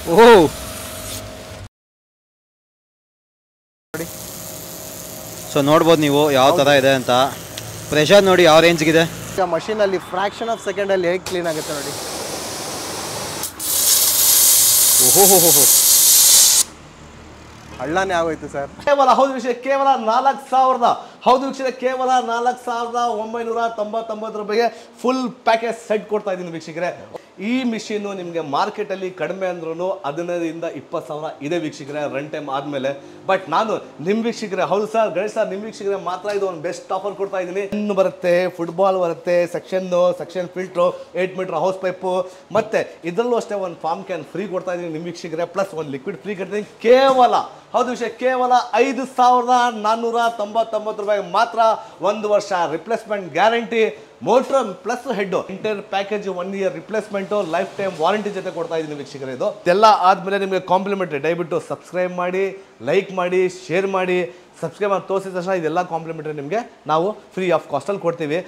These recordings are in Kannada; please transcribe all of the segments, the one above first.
ಓಹ್ ಸೊ ನೋಡ್ಬೋದು ನೀವು ಯಾವ ಥರ ಇದೆ ಅಂತ ಪ್ರೆಷರ್ ನೋಡಿ ಯಾವ ರೇಂಜ್ಗಿದೆ ಈಗ ಮಷೀನಲ್ಲಿ ಫ್ರಾಕ್ಷನ್ ಆಫ್ ಸೆಕೆಂಡಲ್ಲಿ ಹೇಗೆ ಕ್ಲೀನ್ ಆಗುತ್ತೆ ನೋಡಿ ಓಹೋ ಹಳ್ಳನೇ ಆಗೋಯ್ತು ಸರ್ ಕೇವಲ ಹೌದು ವಿಷಯ ಕೇವಲ ನಾಲ್ಕು ಸಾವಿರದ ಹೌದು ವೀಕ್ಷಣೆ ಕೇವಲ ನಾಲ್ಕು ಸಾವಿರದ ಒಂಬೈನೂರ ತೊಂಬತ್ತೊಂಬತ್ತು ರೂಪಾಯಿಗೆ ಫುಲ್ ಪ್ಯಾಕೇಜ್ ಸೆಟ್ ಕೊಡ್ತಾ ಇದ್ದೀನಿ ವೀಕ್ಷಕರೇ ಈ ಮಿಷಿನ್ನು ನಿಮಗೆ ಮಾರ್ಕೆಟಲ್ಲಿ ಕಡಿಮೆ ಅಂದ್ರೂ ಹದಿನೈದರಿಂದ ಇಪ್ಪತ್ತು ಸಾವಿರ ಇದೆ ವೀಕ್ಷಕರೇ ರನ್ ಟೈಮ್ ಆದಮೇಲೆ ಬಟ್ ನಾನು ನಿಮ್ಮ ವೀಕ್ಷಕರೇ ಹೌದು ಸರ್ ಗಣೇಶ್ ಸರ್ ನಿಮ್ಮ ವೀಕ್ಷಕರೇ ಮಾತ್ರ ಇದು ಒಂದು ಬೆಸ್ಟ್ ಆಫರ್ ಕೊಡ್ತಾ ಇದ್ದೀನಿ ಇನ್ನು ಬರುತ್ತೆ ಫುಟ್ಬಾಲ್ ಬರುತ್ತೆ section section filter eight metre hose pipe ಮತ್ತೆ ಇದರಲ್ಲೂ ಅಷ್ಟೇ ಒಂದು ಫಾರ್ಮ್ ಕ್ಯಾನ್ ಫ್ರೀ ಕೊಡ್ತಾ ಇದ್ದೀನಿ ನಿಮ್ಮ ವೀಕ್ಷಕರೇ ಪ್ಲಸ್ ಒಂದು ಲಿಕ್ವಿಡ್ ಫ್ರೀ ಕೊಡ್ತೀನಿ ಕೇವಲ ಹೌದು ವಿಷಯ ಕೇವಲ ಐದು ಸಾವಿರದ ನಾನ್ನೂರ ತೊಂಬತ್ತೊಂಬತ್ತು ರೂಪಾಯಿ ಮಾತ್ರ ಒಂದು ವರ್ಷ replacement guarantee motor plus head entire package one year replacement lifetime warranty ಜೊತೆ ಕೊಡ್ತಾ ಇದ್ದೀನಿ ವೀಕ್ಷಕರೇ ಇದು ಎಲ್ಲ ಆದಮೇಲೆ ನಿಮಗೆ ಕಾಂಪ್ಲಿಮೆಂಟ್ರಿ ದಯವಿಟ್ಟು ಸಬ್ಸ್ಕ್ರೈಬ್ ಮಾಡಿ ಲೈಕ್ ಮಾಡಿ ಶೇರ್ ಮಾಡಿ ಸಬ್ಸ್ಕ್ರೈಬ್ ಮಾಡಿ ತೋರಿಸಿದ ತಕ್ಷಣ ಇದೆಲ್ಲ ಕಾಂಪ್ಲಿಮೆಂಟ್ರಿ ನಿಮಗೆ ನಾವು ಫ್ರೀ ಆಫ್ ಕಾಸ್ಟಲ್ಲಿ ಕೊಡ್ತೀವಿ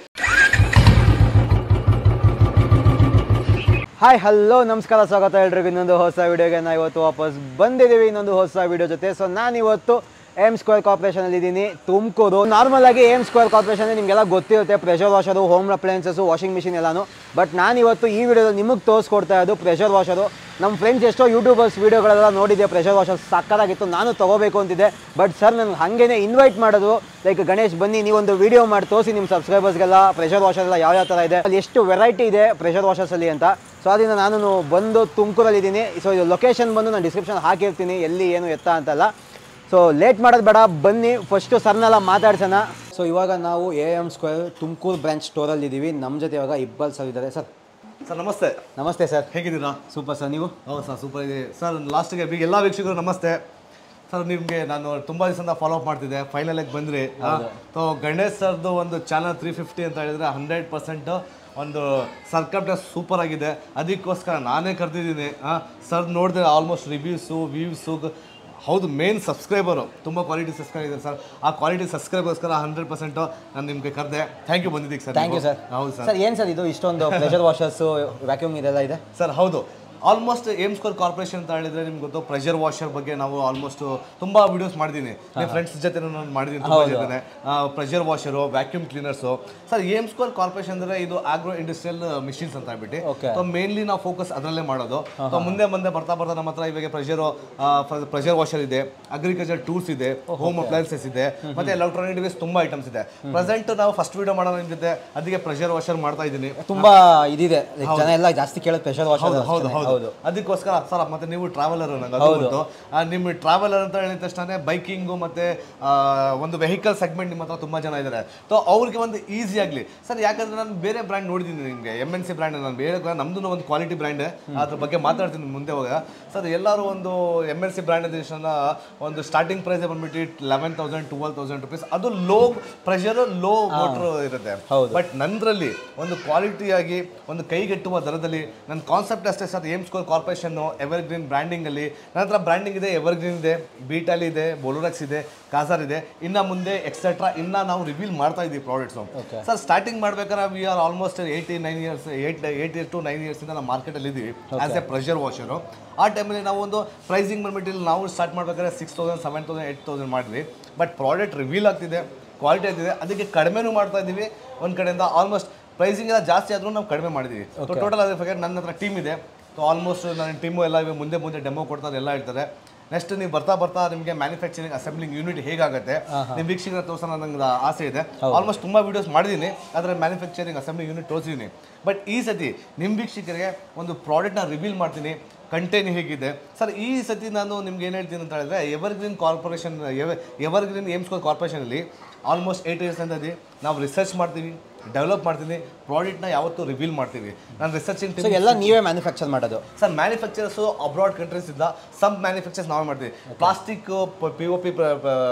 ಹಾಯ್ ಹಲೋ ನಮಸ್ಕಾರ ಸ್ವಾಗತ ಎಲ್ರಿಗೂ ಇನ್ನೊಂದು ಹೊಸ ವಿಡಿಯೋಗೆ ನಾವು ಇವತ್ತು ವಾಪಸ್ ಬಂದಿದ್ದೀವಿ ಇನ್ನೊಂದು ಹೊಸ ವಿಡಿಯೋ ಜೊತೆ ಸೊ ನಾನು ಇವತ್ತು ಏಮ್ ಸ್ಕ್ವೇರ್ ಕಾರ್ಪೊರೇಷನಲ್ಲಿ ಇದ್ದೀನಿ ತುಮಕೂರು ನಾರ್ಮಲ್ ಆಗಿ ಏಮ್ ಸ್ಕ್ವೇರ್ ಕಾರ್ಪೊರೇಷನ್ ನಿಮಗೆಲ್ಲ ಗೊತ್ತಿರುತ್ತೆ pressure washer home appliances washing machine ಎಲ್ಲಾನು ಬಟ್ ನಾನು ಇವತ್ತು ಈ ವಿಡಿಯೋದಲ್ಲಿ ನಿಮಗೆ ತೋರಿಸ್ಕೊಡ್ತಾ ಇರೋದು ಪ್ರೆಷರ್ ವಾಷರು ನಮ್ಮ ಫ್ರೆಂಡ್ಸ್ ಎಷ್ಟೋ ಯೂಟ್ಯೂಬರ್ಸ್ ವೀಡಿಯೋಗಳೆಲ್ಲ ನೋಡಿದ್ದೆ ಪ್ರೆಷರ್ ವಾಷರ್ ಸಕ್ಕತ್ತಾಗಿತ್ತು ನಾನು ತೊಗೋಬೇಕು ಅಂತಿದ್ದೆ ಬಟ್ ಸರ್ ನನಗೆ ಹಾಗೇನೆ ಇನ್ವೈಟ್ ಮಾಡೋದು ಲೈಕ್ ಗಣೇಶ್ ಬನ್ನಿ ನೀವೊಂದು ವಿಡಿಯೋ ಮಾಡಿ ತೋರಿಸಿ ನಿಮ್ಮ ಸಬ್ಸ್ಕ್ರೈಬರ್ಸ್ಗೆಲ್ಲ ಪ್ರೆಷರ್ ವಾಷರ್ ಎಲ್ಲ ಯಾವ ಯಾವ ಥರ ಇದೆ ಅಲ್ಲಿ ಎಷ್ಟು ವೆರೈಟಿ ಇದೆ ಪ್ರೆಷರ್ ವಾಷರ್ಸಲ್ಲಿ ಅಂತ ಸೊ ಅದರಿಂದ ನಾನು ಬಂದು ತುಮಕೂರಲ್ಲಿ ಇದ್ದೀನಿ ಸೊ ಇದು ಲೊಕೇಶನ್ ಬಂದು ನಾನು ಡಿಸ್ಕ್ರಿಪ್ಷನ್ ಹಾಕಿರ್ತೀನಿ ಎಲ್ಲಿ ಏನು ಎತ್ತ ಅಂತಲ್ಲ ಸೊ ಲೇಟ್ ಮಾಡೋದು ಬೇಡ ಬನ್ನಿ ಫಸ್ಟು ಸರ್ನೆಲ್ಲ ಮಾತಾಡ್ಸೋಣ ಸೊ ಇವಾಗ ನಾವು A M square Tumakuru branch ಸ್ಟೋರಲ್ಲಿ ಇದ್ದೀವಿ ನಮ್ಮ ಜೊತೆ ಇವಾಗ ಇಬ್ಬಲ್ ಸರ್ ಇದ್ದಾರೆ ಸರ್ ಸರ್ ನಮಸ್ತೆ ನಮಸ್ತೆ ಸರ್ ಹೇಗಿದ್ದೀರಾ ಸೂಪರ್ ಸರ್ ನೀವು ಹೌದು ಸರ್ ಸೂಪರ್ ಇದೆ ಸರ್ ಲಾಸ್ಟಿಗೆ ಎಲ್ಲ ವೀಕ್ಷಕರು ನಮಸ್ತೆ ಸರ್ ನಿಮಗೆ ನಾನು ತುಂಬ ದಿವಸದಿಂದ ಫಾಲೋ ಅಪ್ ಮಾಡ್ತಿದ್ದೆ ಫೈನಲಿಗೆ ಬಂದ್ರಿ ಸೊ ಗಣೇಶ್ ಸರ್ದು ಒಂದು ಚಾನಲ್ ತ್ರೀ ಫಿಫ್ಟಿ ಅಂತ ಹೇಳಿದ್ರೆ ಹಂಡ್ರೆಡ್ ಪರ್ಸೆಂಟ್ ಒಂದು ಸರ್ಕಪ್ಟ ಸೂಪರ್ ಆಗಿದೆ ಅದಕ್ಕೋಸ್ಕರ ನಾನೇ ಕರೆದಿದ್ದೀನಿ ಸರ್ ನೋಡಿದ್ರೆ ಆಲ್ಮೋಸ್ಟ್ ರಿವ್ಯೂಸು ವ್ಯೂಸು ಹೌದು ಮೇನ್ ಸಬ್ಸ್ಕ್ರೈಬರು ತುಂಬ ಕ್ವಾಲಿಟಿ ಸಬ್ಸ್ಕ್ರೈಬ್ ಇದೆ ಸರ್ ಆ ಕ್ವಾಲಿಟಿ ಸಬ್ಸ್ಕ್ರೈಬರ್ಸ್ಕರ ಹಂಡ್ರೆಡ್ ಪರ್ಸೆಂಟು ನಾನು ನಿಮಗೆ ಕರೆದೆ ಥ್ಯಾಂಕ್ ಯು ಬಂದಿದ್ದೀವಿ ಸರ್ ಥ್ಯಾಂಕ್ ಯು ಸರ್ ಹೌದು ಸರ್ ಸರ್ ಏನು ಸರ್ ಇದು ಇಷ್ಟೊಂದು ಪ್ರೆಷರ್ ವಾಷರ್ಸು ವ್ಯಾಕ್ಯೂಮ್ ಇದೆಲ್ಲ ಇದೆ ಸರ್ ಹೌದು ಆಲ್ಮೋಸ್ಟ್ ಏಮ್ ಸ್ಕೋರ್ ಕಾರ್ಪೊರೇಷನ್ ಅಂತ ಹೇಳಿದ್ರೆ ನಿಮ್ಗೆ ಗೊತ್ತು ಪ್ರೆಷರ್ ವಾಷರ್ ಬಗ್ಗೆ ನಾವು ಆಲ್ಮೋಸ್ಟ್ ತುಂಬಾ ವಿಡಿಯೋಸ್ ಮಾಡಿದ್ದೀನಿ ನಿಮ್ಮ ಫ್ರೆಂಡ್ಸ್ ಜೊತೆ ನಾನು ಮಾಡಿದ್ದೀನಿ ತುಂಬ ಜೊತೆ pressure washer vacuum cleaners sir aim score corporation ಅಂದ್ರೆ ಇದು ಆಗ್ರೋ ಇಂಡಸ್ಟ್ರಿಯಲ್ ಮಿಷಿನ್ಸ್ ಅಂತ ಹೇಳ್ಬಿಟ್ಟು Okay. ಸೊ ಮೇನ್ಲಿ ನಾವು ಫೋಕಸ್ ಅದರಲ್ಲೇ ಮಾಡೋದು ಸೊ ಮುಂದೆ ಮುಂದೆ ಬರ್ತಾ ಬರ್ತಾ ನಮ್ಮ ಹತ್ರ ಇವಾಗ ಪ್ರೆಷರ್ ಪ್ರೆಷರ್ ವಾಷರ್ ಇದೆ ಅಗ್ರಿಕಲ್ಚರ್ ಟೂಲ್ಸ್ ಇದೆ ಹೋಮ್ ಅಪ್ಲಯನ್ಸಸ್ ಇದೆ ಮತ್ತೆ ಎಲೆಕ್ಟ್ರಾನಿಕ್ ಡಿವೈಸ್ ತುಂಬಾ ಐಟಮ್ಸ್ ಇದೆ ಪ್ರೆಸೆಂಟ್ ನಾವು ಫಸ್ಟ್ ವಿಡಿಯೋ ಮಾಡೋಣ ನಿಮ್ ಜೊತೆ ಅದಕ್ಕೆ ಪ್ರೆಷರ್ ವಾಷರ್ ಮಾಡ್ತಾ ಇದ್ದೀನಿ ತುಂಬಾ ಇದಿದೆ like ಜನ ಎಲ್ಲ ಜಾಸ್ತಿ ಕೇಳೋದು ಪ್ರೆಷರ್ ವಾಷರ್ ಹೌದು ಹೌದು ಹೌದು ಅದಕ್ಕೋಸ್ಕರ ಸರ್ ಮತ್ತೆ ನೀವು ಟ್ರಾವೆಲರ್ ನಂಗೆ ಅದು ಗೊತ್ತು ಆ, ನಿಮ್ಮ ಟ್ರಾವೆಲರ್ ಅಂತ ಹೇಳಿದ ತಕ್ಷಣ ಬೈಕಿಂಗು ಮತ್ತೆ ಆ, ಒಂದು ವೆಹಿಕಲ್ ಸೆಗ್ಮೆಂಟ್ ನಿಮ್ಮ ಹತ್ರ ತುಂಬಾ ಜನ ಇದ್ದಾರೆ ಸೊ ಅವ್ರಿಗೆ ಒಂದು ಈಸಿ ಆಗಲಿ ಸರ್ ಯಾಕಂದ್ರೆ ನಾನು ಬೇರೆ ಬ್ರ್ಯಾಂಡ್ ನೋಡಿದ್ದೀನಿ ನಿಮಗೆ ಎಮ್ ಎನ್ ಸಿ ಬ್ರ್ಯಾಂಡ್ ನಾನು ಬೇರೆ ನಮ್ದು ಒಂದು ಕ್ವಾಲಿಟಿ ಬ್ರ್ಯಾಂಡ್ ಅದ್ರ ಬಗ್ಗೆ ಮಾತಾಡ್ತೀನಿ ಮುಂದೆ ಹೋಗ ಸರ್ ಎಲ್ಲರೂ ಒಂದು ಎಮ್ ಎನ್ ಸಿ ಬ್ರ್ಯಾಂಡ್ ತಕ್ಷಣ ಒಂದು ಸ್ಟಾರ್ಟಿಂಗ್ ಪ್ರೈಸ್ ಬಂದ್ಬಿಟ್ಟು eleven thousand twelve thousand rupees ಅದು ಲೋ ಪ್ರೆಷರ್ ಲೋ ಮೋಟ್ರ್ ಇರುತ್ತೆ ಬಟ್ ನಂದ್ರಲ್ಲಿ ಒಂದು ಕ್ವಾಲಿಟಿಯಾಗಿ ಒಂದು ಕೈಗೆಟ್ಟುವ ದರದಲ್ಲಿ ನನ್ನ ಕಾನ್ಸೆಪ್ಟ್ ಅಷ್ಟೇ sir aim score corporation Evergreen branding ಅಲ್ಲಿ ನನ್ನ ಹತ್ರ ಬ್ರ್ಯಾಂಡಿಂಗ್ ಇದೆ ಎವರ್ ಗ್ರೀನ್ ಇದೆ ಬೀಟಾಲ್ ಇದೆ ಬೋಲೋರಕ್ಸ್ ಇದೆ ಕಾಸರ್ ಇದೆ ಇನ್ನ ಮುಂದೆ ಎಕ್ಸೆಟ್ರಾ ಇನ್ನ ನಾವು ರಿವೀಲ್ ಮಾಡ್ತಾ ಇದ್ದೀವಿ ಪ್ರಾಡಕ್ಟ್ಸ್ ಸರ್ ಸ್ಟಾರ್ಟಿಂಗ್ ಮಾಡ್ಬೇಕಾದ್ರೆ we are almost eighty nine years eight eight year to nine years ಇಂದ ನಾವು ಮಾರ್ಕೆಟಲ್ಲಿ ಇದ್ದೀವಿ ಆಸ್ ಎ ಪ್ರೆಷರ್ ವಾಷರು ಆ ಟೈಮಲ್ಲಿ ನಾವು ಒಂದು ಪ್ರೈಸಿಂಗ್ ಬಂದ್ಬಿಟ್ಟು ಇಲ್ಲಿ ನಾವು ಸ್ಟಾರ್ಟ್ ಮಾಡ್ಬೇಕಾದ್ರೆ six thousand seven thousand eight thousand ಮಾಡಿದ್ವಿ ಬಟ್ ಪ್ರಾಡಕ್ಟ್ ರಿವೀಲ್ ಆಗ್ತಿದೆ ಕ್ವಾಲಿಟಿ ಆಗ್ತಿದೆ ಅದಕ್ಕೆ ಕಡಿಮೆನೂ ಮಾಡ್ತಾ ಇದ್ದೀವಿ ಒಂದು ಕಡೆಯಿಂದ ಆಲ್ಮೋಸ್ಟ್ ಪ್ರೈಸಿಂಗ್ ಎಲ್ಲ ಜಾಸ್ತಿ ಆದರೂ ನಾವು ಕಡಿಮೆ ಮಾಡಿದ್ದೀವಿ ಸೊ ಟೋಟಲ್ ಅದ್ರ ಬಗ್ಗೆ ನನ್ನ ಹತ್ರ ಟೀಮ್ ಇದೆ ಸೊ ಆಲ್ಮೋಸ್ಟ್ ನನ್ನ ಟೀಮು ಎಲ್ಲ ಇವಾಗ ಮುಂದೆ ಮುಂದೆ ಡೆಮೋ ಕೊಡ್ತಾರೆ ಎಲ್ಲ ಹೇಳ್ತಾರೆ ನೆಕ್ಸ್ಟ್ ನೀವು ಬರ್ತಾ ಬರ್ತಾ ನಿಮಗೆ ಮ್ಯಾನುಫ್ಯಾಕ್ಚರಿಂಗ್ ಅಸೆಂಬ್ಲಿಂಗ್ ಯೂನಿಟ್ ಹೇಗಾಗುತ್ತೆ ನಿಮ್ಮ ವೀಕ್ಷಕರ ತೋರ್ಸೋಣ ನಂಗೆ ಆಸೆ ಇದೆ ಆಲ್ಮೋಸ್ಟ್ ತುಂಬ ವೀಡಿಯೋಸ್ ಮಾಡಿದ್ದೀನಿ ಆದರೆ ಮ್ಯಾನುಫ್ಯಾಕ್ಚರಿಂಗ್ ಅಸೆಂಬ್ಲಿ ಯೂನಿಟ್ ತೋರಿಸಿದ್ದೀನಿ ಬಟ್ ಈ ಸತಿ ನಿಮ್ಮ ವೀಕ್ಷಕರಿಗೆ ಒಂದು ಪ್ರಾಡಕ್ಟ್ನ ರಿವೀಲ್ ಮಾಡ್ತೀನಿ ಕಂಟೆಂಟ್ ಹೇಗಿದೆ ಸರ್ ಈ ಸತಿ ನಾನು ನಿಮ್ಗೆ ಏನು ಹೇಳ್ತೀನಿ ಅಂತ ಹೇಳಿದ್ರೆ Evergreen corporation Evergreen aim score ಕಾರ್ಪೊರೇಷನಲ್ಲಿ ಆಲ್ಮೋಸ್ಟ್ ಏಟ್ ಇಯರ್ಸ್ ಅಂತ ನಾವು ರಿಸರ್ಚ್ ಮಾಡ್ತೀವಿ ಡೆವಲಪ್ ಮಾಡ್ತೀನಿ ಪ್ರಾಡಕ್ಟ್ನ ಯಾವತ್ತೂ ರಿವೀಲ್ ಮಾಡ್ತೀವಿ ನಾನು ರಿಸರ್ಚಿಂಗ್ ಸೊ ಎಲ್ಲ ನೀವೇ ಮ್ಯಾನುಫ್ಯಾಕ್ಚರ್ ಮಾಡೋದು ಸರ್ ಮ್ಯಾನುಫ್ಯಾಕ್ಚರರ್ಸ್ ಅಬ್ರಾಡ್ ಕಂಟ್ರೀಸ್ ಇಂದ ಸಮ್ ಮ್ಯಾನುಫ್ಯಾಕ್ಚರ್ಸ್ ನಾವು ಮಾಡ್ತೀವಿ plastic P O P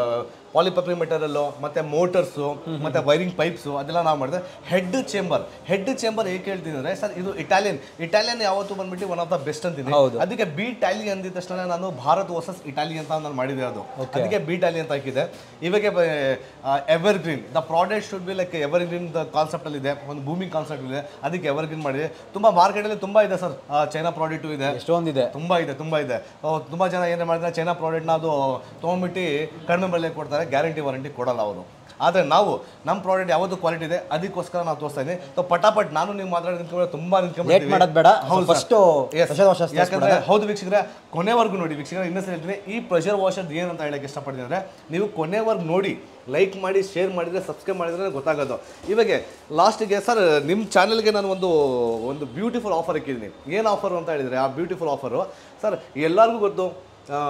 polypropylene material ಮತ್ತೆ ಮೋಟರ್ಸು ಮತ್ತೆ ವೈರಿಂಗ್ ಪೈಪ್ಸು ಅದೆಲ್ಲ ನಾವು ಮಾಡಿದ್ರೆ ಹೆಡ್ ಚೇಂಬರ್ ಹೆಡ್ ಚೇಂಬರ್ ಹೇಗೆ ಹೇಳ್ತೀನಿ ಅಂದ್ರೆ ಸರ್ ಇದು ಇಟಾಲಿಯನ್ ಇಟಾಲಿಯನ್ ಯಾವತ್ತು ಬಂದ್ಬಿಟ್ಟು ಒನ್ ಆಫ್ ದ ಬೆಸ್ಟ್ ಅಂತೀನಿ ಹೌದು. ಅದಕ್ಕೆ ಬಿ ಟ್ಯಾಲಿ ಅಂದಿದ ತಕ್ಷಣ ನಾನು ಭಾರತ್ ವರ್ಸಸ್ ಇಟಾಲಿ ಅಂತ ನಾನು ಮಾಡಿದೆ ಅದು ಅದಕ್ಕೆ ಬಿ ಟ್ಯಾಲಿ ಅಂತ ಹಾಕಿದೆ ಇವಾಗ evergreen the product should be like evergreen the concept ಅಲ್ಲಿ ಇದೆ ಒಂದು ಬೂಮಿಂಗ್ ಕಾನ್ಸೆಪ್ಟ್ ಇದೆ ಅದಕ್ಕೆ ಎವರ್ ಗ್ರೀನ್ ಮಾಡಿದೆ ತುಂಬಾ ಮಾರ್ಕೆಟ್ ಅಲ್ಲಿ ತುಂಬಾ ಇದೆ ಸರ್ ಚೈನಾ ಪ್ರಾಡಕ್ಟ್ ಇದೆ ಎಷ್ಟೊಂದಿದೆ ತುಂಬಾ ಇದೆ ತುಂಬಾ ಇದೆ ಆ, ತುಂಬಾ ಜನ ಏನೇ ಮಾಡಿದ್ರೆ ಚೈನಾ ಪ್ರಾಡಕ್ಟ್ನ ಅದು ತೊಗೊಂಡ್ಬಿಟ್ಟು ಕಡಿಮೆ ಬೆಲೆ ಕೊಡ್ತಾರೆ ಗ್ಯಾರಂಟಿ ವಾರಂಟಿ ಕೊಡಲ್ಲ ಅವರು ಆದರೆ ನಾವು ನಮ್ಮ ಪ್ರಾಡಕ್ಟ್ ಯಾವುದು ಕ್ವಾಲಿಟಿ ಇದೆ ಅದಕ್ಕೋಸ್ಕರ ನಾವು ತೋರಿಸ್ತಾ ಇದ್ದೀನಿ ಸೊ ಪಟಾಪಟ್ ನಾನು ನೀವು ಮಾತಾಡಿ ನಿಂತ್ಕೊಂಡ್ರೆ ತುಂಬಾ ಲೇಟ್ ಮಾಡೋದು ಬೇಡ ಫಸ್ಟ್ Yes. ಪ್ರೆಷರ್ ವಾಷರ್ಸ್ ಯಾಕಂದ್ರೆ ಹೌದು ವೀಕ್ಷಕರೇ ಕೊನೆವರೆಗೂ ನೋಡಿ ವೀಕ್ಷಕರೇ ಇನ್ನೊಂದ್ಸಲ ಹೇಳ್ತೀನಿ ಈ ಪ್ರೆಷರ್ ವಾಷರ್ ಏನಂತ ಹೇಳಕ್ಕೆ ಇಷ್ಟಪಡ್ತೀನಿ ಅಂದ್ರೆ ನೀವು ಕೊನೆವರೆಗೂ ನೋಡಿ ಲೈಕ್ ಮಾಡಿ ಶೇರ್ ಮಾಡಿದ್ರೆ ಸಬ್ಸ್ಕ್ರೈಬ್ ಮಾಡಿದ್ರೆ ಗೊತ್ತಾಗೋದು ಇವಾಗ ಲಾಸ್ಟಿಗೆ ಸರ್ ನಿಮ್ಮ ಚಾನಲ್ಗೆ ನಾನು ಒಂದು ಒಂದು ಬ್ಯೂಟಿಫುಲ್ ಆಫರ್ ಇಕ್ಕಿದ್ದೀನಿ ಏನು ಆಫರ್ ಅಂತ ಹೇಳಿದ್ರೆ ಆ ಬ್ಯೂಟಿಫುಲ್ ಆಫರು ಸರ್ ಎಲ್ಲರಿಗೂ ಗೊತ್ತು ಆ,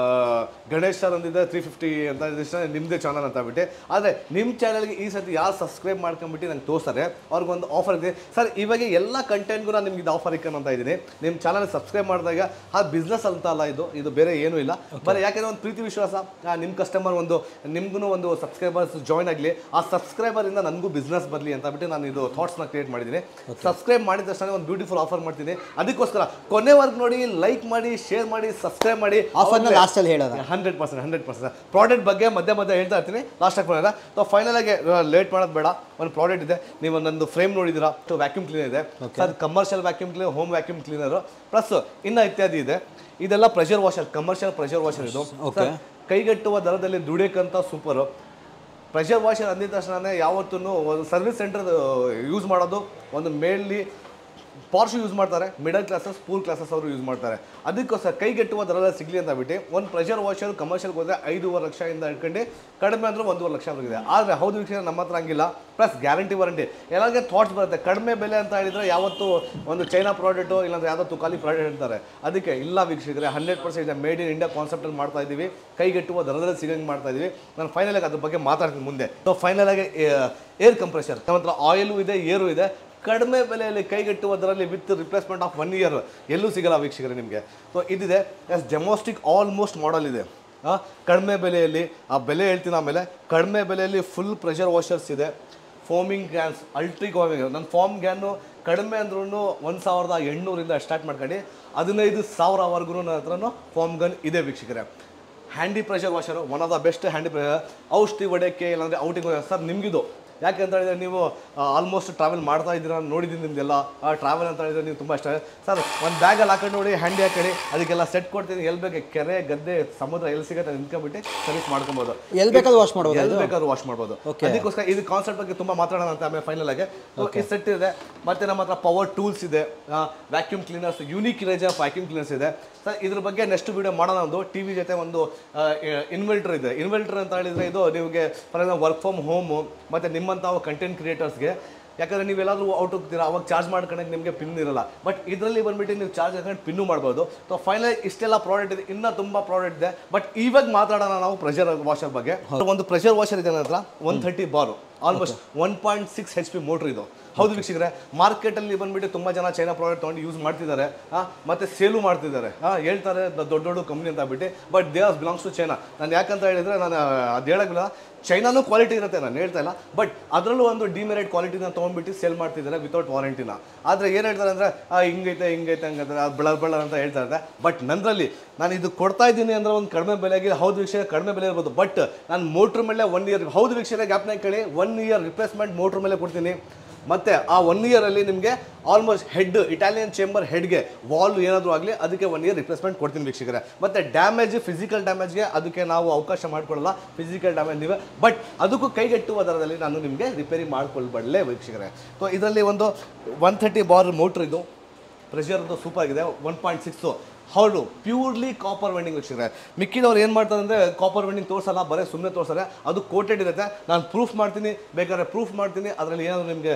ಗಣೇಶ್ ಸರ್ ಅಂದಿದ್ದೆ ತ್ರೀ ಫಿಫ್ಟಿ ಅಂತ ಇದಿಷ್ಟು ನಿಮ್ಮದೇ ಚಾನಲ್ ಅಂತ ಬಿಟ್ಟು ಆದರೆ ನಿಮ್ಮ ಚಾನಲ್ಗೆ ಈ ಸತಿ ಯಾರು ಸಬ್ಸ್ಕ್ರೈಬ್ ಮಾಡ್ಕೊಂಬಿಟ್ಟು ನಂಗೆ ತೋರಿಸ್ತಾರೆ ಅವ್ರಿಗೊಂದು ಆಫರ್ ಇದೆ ಸರ್ ಇವಾಗ ಎಲ್ಲ ಕಂಟೆಂಟ್ಗೂ ನಾನು ನಿಮ್ಗೆ ಇದು ಆಫರ್ ಇಕ್ಕೋಣ ಇದ್ದೀನಿ ನಿಮ್ಮ ಚಾನಲ್ ಸಬ್ಸ್ಕ್ರೈಬ್ ಮಾಡಿದಾಗ ಆ ಬಿಸ್ನೆಸ್ ಅಂತ ಅಲ್ಲ ಇದು ಇದು ಬೇರೆ ಏನೂ ಇಲ್ಲ ಬರೀ ಯಾಕೆಂದ್ರೆ ಒಂದು ಪ್ರೀತಿ ವಿಶ್ವಾಸ ನಿಮ್ಮ ಕಸ್ಟಮರ್ ಒಂದು ನಿಮ್ಗೂ ಒಂದು ಸಬ್ಸ್ಕ್ರೈಬರ್ಸ್ ಜಾಯ್ನ್ ಆಗಲಿ ಆ ಸಬ್ಸ್ಕ್ರೈಬರಿಂದ ನನಗೂ ಬಿಸ್ನೆಸ್ ಬರಲಿ ಅಂತ ಬಿಟ್ಟು ನಾನು ಇದು ಥಾಟ್ಸ್ನ ಕ್ರಿಯೇಟ್ ಮಾಡಿದ್ದೀನಿ ಸಬ್ಸ್ಕ್ರೈಬ್ ಮಾಡಿದ ತಕ್ಷಣ ಒಂದು ಬ್ಯೂಟಿಫುಲ್ ಆಫರ್ ಮಾಡ್ತೀನಿ ಅದಕ್ಕೋಸ್ಕರ ಕೊನೆವರೆಗೂ ನೋಡಿ ಲೈಕ್ ಮಾಡಿ ಶೇರ್ ಮಾಡಿ ಸಬ್ಸ್ಕ್ರೈಬ್ ಮಾಡಿ ಆಫರ್ನ ಲಾಸ್ಟಲ್ಲಿ ಹೇಳೋದ hundred percent hundred percent product ಬಗ್ಗೆ ಮಧ್ಯೆ ಮಧ್ಯೆ ಹೇಳ್ತಾ ಇರ್ತೀನಿ ಲಾಸ್ಟ್ ಆಗಿ ಬರೋದ ಸೊ ಫೈನಲ್ ಆಗಿ ಲೇಟ್ ಮಾಡೋದು ಬೇಡ ಒಂದು ಪ್ರಾಡಕ್ಟ್ ಇದೆ ನೀವು ಒಂದೊಂದು ಫ್ರೇಮ್ ನೋಡಿದ್ದೀರಾ ವ್ಯಾಕ್ಯೂಮ್ ಕ್ಲೀನರ್ ಇದೆ ಅದು commercial vacuum cleaner home vacuum cleaner plus ಇನ್ನ ಇತ್ಯಾದಿ ಇದೆ ಇದೆಲ್ಲ pressure washer commercial pressure washer ಇದು Okay. Sir, ಕೈಗೆಟ್ಟುವ ದರದಲ್ಲಿ ದುಡಿಯಕ್ಕಂತ ಸೂಪರು ಪ್ರೆಷರ್ ವಾಷರ್ ಅಂದಿದ ತಕ್ಷಣ ಯಾವತ್ತೂ ಒಂದು ಸರ್ವಿಸ್ ಸೆಂಟರ್ ಯೂಸ್ ಮಾಡೋದು ಒಂದು ಮೇನ್ಲಿ ಪಾರ್ಶ್ ಯೂಸ್ ಮಾಡ್ತಾರೆ ಮಿಡಲ್ ಕ್ಲಾಸಸ್ ಪೂರ್ ಕ್ಲಾಸಸ್ ಅವರು ಯೂಸ್ ಮಾಡ್ತಾರೆ ಅದಕ್ಕೋಸ್ಕರ ಕೈಗೆಟ್ಟುವ ದರದಲ್ಲಿ ಸಿಗಲಿ ಅಂತ ಬಿಟ್ಟು ಒಂದು ಪ್ರೆಷರ್ ವಾಷರ್ ಕಮರ್ಷಿಯಲ್ಗೆ ಹೋದರೆ ಐದೂವರೆ ಲಕ್ಷದಿಂದ ಹಿಡ್ಕೊಂಡು ಕಡಿಮೆ ಅಂದ್ರೆ ಒಂದೂವರೆ ಲಕ್ಷ ಇದೆ ಆದರೆ ಹೌದು ವೀಕ್ಷಕ ನಮ್ಮ ಹತ್ರ ಹಂಗಿಲ್ಲ ಪ್ಲಸ್ ಗ್ಯಾರಂಟಿ ವಾರಂಟಿ ಎಲ್ಲರಿಗೆ ಥಾಟ್ಸ್ ಬರುತ್ತೆ ಕಡಿಮೆ ಬೆಲೆ ಅಂತ ಹೇಳಿದ್ರೆ ಯಾವತ್ತು ಒಂದು ಚೈನಾ ಪ್ರಾಡಕ್ಟು ಇಲ್ಲಾಂದ್ರೆ ಯಾವುದೋ ತುಕಾಲಿ ಪ್ರಾಡಕ್ಟ್ ಹೇಳ್ತಾರೆ ಅದಕ್ಕೆ ಇಲ್ಲ ವೀಕ್ಷಕರೇ hundred percent made in India ಕಾನ್ಸೆಪ್ಟಲ್ಲಿ ಮಾಡ್ತಾ ಇದ್ದೀವಿ ಕೈಗೆಟ್ಟುವ ದರದಲ್ಲಿ ಸಿಗಂಗೆ ಮಾಡ್ತಾ ಇದ್ದೀವಿ ನಾನು ಫೈನಲ್ ಆಗಿ ಅದ್ರ ಬಗ್ಗೆ ಮಾತಾಡ್ತೀನಿ ಮುಂದೆ ಸೊ ಫೈನಲ್ ಆಗಿ ಏರ್ ಕಂಪ್ರೆಷರ್ ನಮ್ಮ ಹತ್ರ ಆಯಿಲು ಇದೆ ಏರು ಇದೆ ಕಡಿಮೆ ಬೆಲೆಯಲ್ಲಿ ಕೈಗೆಟ್ಟುವುದರಲ್ಲಿ with replacement of one year ಎಲ್ಲೂ ಸಿಗಲ್ಲ ವೀಕ್ಷಕರೇ ನಿಮಗೆ ಸೊ ಇದಿದೆ ಎಸ್ ಡೆಮೋಸ್ಟಿಕ್ ಆಲ್ಮೋಸ್ಟ್ ಮಾಡಲ್ ಇದೆ ಆ, ಕಡಿಮೆ ಬೆಲೆಯಲ್ಲಿ ಆ ಬೆಲೆ ಹೇಳ್ತೀನಿ ಆಮೇಲೆ ಕಡಿಮೆ ಬೆಲೆಯಲ್ಲಿ ಫುಲ್ ಪ್ರೆಷರ್ ವಾಷರ್ಸ್ ಇದೆ ಫೋಮಿಂಗ್ ಗ್ಯಾನ್ಸ್ ಅಲ್ಟ್ರಿ ಫೋಮಿಂಗ್ ನನ್ನ ಫಾರ್ಮ್ ಗ್ಯಾನು ಕಡಿಮೆ ಅಂದ್ರೂ ಒಂದು ಸಾವಿರದ ಎಂಟುನೂರಿಂದ ಸ್ಟಾರ್ಟ್ ಮಾಡ್ಕೊಂಡು ಹದಿನೈದು ಸಾವಿರವರೆಗೂ ನನ್ನ ಹತ್ರನೂ ಫಾರ್ಮ್ ಗನ್ ಇದೆ ವೀಕ್ಷಕರೇ handy pressure washer one of the best handy pressure ಔಷಧಿ ಹೊಡೆಯೋಕ್ಕೆ ಇಲ್ಲಾಂದರೆ ಔಟಿಂಗ್ ಸರ್ ನಿಮಗಿದು ಯಾಕೆ ಅಂತ ಹೇಳಿದ್ರೆ ನೀವು ಆಲ್ಮೋಸ್ಟ್ ಟ್ರಾವೆಲ್ ಮಾಡ್ತಾ ಇದ್ದೀರಾ ನೋಡಿದ್ದೀನಿ ನಿಮ್ದೆಲ್ಲ ಟ್ರಾವೆಲ್ ಅಂತ ಹೇಳಿದ್ರೆ ನೀವು ತುಂಬ ಇಷ್ಟ ಸರ್ ಒಂದು ಬ್ಯಾಗಲ್ಲಿ ಹಾಕೊಂಡು ನೋಡಿ ಹ್ಯಾಂಡಿ ಹಾಕೊಳ್ಳಿ ಅದಕ್ಕೆಲ್ಲ ಸೆಟ್ ಕೊಡ್ತೀನಿ ಎಲ್ಲಿ ಬೇಕು ಕೆರೆ ಗದ್ದೆ ಸಮುದ್ರ ಎಲ್ಲಿ ಸಿಗುತ್ತೆ ನಿಂತ್ಕೊಂಡ್ಬಿಟ್ಟು ಸರ್ವಿಸ್ ಮಾಡ್ಕೊಬೋದು ಎಲ್ಲಿ ಬೇಕಾದ್ರೂ ವಾಶ್ ಮಾಡ್ಬೋದು ಎಲ್ಲಿ ಬೇಕಾದ್ರೂ ವಾಶ್ ಮಾಡ್ಬೋದು ಅದಕ್ಕೋಸ್ಕರ ಇದು ಕಾನ್ಸೆಪ್ಟ್ ಬಗ್ಗೆ ತುಂಬಾ ಮಾತಾಡೋಣ ಅಂತ ಆಮೇಲೆ ಫೈನಲ್ ಆಗಿ ಈ ಸೆಟ್ ಇದೆ ಮತ್ತೆ ನಮ್ಮ ಹತ್ರ ಪವರ್ ಟೂಲ್ಸ್ ಇದೆ vacuum cleaners unique range of vacuum cleaners ಇದೆ ಸರ್ ಇದ್ರ ಬಗ್ಗೆ ನೆಕ್ಸ್ಟ್ ವಿಡಿಯೋ ಮಾಡೋಣ ಒಂದು ಟಿ ವಿ ಜೊತೆ ಒಂದು ಇನ್ವೆಲ್ಟರ್ ಇದೆ ಇನ್ವೆಲ್ಟರ್ ಅಂತ ಹೇಳಿದ್ರೆ ಇದು ನಿಮಗೆ for example work from home ಮತ್ತೆ ನಿಮ್ಮಂಥ ಕಂಟೆಂಟ್ ಕ್ರಿಯೇಟರ್ಸ್ಗೆ ಯಾಕಂದ್ರೆ ನೀವೆಲ್ಲಾದ್ರೂ ಔಟ್ ಹೋಗ್ತೀರಾ ಅವಾಗ ಚಾರ್ಜ್ ಮಾಡ್ಕೊಳಕ್ಕೆ ನಿಮಗೆ ಪಿನ್ ಇರಲ್ಲ ಬಟ್ ಇದರಲ್ಲಿ ಬಂದ್ಬಿಟ್ಟು ನೀವು ಚಾರ್ಜ್ ಹಾಕೊಂಡು ಪಿನ್ನು ಮಾಡ್ಬೋದು ಸೊ ಫೈನಲ್ ಇಷ್ಟೆಲ್ಲ ಪ್ರಾಡಕ್ಟ್ ಇದೆ ಇನ್ನೂ ತುಂಬ ಪ್ರಾಡಕ್ಟ್ ಇದೆ ಬಟ್ ಇವಾಗ ಮಾತಾಡೋಣ ನಾವು ಪ್ರೆಷರ್ ವಾಷರ್ ಬಗ್ಗೆ ಒಂದು ಪ್ರೆಷರ್ ವಾಷರ್ ಇದೆ ನನ್ನ ಹತ್ರ one thirty bar almost one point six H P motor ಇದು ಹೌದು ವೀಕ್ಷಕರೇ ಮಾರ್ಕೆಟಲ್ಲಿ ಬಂದ್ಬಿಟ್ಟು ತುಂಬ ಜನ ಚೈನಾ ಪ್ರಾಡಕ್ಟ್ ತೊಗೊಂಡು ಯೂಸ್ ಮಾಡ್ತಿದ್ದಾರೆ ಆ, ಮತ್ತೆ ಸೇಲು ಮಾಡ್ತಿದ್ದಾರೆ ಆ, ಹೇಳ್ತಾರೆ ದ- ದೊಡ್ಡ ದೊಡ್ಡ ಕಂಪ್ನಿ ಅಂತ ಬಿಟ್ಟು but they are belongs to China ನಾನು ಯಾಕಂತ ಹೇಳಿದ್ರೆ ನಾನು ಅದು ಹೇಳೋದಿಲ್ಲ ಚೈನಾನು ಕ್ವಾಲಿಟಿ ಇರುತ್ತೆ ನಾನು ಹೇಳ್ತಾ ಇಲ್ಲ ಬಟ್ ಅದರಲ್ಲೂ ಒಂದು ಡಿಮೆರಿಟ್ ಕ್ವಾಲಿಟಿನ ತೊಗೊಂಡ್ಬಿಟ್ಟು ಸೇಲ್ ಮಾಡ್ತಿದ್ದಾರೆ ವಿತೌಟ್ ವಾರಂಟಿನ ಆದರೆ ಏನು ಹೇಳ್ತಾರೆ ಅಂದರೆ ಹಿಂಗೈತೆ ಹಿಂಗೈತೆ ಹಂಗಂತಾರೆ ಅದು ಬೆಳ ಬೆಳ ಅಂತ ಹೇಳ್ತಾ ಇದ್ದಾರೆ ಬಟ್ ನಂದರಲ್ಲಿ ನಾನು ಇದು ಕೊಡ್ತಾ ಇದ್ದೀನಿ ಅಂದ್ರೆ ಒಂದು ಕಡಿಮೆ ಬೆಲೆಗೆ ಹೌದು ವೀಕ್ಷಕ ಕಡಿಮೆ ಬೆಲೆ ಇರ್ಬೋದು ಬಟ್ ನಾನು ಮೋಟ್ರ್ ಮೇಲೆ ಒನ್ ಇಯರ್ ಹೌದು ವೀಕ್ಷಕ ಗ್ಯಾಪ್ನಾಗ ಕೇಳಿ ಒನ್ ಇಯರ್ ರಿಪ್ಲೇಸ್ಮೆಂಟ್ ಮೋಟ್ರ್ ಮೇಲೆ ಕೊಡ್ತೀನಿ ಮತ್ತೆ ಆ ಒನ್ ಇಯರಲ್ಲಿ ನಿಮಗೆ ಆಲ್ಮೋಸ್ಟ್ ಹೆಡ್ ಇಟಾಲಿಯನ್ ಚೇಂಬರ್ ಹೆಡ್ಗೆ ವಾಲ್ ಏನಾದರೂ ಆಗಲಿ ಅದಕ್ಕೆ ಒನ್ ಇಯರ್ ರಿಪ್ಲೇಸ್ಮೆಂಟ್ ಕೊಡ್ತೀನಿ ವೀಕ್ಷಕರೇ ಮತ್ತೆ ಡ್ಯಾಮೇಜ್ ಫಿಸಿಕಲ್ ಡ್ಯಾಮೇಜ್ಗೆ ಅದಕ್ಕೆ ನಾವು ಅವಕಾಶ ಮಾಡಿಕೊಡಲ್ಲ ಫಿಸಿಕಲ್ ಡ್ಯಾಮೇಜ್ ನೀವೇ ಬಟ್ ಅದಕ್ಕೂ ಕೈಗೆಟ್ಟುವ ದರದಲ್ಲಿ ನಾನು ನಿಮಗೆ ರಿಪೇರಿ ಮಾಡ್ಕೊಳ್ಬಡಲೇ ವೀಕ್ಷಕರೇ ಸೊ ಇದರಲ್ಲಿ ಒಂದು ಒನ್ ಥರ್ಟಿ ಬಾರ್ ಮೋಟ್ರ್ ಇದು ಪ್ರೆಷರ್ದು ಸೂಪರ್ ಆಗಿದೆ ಒನ್ ಪಾಯಿಂಟ್ ಸಿಕ್ಸು ಹೌದು ಪ್ಯೂರ್ಲಿ ಕಾಪರ್ ವೆಂಡಿಂಗ್ ವೀಕ್ಷಕರೇ ಮಿಕ್ಕಿದವ್ರು ಏನು ಮಾಡ್ತಾರೆ ಅಂದರೆ ಕಾಪರ್ ವೆಂಡಿಂಗ್ ತೋರಿಸಲ್ಲ ಬರೀ ಸುಮ್ಮನೆ ತೋರಿಸ್ತಾರೆ ಅದು ಕೋಟೆಡ್ ಇರುತ್ತೆ ನಾನು ಪ್ರೂಫ್ ಮಾಡ್ತೀನಿ ಬೇಕಾದ್ರೆ ಪ್ರೂಫ್ ಮಾಡ್ತೀನಿ ಅದರಲ್ಲಿ ಏನಾದರೂ ನಿಮಗೆ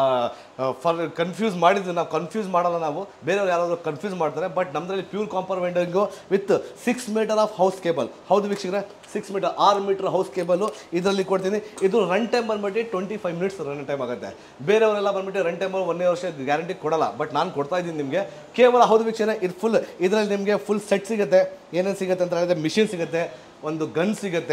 ಫರ್ ಕನ್ಫ್ಯೂಸ್ ಮಾಡಿದ್ರೆ ನಾವು ಕನ್ಫ್ಯೂಸ್ ಮಾಡಲ್ಲ ನಾವು ಬೇರೆಯವ್ರು ಯಾರಾದರೂ ಕನ್ಫ್ಯೂಸ್ ಮಾಡ್ತಾರೆ ಬಟ್ ನಮ್ಮದ್ರಲ್ಲಿ pure copper winding with six metre of hose cable ಹೌದು ವೀಕ್ಷಕರೇ ಸಿಕ್ಸ್ ಮೀಟರ್ ಆರು ಮೀಟರ್ ಹೌಸ್ ಕೇಬಲು ಇದರಲ್ಲಿ ಕೊಡ್ತೀನಿ ಇದು ರನ್ ಟೈಮ್ ಬಂದ್ಬಿಟ್ಟು twenty five minutes run time ಆಗುತ್ತೆ ಬೇರೆಯವರೆಲ್ಲ ಬಂದ್ಬಿಟ್ಟು ರನ್ ಟೈಮ್ ಒಂದೇ ವರ್ಷ ಗ್ಯಾರಂಟಿ ಕೊಡಲ್ಲ ಬಟ್ ನಾನು ಕೊಡ್ತಾ ಇದ್ದೀನಿ ನಿಮಗೆ ಕೇವಲ ಹೌದು ವೀಕ್ಷಣೆ ಇದು ಫುಲ್ ಇದರಲ್ಲಿ ನಿಮಗೆ ಫುಲ್ ಸೆಟ್ ಸಿಗುತ್ತೆ ಏನೇನು ಸಿಗುತ್ತೆ ಅಂತ ಹೇಳಿದ್ರೆ ಮಿಷಿನ್ ಸಿಗುತ್ತೆ ಒಂದು ಗನ್ ಸಿಗುತ್ತೆ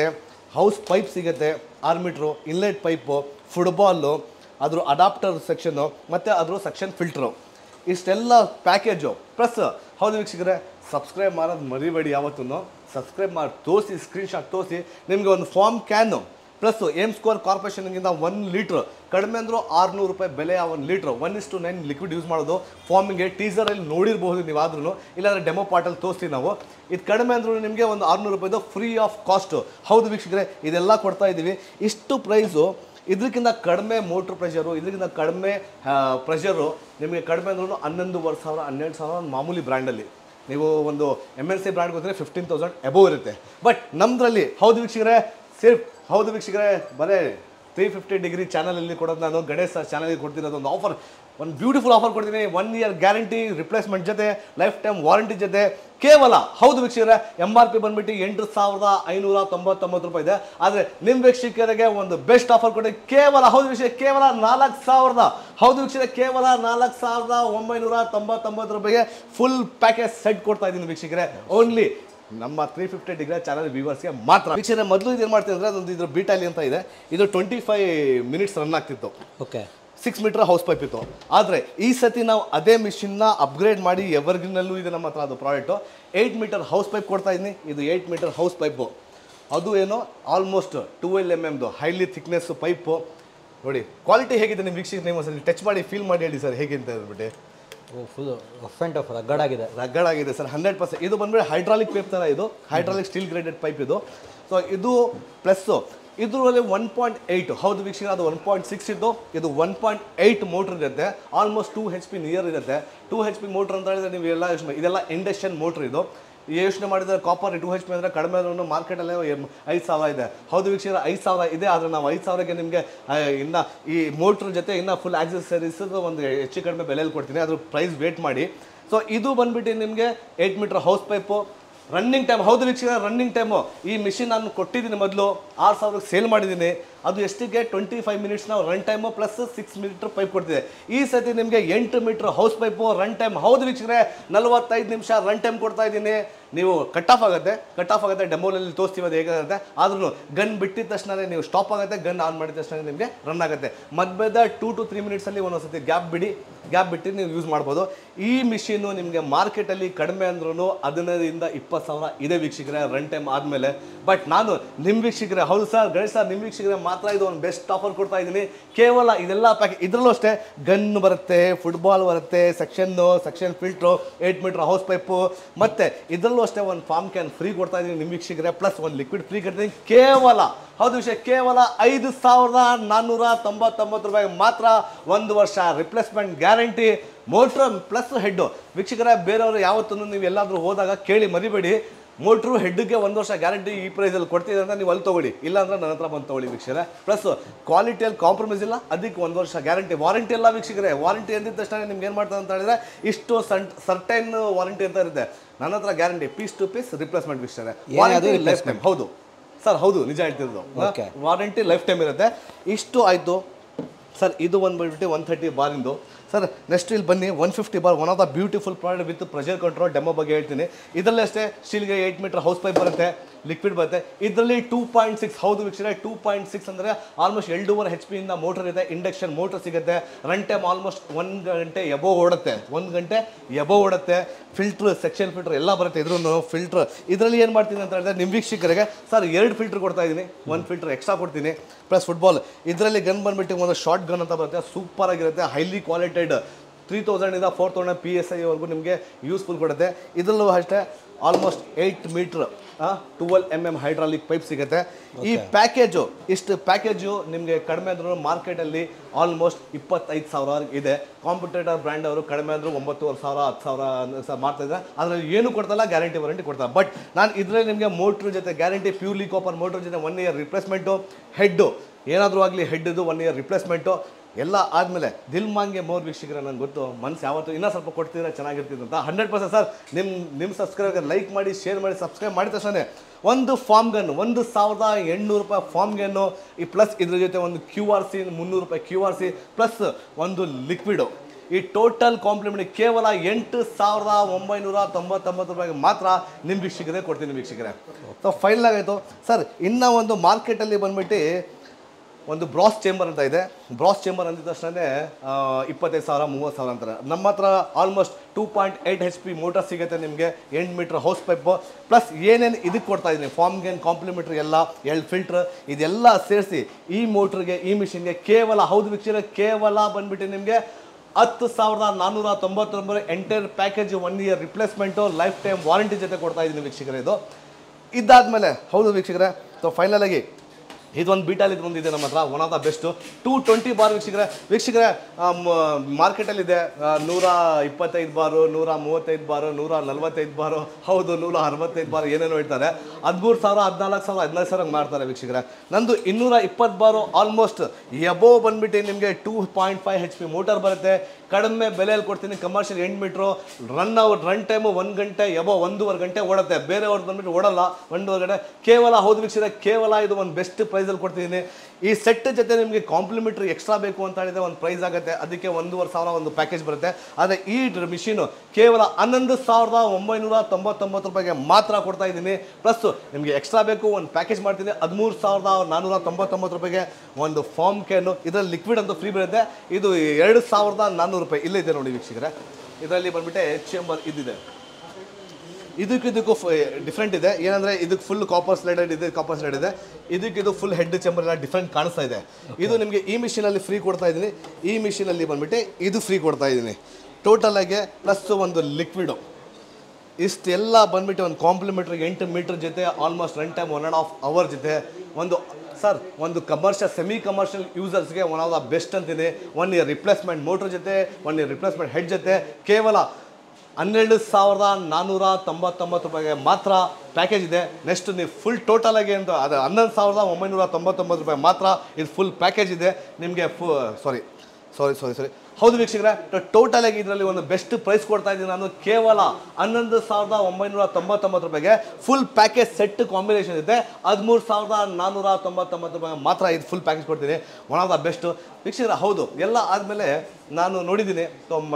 ಹೌಸ್ ಪೈಪ್ ಸಿಗುತ್ತೆ ಆರ್ಮಿಟ್ರು ಇನ್ಲೆಟ್ ಪೈಪು ಫುಟ್ಬಾಲು ಅದ್ರ ಅಡಾಪ್ಟರ್ ಸೆಕ್ಷನ್ನು ಮತ್ತು ಅದ್ರ ಸೆಕ್ಷನ್ ಫಿಲ್ಟ್ರು ಇಷ್ಟೆಲ್ಲ ಪ್ಯಾಕೇಜು ಪ್ಲಸ್ ಹೌದು ವೀಕ್ಷಕರೇ ಸಬ್ಸ್ಕ್ರೈಬ್ ಮಾಡೋದು ಮರಿಬೇಡಿ ಯಾವತ್ತೂ ಸಬ್ಸ್ಕ್ರೈಬ್ ಮಾಡಿ ತೋರಿಸಿ ಸ್ಕ್ರೀನ್ಶಾಟ್ ತೋರಿಸಿ ನಿಮಗೆ ಒಂದು foam can plus aim score ಕಾರ್ಪೊರೇಷನ್ಗಿಂತ ಒನ್ ಲೀಟ್ರ್ ಕಡಿಮೆ ಅಂದರೂ ಆರುನೂರು ರೂಪಾಯಿ ಬೆಲೆ ಆ ಒಂದು litre one is to nine liquid use ಮಾಡೋದು ಫಾರ್ಮಿಂಗ್ಗೆ ಟೀಸರಲ್ಲಿ ನೋಡಿರ್ಬೋದು ನೀವು ಆದ್ರೂ ಇಲ್ಲಾಂದರೆ ಡೆಮೋ ಪಾರ್ಟಲ್ಲಿ ತೋರಿಸ್ತೀವಿ ನಾವು ಇದು ಕಡಿಮೆ ಅಂದ್ರೂ ನಿಮಗೆ ಒಂದು ಆರುನೂರು ರೂಪಾಯಿದು ಫ್ರೀ ಆಫ್ ಕಾಸ್ಟು ಹೌದು ವೀಕ್ಷಕರೇ ಇದೆಲ್ಲ ಕೊಡ್ತಾ ಇದ್ದೀವಿ ಇಷ್ಟು ಪ್ರೈಸು ಇದಕ್ಕಿಂತ ಕಡಿಮೆ ಮೋಟ್ರ್ ಪ್ರೆಷರು ಇದಕ್ಕಿಂತ ಕಡಿಮೆ ಪ್ರೆಷರು ನಿಮಗೆ ಕಡಿಮೆ ಅಂದ್ರೂ ಹನ್ನೊಂದುವರೆ ಸಾವಿರ ಹನ್ನೆರಡು ಸಾವಿರ ಮಾಮೂಲಿ ಬ್ರ್ಯಾಂಡಲ್ಲಿ ನೀವು ಒಂದು ಎಮ್ ಎಲ್ ಸಿ ಬ್ರ್ಯಾಂಡ್ ಹೋದರೆ ಫಿಫ್ಟೀನ್ ತೌಸಂಡ್ ಎಬೋವ್ ಇರುತ್ತೆ ಬಟ್ ನಮ್ಮದ್ರಲ್ಲಿ ಹೌದು ವೀಕ್ಷಕರೇ ಸೇಫ್ ಹೌದು ವೀಕ್ಷಕರೇ ಬರೇ ತ್ರೀ ಫಿಫ್ಟಿ ಡಿಗ್ರಿ ಚಾನಲಲ್ಲಿ ಕೊಡೋದು ನಾನು ಗಣೇಶ್ ಸರ್ ಚಾನಲ್ಗೆ ಕೊಡ್ತಿರೋದು ಒಂದು ಆಫರ್ ಒಂದು ಬ್ಯೂಟಿಫುಲ್ ಆಫರ್ ಕೊಡ್ತೀನಿ ಒನ್ ಇಯರ್ ಗ್ಯಾರಂಟಿ ರಿಪ್ಲೇಸ್ಮೆಂಟ್ ಜೊತೆ ಲೈಫ್ ಟೈಮ್ ವಾರಂಟಿ ಜೊತೆ ಕೇವಲ ಹೌದು ವೀಕ್ಷಕರೇ ಎಮ್ ಆರ್ ಪಿ ಬಂದ್ಬಿಟ್ಟು ಎಂಟು ಸಾವಿರದ ಐನೂರ ತೊಂಬತ್ತೊಂಬತ್ತು ರೂಪಾಯಿ ಇದೆ ಆದರೆ ನಿಮ್ಮ ವೀಕ್ಷಕರಿಗೆ ಒಂದು ಬೆಸ್ಟ್ ಆಫರ್ ಕೊಡಿ ಕೇವಲ ಹೌದು ವೀಕ್ಷಕ ಕೇವಲ ನಾಲ್ಕು ಸಾವಿರದ ಹೌದು ವೀಕ್ಷಕ ಕೇವಲ ನಾಲ್ಕು ಸಾವಿರದ ಒಂಬೈನೂರ ತೊಂಬತ್ತೊಂಬತ್ತು ರೂಪಾಯಿಗೆ ಫುಲ್ ಪ್ಯಾಕೇಜ್ ಸೆಟ್ ಕೊಡ್ತಾ ಇದ್ದೀನಿ ವೀಕ್ಷಕರೇ ಓನ್ಲಿ ನಮ್ಮ ತ್ರೀ ಫಿಫ್ಟಿ ಡಿಗ್ರಿ ಚಾನಲ್ ವ್ಯೂವರ್ಸ್ಗೆ ಮಾತ್ರ ವೀಕ್ಷಕರೇ ಮೊದಲು ಇದು ಏನು ಮಾಡ್ತೀವಿ ಅಂದರೆ ಅದೊಂದು ಇದ್ರ ಬೀಟಾಲಿ ಅಂತ ಇದೆ ಇದು ಟ್ವೆಂಟಿ ಫೈವ್ ಮಿನಿಟ್ಸ್ ರನ್ ಆಗ್ತಿತ್ತು okay six metre hose pipe ಇತ್ತು ಆದರೆ ಈ ಸತಿ ನಾವು ಅದೇ ಮಿಷಿನ್ನ ಅಪ್ಗ್ರೇಡ್ ಮಾಡಿ ಎವರ್ಗ್ರೀನಲ್ಲೂ ಇದೆ ನಮ್ಮ ಹತ್ರ ಅದು product eight metre hose pipe ಕೊಡ್ತಾ ಇದ್ದೀನಿ ಇದು ಏಯ್ಟ್ ಮೀಟರ್ ಹೌಸ್ ಪೈಪು ಅದು ಏನೋ ಆಲ್ಮೋಸ್ಟ್ ಟುವೆಲ್ ಎಮ್ ಎಮ್ದು ಹೈಲಿ ಥಿಕ್ನೆಸ್ ಪೈಪು ನೋಡಿ ಕ್ವಾಲಿಟಿ ಹೇಗಿದೆ ನಿಮ್ಮ ವೀಕ್ಷಕ ನೀವು ಸರ್ ಟಚ್ ಮಾಡಿ ಫೀಲ್ ಮಾಡಿ ಹೇಳಿ ಸರ್ ಹೇಗೆ ಅಂತ ಹೇಳ್ಬಿಟ್ಟು ಓ ಫುಲ್ ರಫ್ ಆ್ಯಂಡ್ ಟಫ್ ರಗ್ಗಡಾಗಿದೆ ರಗ್ಗಡಾಗಿದೆ ಸರ್ ಹಂಡ್ರೆಡ್ ಪರ್ಸೆಂಟ್ ಇದು ಬಂದ್ಬಿಟ್ಟು ಹೈಡ್ರಾಲಿಕ್ ಪೈಪ್ ಥರ ಇದು ಹೈಡ್ರಾಲಿಕ್ ಸ್ಟೀಲ್ ಗ್ರೇಡೆಡ್ ಪೈಪ್ ಇದು ಸೊ ಇದು ಪ್ಲಸ್ಸು ಇದರಲ್ಲಿ ಒನ್ ಪಾಯಿಂಟ್ ಏಯ್ಟ್ ಹೌದು ವೀಕ್ಷಕ ಅದು ಒನ್ ಪಾಯಿಂಟ್ ಸಿಕ್ಸ್ ಇದ್ದು ಇದು ಒನ್ ಪಾಯಿಂಟ್ ಏಯ್ಟ್ ಮೋಟ್ರ್ ಇರುತ್ತೆ almost two H P near ಇರುತ್ತೆ ಟೂ ಹೆಚ್ ಪಿ ಮೋಟ್ರ್ ಅಂತ ಹೇಳಿದ್ರೆ ನೀವು ಎಲ್ಲ ಯೋಚನೆ ಇದೆಲ್ಲ ಇಂಡಕ್ಷನ್ ಮೋಟ್ರ್ ಇದು ಯೋಚನೆ ಮಾಡಿದ್ರೆ ಕಾಪರ್ ಟೂ ಹೆಚ್ ಪಿ ಅಂದರೆ ಕಡಿಮೆ ಆದ್ರೂ ಮಾರ್ಕೆಟಲ್ಲೇ ಐದು ಸಾವಿರ ಇದೆ ಹೌದು ವೀಕ್ಷಕರ ಐದು ಸಾವಿರ ಇದೆ ಆದರೆ ನಾವು ಐದು ಸಾವಿರಕ್ಕೆ ನಿಮಗೆ ಇನ್ನು ಈ ಮೋಟ್ರ್ ಜೊತೆ ಇನ್ನು ಫುಲ್ ಆಕ್ಸೆಸರೀಸ್ ಒಂದು ಹೆಚ್ಚು ಕಡಿಮೆ ಬೆಲೆಯಲ್ಲಿ ಕೊಡ್ತೀನಿ ಅದ್ರ ಪ್ರೈಸ್ ವೇಟ್ ಮಾಡಿ ಸೊ ಇದು ಬಂದ್ಬಿಟ್ಟು ನಿಮಗೆ eight metre hose pipe running time ಹೌದು ವೀಕ್ಷಕ ರನ್ನಿಂಗ್ ಟೈಮು ಈ ಮಿಷಿನ್ ನಾನು ಕೊಟ್ಟಿದ್ದೀನಿ ಮೊದಲು ಆರು ಸಾವಿರಕ್ಕೆ ಸೇಲ್ ಮಾಡಿದ್ದೀನಿ ಅದು ಎಷ್ಟಿಗೆ ಟ್ವೆಂಟಿ ಫೈವ್ ಮಿನಿಟ್ಸ್ ನಾವು run time plus six metre pipe ಕೊಡ್ತಿದೆ ಈ ಸತಿ ನಿಮಗೆ ಎಂಟು metre hose pipe run time ಹೌದು ವೀಕ್ಷಕರೇ ನಲವತ್ತೈದು ನಿಮಿಷ ರನ್ ಟೈಮ್ ಕೊಡ್ತಾ ಇದ್ದೀನಿ ನೀವು ಕಟ್ ಆಫ್ ಆಗುತ್ತೆ ಕಟ್ ಆಫ್ ಆಗುತ್ತೆ ಡೆಮೋಲಲ್ಲಿ ತೋರಿಸ್ತೀವಿ ಅದು ಹೇಗಾಗುತ್ತೆ ಆದ್ರೂ ಗನ್ ಬಿಟ್ಟಿದ ತಕ್ಷಣ ನೀವು ಸ್ಟಾಪ್ ಆಗುತ್ತೆ ಗನ್ ಆನ್ ಮಾಡಿದ ತಕ್ಷಣ ನಿಮಗೆ ರನ್ ಆಗುತ್ತೆ ಮಧ್ಯದ ಟೂ ಟು ತ್ರೀ ಮಿನಿಟ್ಸಲ್ಲಿ ಒಂದೊಂದು ಸತಿ ಗ್ಯಾಪ್ ಬಿಡಿ ಗ್ಯಾಪ್ ಬಿಟ್ಟು ನೀವು ಯೂಸ್ ಮಾಡ್ಬೋದು ಈ ಮಿಷಿನು ನಿಮಗೆ ಮಾರ್ಕೆಟಲ್ಲಿ ಕಡಿಮೆ ಅಂದ್ರೂ ಹದಿನೈದರಿಂದ ಇಪ್ಪತ್ತು ಸಾವಿರ ಇದೆ ವೀಕ್ಷಕರೇ ರನ್ ಟೈಮ್ ಆದಮೇಲೆ ಬಟ್ ನಾನು ನಿಮ್ಮ ವೀಕ್ಷಕರೇ ಹೌದು ಸರ್ ಗಣೇಶ್ ಸರ್ ನಿಮ್ಮ ವೀಕ್ಷಕರೇ ಮಾತ್ರ ಇದು ಒಂದು ಬೆಸ್ಟ್ ಆಫರ್ ಕೊಡ್ತಾ ಇದ್ದೀನಿ ಕೇವಲ ಇದೆಲ್ಲ ಪ್ಯಾಕ್ ಇದರಲ್ಲೂ ಅಷ್ಟೇ ಗನ್ ಬರುತ್ತೆ ಫುಟ್ಬಾಲ್ ಬರುತ್ತೆ section section filter eight metre hose pipe ಮತ್ತು ಇದರಲ್ಲೂ ಅಷ್ಟೇ ಒಂದು ಫಾರ್ಮ್ ಕ್ಯಾನ್ ಫ್ರೀ ಕೊಡ್ತಾ ಇದ್ದೀನಿ ನಿಮ್ಮ ವೀಕ್ಷಕರೇ ಪ್ಲಸ್ ಒಂದು ಲಿಕ್ವಿಡ್ ಫ್ರೀ ಕೊಡ್ತೀನಿ ಕೇವಲ ಹೌದು ವಿಷಯ ಕೇವಲ ಐದು ಸಾವಿರದ ನಾನ್ನೂರ ತೊಂಬತ್ತೊಂಬತ್ತು ರೂಪಾಯಿ ಮಾತ್ರ ಒಂದು ವರ್ಷ replacement guarantee motor plus head ವೀಕ್ಷಕರ ಬೇರೆಯವರು ಯಾವತ್ತೂ ನೀವು ಎಲ್ಲಾದರೂ ಹೋದಾಗ ಕೇಳಿ ಮರಿಬೇಡಿ ಮೋಟ್ರು ಹೆಡ್ಗೆ ಒಂದು ವರ್ಷ ಗ್ಯಾರಂಟಿ ಈ ಪ್ರೈಸಲ್ಲಿ ಕೊಡ್ತಿದ್ರೆ ಅಂತ ನೀವು ಅಲ್ಲಿ ತೊಗೊಳ್ಳಿ ಇಲ್ಲಾಂದ್ರೆ ನನ್ನ ಹತ್ರ ಬಂದು ತೊಗೊಳ್ಳಿ ವೀಕ್ಷಕರೇ ಪ್ಲಸ್ ಕ್ವಾಲಿಟಿಯಲ್ಲಿ ಕಾಂಪ್ರಮೈಸ್ ಇಲ್ಲ ಅದಕ್ಕೆ ಒಂದು ವರ್ಷ ಗ್ಯಾರಂಟಿ ವಾರಂಟಿ ಎಲ್ಲ ವೀಕ್ಷಕರೇ ವಾರಂಟಿ ಅಂದಿದ ತಕ್ಷಣ ನಿಮ್ಗೆ ಏನು ಮಾಡ್ತಾರೆ ಅಂತ ಹೇಳಿದ್ರೆ ಇಷ್ಟು ಸನ್ ಸರ್ಟೈನ್ ವಾರಂಟಿ ಅಂತ ಇರುತ್ತೆ ನನ್ನ ಹತ್ರ guarantee piece to piece replacement ವೀಕ್ಷಕರೇ ಏನಾದ್ರು ವಾರಂಟಿ ಲೈಫ್ ಟೈಮ್ ಹೌದು ಸರ್ ಹೌದು ನಿಜ ಹೇಳ್ತಿರೋದು Okay. ವಾರಂಟಿ ಲೈಫ್ ಟೈಮ್ ಇರುತ್ತೆ ಇಷ್ಟು ಆಯಿತು ಸರ್ ಇದು ಒಂದು ಬಂದ್ಬಿಟ್ಟು ಒನ್ ಥರ್ಟಿ ಬಾರಿಂದು ಸರ್ ನೆಕ್ಸ್ಟ್ ಇಲ್ಲಿ ಬನ್ನಿ one fifty bar one of the beautiful product with pressure control demo ಬಗ್ಗೆ ಹೇಳ್ತೀನಿ ಇದರಲ್ಲಿ ಅಷ್ಟೇ ಸ್ಟೀಲ್ಗೆ ಏಯ್ಟ್ ಮೀಟರ್ ಹೌಸ್ ಪೈಪ್ ಬರುತ್ತೆ ಲಿಕ್ವಿಡ್ ಬರುತ್ತೆ ಇದರಲ್ಲಿ ಟೂ ಪಾಯಿಂಟ್ ಸಿಕ್ಸ್ ಹೌದು ವೀಕ್ಷಣೆ ಟೂ ಪಾಯಿಂಟ್ ಸಿಕ್ಸ್ ಅಂದರೆ ಆಲ್ಮೋಸ್ಟ್ ಎರಡೂವರೆ ಹೆಚ್ ಪಿಯಿಂದ ಮೋಟರ್ ಇದೆ ಇಂಡಕ್ಷನ್ ಮೋಟರ್ ಸಿಗುತ್ತೆ ರನ್ ಟೈಮ್ ಆಲ್ಮೋಸ್ಟ್ ಒಂದು ಗಂಟೆ ಎಬೋ ಓಡುತ್ತೆ ಒಂದು ಗಂಟೆ ಎಬೋ ಓಡುತ್ತೆ ಫಿಲ್ಟ್ರ್ ಸೆಕ್ಷನ್ ಫಿಲ್ಟರ್ ಎಲ್ಲ ಬರುತ್ತೆ ಇದ್ರೂ ಫಿಲ್ಟ್ರ್ ಇದರಲ್ಲಿ ಏನು ಮಾಡ್ತೀನಿ ಅಂತ ಹೇಳಿದ್ರೆ ನಿಮ್ಮ ವೀಕ್ಷಕರಿಗೆ ಸರ್ ಎರಡು ಫಿಲ್ಟರ್ ಕೊಡ್ತಾ ಇದ್ದೀನಿ ಒಂದು ಫಿಲ್ಟರ್ ಎಕ್ಸ್ಟ್ರಾ ಕೊಡ್ತೀನಿ ಪ್ಲಸ್ ಫುಟ್ಬಾಲ್ ಇದರಲ್ಲಿ ಗನ್ ಬಂದ್ಬಿಟ್ಟು ಒಂದು ಶಾರ್ಟ್ ಗನ್ ಅಂತ ಬರುತ್ತೆ ಸೂಪರ್ ಆಗಿರುತ್ತೆ ಹೈಲಿ ಕ್ವಾಲಿಟೆಡ್ ತ್ರೀ ತೌಸಂಡಿಂದ ಫೋರ್ ತೌಸಂಡ್ ಪಿ ಎಸ್ ಐವರೆಗೂ ನಿಮಗೆ ಯೂಸ್ಫುಲ್ ಕೊಡುತ್ತೆ ಇದರಲ್ಲೂ ಅಷ್ಟೇ almost eight metre twelve M M hydraulic pipe ಸಿಗುತ್ತೆ ಈ ಪ್ಯಾಕೇಜು ಇಷ್ಟು ಪ್ಯಾಕೇಜು ನಿಮಗೆ ಕಡಿಮೆ ಅಂದ್ರೂ ಮಾರ್ಕೆಟಲ್ಲಿ ಆಲ್ಮೋಸ್ಟ್ ಇಪ್ಪತ್ತೈದು ಸಾವಿರ ಇದೆ ಕಾಂಪಿಟೇಟರ್ ಬ್ರ್ಯಾಂಡ್ ಅವರು ಕಡಿಮೆ ಅಂದರೂ ಒಂಬತ್ತುವರೆ ಸಾವಿರ ಹತ್ತು ಸಾವಿರ ಅನ್ನ ಸ- ಮಾಡ್ತಾ ಇದ್ದಾರೆ ಅದರಲ್ಲಿ ಏನು ಕೊಡ್ತಲ್ಲ ಗ್ಯಾರಂಟಿ ವಾರಂಟಿ ಕೊಡ್ತಾರೆ ಬಟ್ ನಾನು ಇದರಲ್ಲಿ ನಿಮಗೆ ಮೋಟ್ರ್ ಜೊತೆ ಗ್ಯಾರಂಟಿ ಪ್ಯೂರ್ಲಿ ಕಾಪರ್ ಮೋಟ್ರ್ ಜೊತೆ ಒನ್ ಇಯರ್ ರಿಪ್ಲೇಸ್ಮೆಂಟು ಹೆಡ್ಡು ಏನಾದರೂ ಆಗಲಿ ಹೆಡ್ದು ಒನ್ ಇಯರ್ ರಿಪ್ಲೇಸ್ಮೆಂಟು ಎಲ್ಲ ಆದಮೇಲೆ ದಿಲ್ ಮಾಂಗೆ ಮೋರ್ ವೀಕ್ಷಕರ ನಂಗೆ ಗೊತ್ತು ಮನ್ಸು ಯಾವತ್ತು ಇನ್ನೂ ಸ್ವಲ್ಪ ಕೊಡ್ತಿದ್ರೆ ಚೆನ್ನಾಗಿರ್ತಿತ್ತು ಅಂತ ಹಂಡ್ರೆಡ್ ಪರ್ಸೆಂಟ್ ಸರ್ ನಿಮ್ಮ ನಿಮ್ಮ ಸಬ್ಸ್ಕ್ರೈಬರ್ ಲೈಕ್ ಮಾಡಿ ಶೇರ್ ಮಾಡಿ ಸಬ್ಸ್ಕ್ರೈಬ್ ಮಾಡಿದ ತಕ್ಷಣ ಒಂದು ಫಾರ್ಮ್ ಗನ್ ಒಂದು ಸಾವಿರದ ಎಂಟುನೂರು ರೂಪಾಯಿ ಫಾರ್ಮ್ ಗನ್ನು ಈ ಪ್ಲಸ್ ಇದ್ರ ಜೊತೆ ಒಂದು ಕ್ಯೂ ಆರ್ ಸಿ ಮುನ್ನೂರು ರೂಪಾಯಿ ಕ್ಯೂ ಆರ್ ಸಿ ಪ್ಲಸ್ ಒಂದು ಲಿಕ್ವಿಡು ಈ ಟೋಟಲ್ ಕಾಂಪ್ಲಿಮೆಂಟ್ ಕೇವಲ ಎಂಟು ಸಾವಿರದ ಒಂಬೈನೂರ ತೊಂಬತ್ತೊಂಬತ್ತು ರೂಪಾಯಿಗೆ ಮಾತ್ರ ನಿಮ್ಮ ವೀಕ್ಷಕರೇ ಕೊಡ್ತೀನಿ ವೀಕ್ಷಕರೇ ಸೊ ಫೈನಲ್ ಆಗಾಯಿತು ಸರ್ ಇನ್ನೂ ಒಂದು ಮಾರ್ಕೆಟಲ್ಲಿ ಬಂದ್ಬಿಟ್ಟು ಒಂದು ಬ್ರಾಸ್ ಚೇಂಬರ್ ಅಂತ ಇದೆ ಬ್ರಾಸ್ ಚೇಂಬರ್ ಅಂದಿದ ತಕ್ಷಣ ಇಪ್ಪತ್ತೈದು ಸಾವಿರ ಮೂವತ್ತು ಸಾವಿರ ಅಂತಾರೆ ನಮ್ಮ ಹತ್ರ almost two point eight H P motor ಸಿಗುತ್ತೆ ನಿಮಗೆ ಎಂಟು ಮೀಟ್ರ್ ಹೌಸ್ ಪೈಪು ಪ್ಲಸ್ ಏನೇನು ಇದಕ್ಕೆ ಕೊಡ್ತಾ ಇದ್ದೀನಿ ಫಾರ್ಮ್ಗೇನ್ ಕಾಂಪ್ಲಿಮೆಂಟ್ರಿ ಎಲ್ಲ ಎಲ್ ಫಿಲ್ಟ್ರ್ ಇದೆಲ್ಲ ಸೇರಿಸಿ ಈ ಮೋಟ್ರಿಗೆ ಈ ಮಿಷಿನ್ಗೆ ಕೇವಲ ಹೌದು ವೀಕ್ಷಕರೇ ಕೇವಲ ಬಂದ್ಬಿಟ್ಟು ನಿಮಗೆ ಹತ್ತು ಸಾವಿರದ ನಾನ್ನೂರ ತೊಂಬತ್ತೊಂಬತ್ತು entire package one year replacement lifetime warranty ಜೊತೆ ಕೊಡ್ತಾ ಇದ್ದೀನಿ ವೀಕ್ಷಕರೇ ಇದು ಇದಾದ್ಮೇಲೆ ಹೌದು ವೀಕ್ಷಕರೇ ಸೊ ಫೈನಲ್ ಆಗಿ ಇದೊಂದು ಬೀಟಲ್ ಇದು ಒಂದಿದೆ ನಮ್ಮ ಹತ್ರ one of the best two twenty bar ವೀಕ್ಷಕರೇ ವೀಕ್ಷಕರೇ ಮಾರ್ಕೆಟಲ್ಲಿದೆ ನೂರ ಇಪ್ಪತ್ತೈದು ಬಾರು ನೂರ ಮೂವತ್ತೈದು ಬಾರು ನೂರ ನಲ್ವತ್ತೈದು ಬಾರು ಹೌದು ನೂರ ಅರವತ್ತೈದು ಬಾರು ಏನೇನೋ ಹೇಳ್ತಾರೆ ಹದಿಮೂರು ಸಾವಿರ ಹದಿನಾಲ್ಕು ಸಾವಿರ ಹದಿನೈದು ಸಾವಿರ ಮಾಡ್ತಾರೆ ವೀಕ್ಷಕರೇ ನಂದು ಇನ್ನೂರ ಇಪ್ಪತ್ತು ಬಾರು ಆಲ್ಮೋಸ್ಟ್ ಎಬೋ ಬಂದ್ಬಿಟ್ಟು ನಿಮಗೆ two point five H P motor ಬರುತ್ತೆ ಕಡಿಮೆ ಬೆಲೆಯಲ್ಲಿ ಕೊಡ್ತೀನಿ ಕಮರ್ಷಿಯಲ್ ಎಂಟು metre run hour run time ಒಂದು ಗಂಟೆ ಎಬೋ ಒಂದೂವರೆ ಗಂಟೆ ಓಡುತ್ತೆ ಬೇರೆಯವ್ರು ಬಂದ್ಬಿಟ್ಟು ಓಡಲ್ಲ ಒಂದೂವರೆ ಗಂಟೆ ಕೇವಲ ಹೌದು ವೀಕ್ಷಕರೇ ಕೇವಲ ಇದು ಒಂದು ಬೆಸ್ಟ್ ಪ್ರೈಸಲ್ಲಿ ಕೊಡ್ತಿದ್ದೀನಿ ಈ ಸೆಟ್ ಜೊತೆ ನಿಮಗೆ ಕಾಂಪ್ಲಿಮೆಂಟ್ರಿ ಎಕ್ಸ್ಟ್ರಾ ಬೇಕು ಅಂತ ಹೇಳಿದ್ರೆ ಒಂದು ಪ್ರೈಸ್ ಆಗುತ್ತೆ ಅದಕ್ಕೆ ಒಂದೂವರೆ ಸಾವಿರ ಒಂದು ಪ್ಯಾಕೇಜ್ ಬರುತ್ತೆ ಆದರೆ ಈ ಮಿಷಿನು ಕೇವಲ ಹನ್ನೊಂದು ಸಾವಿರದ ಒಂಬೈನೂರ ತೊಂಬತ್ತೊಂಬತ್ತು ರೂಪಾಯಿಗೆ ಮಾತ್ರ ಕೊಡ್ತಾ ಇದ್ದೀನಿ ಪ್ಲಸ್ ನಿಮಗೆ ಎಕ್ಸ್ಟ್ರಾ ಬೇಕು ಒಂದು ಪ್ಯಾಕೇಜ್ ಮಾಡ್ತೀನಿ ಹದಿಮೂರು ಸಾವಿರದ ನಾನ್ನೂರ ತೊಂಬತ್ತೊಂಬತ್ತು ರೂಪಾಯಿಗೆ ಒಂದು ಫಾರ್ಮ್ ಕ್ಯಾನು ಇದರಲ್ಲಿ ಲಿಕ್ವಿಡ್ ಅಂತೂ ಫ್ರೀ ಬರುತ್ತೆ ಇದು ಎರಡು ಸಾವಿರದ ನಾನ್ನೂರು ರೂಪಾಯಿ ಇಲ್ಲೇ ಇದೆ ನೋಡಿ ವೀಕ್ಷಕರೇ ಇದರಲ್ಲಿ ಬಂದ್ಬಿಟ್ಟೆ ಚೇಂಬರ್ ಇದಿದೆ ಇದಕ್ಕೆ ಇದಕ್ಕೂ ಡಿಫ್ರೆಂಟ್ ಇದೆ ಏನಂದ್ರೆ ಇದಕ್ಕೆ ಫುಲ್ ಕಾಪರ್ ಸ್ಲೈಡೆಡ್ ಇದೆ ಕಾಪರ್ ಸ್ಲೈಡ್ ಇದೆ ಇದಕ್ಕೆ ಇದು ಫುಲ್ ಹೆಡ್ ಚೆಂಬರ್ ಎಲ್ಲ ಡಿಫ್ರೆಂಟ್ ಕಾಣಿಸ್ತಾ ಇದೆ ಇದು ನಿಮಗೆ ಈ ಮಿಷಿನಲ್ಲಿ ಫ್ರೀ ಕೊಡ್ತಾ ಇದ್ದೀನಿ ಈ ಮಿಷಿನಲ್ಲಿ ಬಂದ್ಬಿಟ್ಟು ಇದು ಫ್ರೀ ಕೊಡ್ತಾ ಇದ್ದೀನಿ ಟೋಟಲ್ ಆಗಿ ಪ್ಲಸ್ ಒಂದು ಲಿಕ್ವಿಡು ಇಷ್ಟೆಲ್ಲ ಬಂದ್ಬಿಟ್ಟು ಒಂದು ಕಾಂಪ್ಲಿಮೆಂಟ್ರಿ ಎಂಟು ಮೀಟರ್ ಜೊತೆ almost run time one and half hour ಜೊತೆ ಒಂದು ಸರ್ ಒಂದು ಕಮರ್ಷಿಯಲ್ ಸೆಮಿ ಕಮರ್ಷಿಯಲ್ ಯೂಸರ್ಸ್ಗೆ ಒನ್ ಆಫ್ ದ ಬೆಸ್ಟ್ ಅಂತೀನಿ ಒನ್ ಇಯರ್ ರಿಪ್ಲೇಸ್ಮೆಂಟ್ ಮೋಟ್ರ್ ಜೊತೆ ಒನ್ ಇಯರ್ ರಿಪ್ಲೇಸ್ಮೆಂಟ್ ಹೆಡ್ ಜೊತೆ ಕೇವಲ ಹನ್ನೆರಡು ಸಾವಿರದ ನಾನ್ನೂರ ತೊಂಬತ್ತೊಂಬತ್ತು ರೂಪಾಯಿಗೆ ಮಾತ್ರ ಪ್ಯಾಕೇಜ್ ಇದೆ ನೆಕ್ಸ್ಟ್ ನೀವು ಫುಲ್ ಟೋಟಲ್ ಆಗಿ ಅಂತ ಅದು ಹನ್ನೊಂದು ಸಾವಿರದ ಒಂಬೈನೂರ ತೊಂಬತ್ತೊಂಬತ್ತು ರೂಪಾಯಿ ಮಾತ್ರ ಇದು ಫುಲ್ ಪ್ಯಾಕೇಜ್ ಇದೆ ನಿಮಗೆ ಫು ಸಾರಿ ಸಾರಿ ಸಾರಿ ಸಾರಿ ಹೌದು ವೀಕ್ಷಕರೇ ಟೋಟಲ್ ಆಗಿ ಇದರಲ್ಲಿ ಒಂದು ಬೆಸ್ಟ್ ಪ್ರೈಸ್ ಕೊಡ್ತಾ ಇದ್ದೀನಿ ನಾನು ಕೇವಲ ಹನ್ನೊಂದು ಸಾವಿರದ ಒಂಬೈನೂರ ತೊಂಬತ್ತೊಂಬತ್ತು ರೂಪಾಯಿಗೆ ಫುಲ್ ಪ್ಯಾಕೇಜ್ ಸೆಟ್ ಕಾಂಬಿನೇಷನ್ ಇದೆ ಹದಿಮೂರು ಸಾವಿರದ ನಾನ್ನೂರ ತೊಂಬತ್ತೊಂಬತ್ತು ರೂಪಾಯಿ ಮಾತ್ರ ಇದು ಫುಲ್ ಪ್ಯಾಕೇಜ್ ಕೊಡ್ತೀನಿ ಒನ್ ಆಫ್ ದ ಬೆಸ್ಟು ವೀಕ್ಷಕರ ಹೌದು ಎಲ್ಲ ಆದಮೇಲೆ ನಾನು ನೋಡಿದ್ದೀನಿ ತೊಮ್ಮ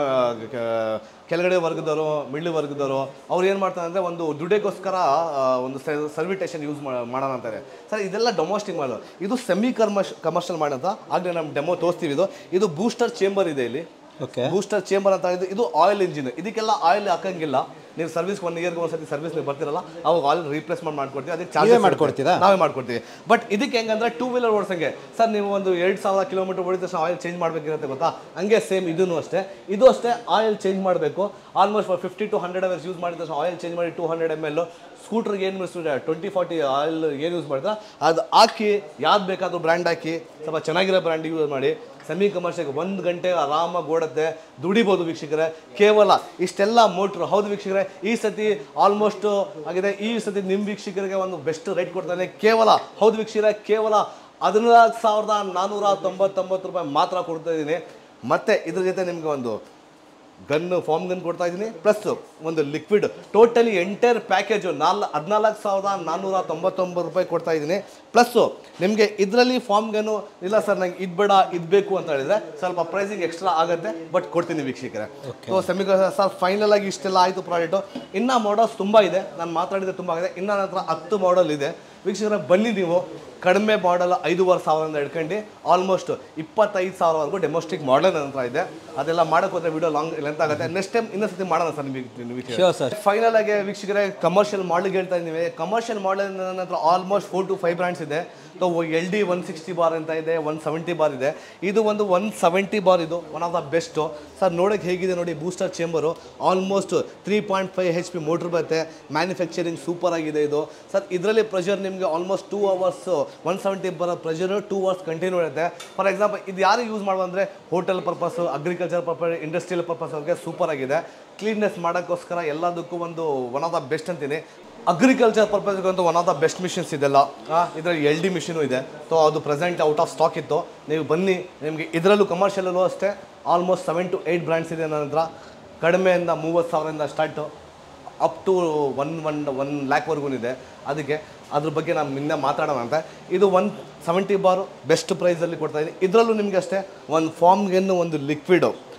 ಕ- ಕೆಳಗಡೆ ವರ್ಗದವರು ಮಿಡ್ಲ್ ವರ್ಗದವರು ಅವ್ರು ಏನು ಮಾಡ್ತಾರೆ ಅಂದರೆ ಒಂದು ದುಡ್ಡಿಗೋಸ್ಕರ ಆ, ಒಂದು ಸರ್ವಿಟೇಷನ್ ಯೂಸ್ ಮಾಡೋಣ ಅಂತಾರೆ ಸರ್ ಇದೆಲ್ಲ ಡೊಮೊಸ್ಟಿಕ್ ಮಾಡೋದು ಇದು ಸೆಮಿ ಕಮರ್ಷ್ ಕಮರ್ಷಿಯಲ್ ಮಾಡೋಂಥ ಆಗಲೇ ನಮ್ಮ ಡೆಮೋ ತೋರಿಸ್ತೀವಿ ಇದು ಇದು ಬೂಸ್ಟರ್ ಚೇಂಬರ್ ಇದೆ ಇಲ್ಲಿ ಓಕೆ ಬೂಸ್ಟರ್ ಚೇಂಬರ್ ಅಂತ ಇದು ಇದು ಆಯಿಲ್ ಇಂಜಿನ್ ಇದಕ್ಕೆಲ್ಲ ಆಯಿಲ್ ಹಾಕಂಗಿಲ್ಲ ನೀವು ಸರ್ವಿಸ್ ಒನ್ ಇಯರ್ಗೆ ಒಂದ್ಸತಿ ಸರ್ವಿಸ್ ನೀವು ಬರ್ತಿರಲ್ಲ ಅವಾಗ ಆಯಿಲ್ ರೀಪ್ಲೇಸ್ಮೆಂಟ್ ಮಾಡ್ಕೊಡ್ತೀವಿ ಅದಕ್ಕೆ ನೀವೇ ಚಾರ್ಜ್ ಮಾಡ್ಕೊಡ್ತೀರಾ? ನಾವೇ ಮಾಡ್ಕೊಡ್ತೀವಿ ಬಟ್ ಇದಕ್ಕೆ ಹೆಂಗಂದ್ರೆ ಟೂ ವೀಲರ್ ಓಡಿಸಂಗೆ ಸರ್ ನೀವು ಒಂದು ಎರಡು ಸಾವಿರ ಕಿಲೋಮೀಟರ್ ಓಡಿದ ತಕ್ಷಣ ಆಯಿಲ್ ಚೇಂಜ್ ಮಾಡಬೇಕಿರುತ್ತೆ ಗೊತ್ತಾ ಹಂಗೆ ಸೇಮ್ ಇದೂ ಅಷ್ಟೇ ಇದು ಅಷ್ಟೇ ಆಯಿಲ್ ಚೇಂಜ್ ಮಾಡಬೇಕು almost fifty to hundred hours use ಮಾಡಿದ ತಕ್ಷಣ ಆಯಿಲ್ ಚೇಂಜ್ ಮಾಡಿ ಟೂ ಹಂಡ್ರೆಡ್ ಎಮ್ ಎಲ್ ಸ್ಕೂಟ್ರಿಗೆ ಏನು ಮಿಸ್ಟರ್ ಟ್ವೆಂಟಿ ಫಾರ್ಟಿ ಆಯಿಲ್ ಏನು ಯೂಸ್ ಮಾಡಿದ್ರೆ ಅದು ಹಾಕಿ ಯಾವ್ದು ಬೇಕಾದರೂ ಬ್ರ್ಯಾಂಡ್ ಹಾಕಿ ಸ್ವಲ್ಪ ಚೆನ್ನಾಗಿರೋ ಬ್ರ್ಯಾಂಡ್ ಯೂಸ್ ಮಾಡಿ ಸೆಮಿ ಕಮರ್ಷಿಯಲ್ ಒಂದು ಗಂಟೆ ಆರಾಮಾಗಿ ಓಡುತ್ತೆ ದುಡಿಬೋದು ವೀಕ್ಷಕರೇ ಕೇವಲ ಇಷ್ಟೆಲ್ಲ ಮೋಟ್ರು ಹೌದು ವೀಕ್ಷಕರೇ ಈ ಸತಿ ಆಲ್ಮೋಸ್ಟ್ ಆಗಿದೆ ಈ ಸತಿ ನಿಮ್ಮ ವೀಕ್ಷಕರಿಗೆ ಒಂದು ಬೆಸ್ಟ್ ರೇಟ್ ಕೊಡ್ತಾನೆ ಕೇವಲ ಹೌದು ವೀಕ್ಷಕರೇ ಕೇವಲ ಹದಿನಾಲ್ಕು ಸಾವಿರದ ನಾನ್ನೂರ ತೊಂಬತ್ತೊಂಬತ್ತು ರೂಪಾಯಿ ಮಾತ್ರ ಕೊಡ್ತಾ ಇದ್ದೀನಿ ಮತ್ತೆ ಇದ್ರ ಜೊತೆ ನಿಮಗೆ ಒಂದು ಗನ್ನು ಫಾರ್ಮ್ ಗನ್ ಕೊಡ್ತಾ ಇದ್ದೀನಿ ಪ್ಲಸ್ ಒಂದು ಲಿಕ್ವಿಡ್ ಟೋಟಲಿ ಎಂಟೈರ್ ಪ್ಯಾಕೇಜು ನಾಲ್ ಹದಿನಾಲ್ಕು ಸಾವಿರದ ನಾನ್ನೂರ ತೊಂಬತ್ತೊಂಬತ್ತು ರೂಪಾಯಿ ಕೊಡ್ತಾ ಇದ್ದೀನಿ ಪ್ಲಸ್ಸು ನಿಮಗೆ ಇದರಲ್ಲಿ ಫಾರ್ಮ್ ಗನ್ನು ಇಲ್ಲ ಸರ್ ನಂಗೆ ಇದು ಬೇಡ ಇದು ಬೇಕು ಅಂತ ಹೇಳಿದ್ರೆ ಸ್ವಲ್ಪ ಪ್ರೈಸಿಂಗ್ ಎಕ್ಸ್ಟ್ರಾ ಆಗುತ್ತೆ ಬಟ್ ಕೊಡ್ತೀನಿ ವೀಕ್ಷಕರೇ ಸೊ ಸೆಮಿ ಸರ್ ಫೈನಲ್ ಆಗಿ ಇಷ್ಟೆಲ್ಲ ಆಯಿತು ಪ್ರಾಡಕ್ಟು ಇನ್ನೂ ಮಾಡಲ್ಸ್ ತುಂಬ ಇದೆ ನಾನು ಮಾತಾಡಿದ್ರೆ ತುಂಬ ಆಗಿದೆ ಇನ್ನು ನನ್ನ ಹತ್ರ ಹತ್ತು ಮಾಡಲ್ ಇದೆ ವೀಕ್ಷಕರೇ ಬನ್ನಿ ನೀವು ಕಡಿಮೆ ಮಾಡಲ್ ಐದೂವರೆ ಸಾವಿರದಿಂದ ಹಿಡ್ಕೊಂಡು ಆಲ್ಮೋಸ್ಟ್ ಇಪ್ಪತ್ತೈದು ಸಾವಿರವರೆಗೂ ಡೆಮೋಸ್ಟಿಕ್ ಮಾಡಲ್ ನನ್ನ ಹತ್ರ ಇದೆ ಅದೆಲ್ಲ ಮಾಡಕ್ಕೆ ಹೋದ್ರೆ ವಿಡಿಯೋ ಲಾಂಗ್ ಲೆಂತ್ ಆಗುತ್ತೆ ನೆಕ್ಸ್ಟ್ ಟೈಮ್ ಇನ್ನೊಂದು ಸತಿ ಮಾಡೋಣ ಸರ್ ನಿಮಗೆ Sure, sir. ಫೈನಲ್ ಆಗಿ ವೀಕ್ಷಕರೇ ಕಮರ್ಷಿಯಲ್ ಮಾಡಲ್ಗೆ ಹೇಳ್ತಾ ಇದ್ದೀವಿ ಕಮರ್ಷಿಯಲ್ ಮಾಡಲ್ ನನ್ನ ಹತ್ರ almost four to five brands ಇದೆ so L D one sixty bar ಅಂತ ಇದೆ ಒನ್ ಸೆವೆಂಟಿ ಬಾರ್ ಇದೆ ಇದು ಒಂದು ಒನ್ ಸೆವೆಂಟಿ ಬಾರ್ ಇದು one of the best sir ನೋಡೋಕೆ ಹೇಗಿದೆ ನೋಡಿ booster chamber almost three point five H P motor ಬರುತ್ತೆ ಮ್ಯಾನುಫ್ಯಾಕ್ಚರಿಂಗ್ ಸೂಪರ್ ಆಗಿದೆ ಇದು ಸರ್ ಇದರಲ್ಲಿ ಪ್ರೆಷರ್ ನಿಮಗೆ almost two hours one seventy ಬರೋ ಪ್ರೆಷರ್ ಟೂ ಅವರ್ಸ್ ಕಂಟಿನ್ಯೂ ಇರುತ್ತೆ ಫಾರ್ ಎಕ್ಸಾಂಪಲ್ ಇದು ಯಾರು use ಮಾಡುವಂದರೆ hotel purpose agriculture purpose industrial purpose ಅವ್ರಿಗೆ ಸೂಪರ್ ಆಗಿದೆ ಕ್ಲೀನ್ನೆಸ್ ಮಾಡೋಕ್ಕೋಸ್ಕರ ಎಲ್ಲದಕ್ಕೂ ಒಂದು ಒನ್ ಆಫ್ ದ ಬೆಸ್ಟ್ ಅಂತೀನಿ ಅಗ್ರಿಕಲ್ಚರ್ ಪರ್ಪಸ್ಗಂತೂ one of the best machines ಇದೆಲ್ಲ ಇದರಲ್ಲಿ ಎಲ್ ಡಿ ಮಿಷಿನು ಇದೆ ಸೊ ಅದು ಪ್ರೆಸೆಂಟ್ ಔಟ್ ಆಫ್ ಸ್ಟಾಕ್ ಇತ್ತು ನೀವು ಬನ್ನಿ ನಿಮಗೆ ಇದರಲ್ಲೂ ಕಮರ್ಷಿಯಲ್ಲೂ ಅಷ್ಟೇ almost seven to eight brands ಇದೆ ನನ್ನ ಹತ್ರ ಕಡಿಮೆಯಿಂದ ಮೂವತ್ತು ಸಾವಿರದಿಂದ start up to one one one ಲ್ಯಾಕ್ವರೆಗೂ ಇದೆ ಅದಕ್ಕೆ ಅದ್ರ ಬಗ್ಗೆ ನಾನು ನಿನ್ನೆ ಮಾತಾಡೋಣ ಅಂತ ಇದು ಒನ್ ಸೆವೆಂಟಿ ಬಾರು ಬೆಸ್ಟ್ ಪ್ರೈಸಲ್ಲಿ ಕೊಡ್ತಾ ಇದ್ದೀನಿ ಇದರಲ್ಲೂ ನಿಮಗೆ ಅಷ್ಟೇ ಒಂದು ಫಾರ್ಮ್ಗೆನ್ನು ಒಂದು ಲಿಕ್ವಿಡು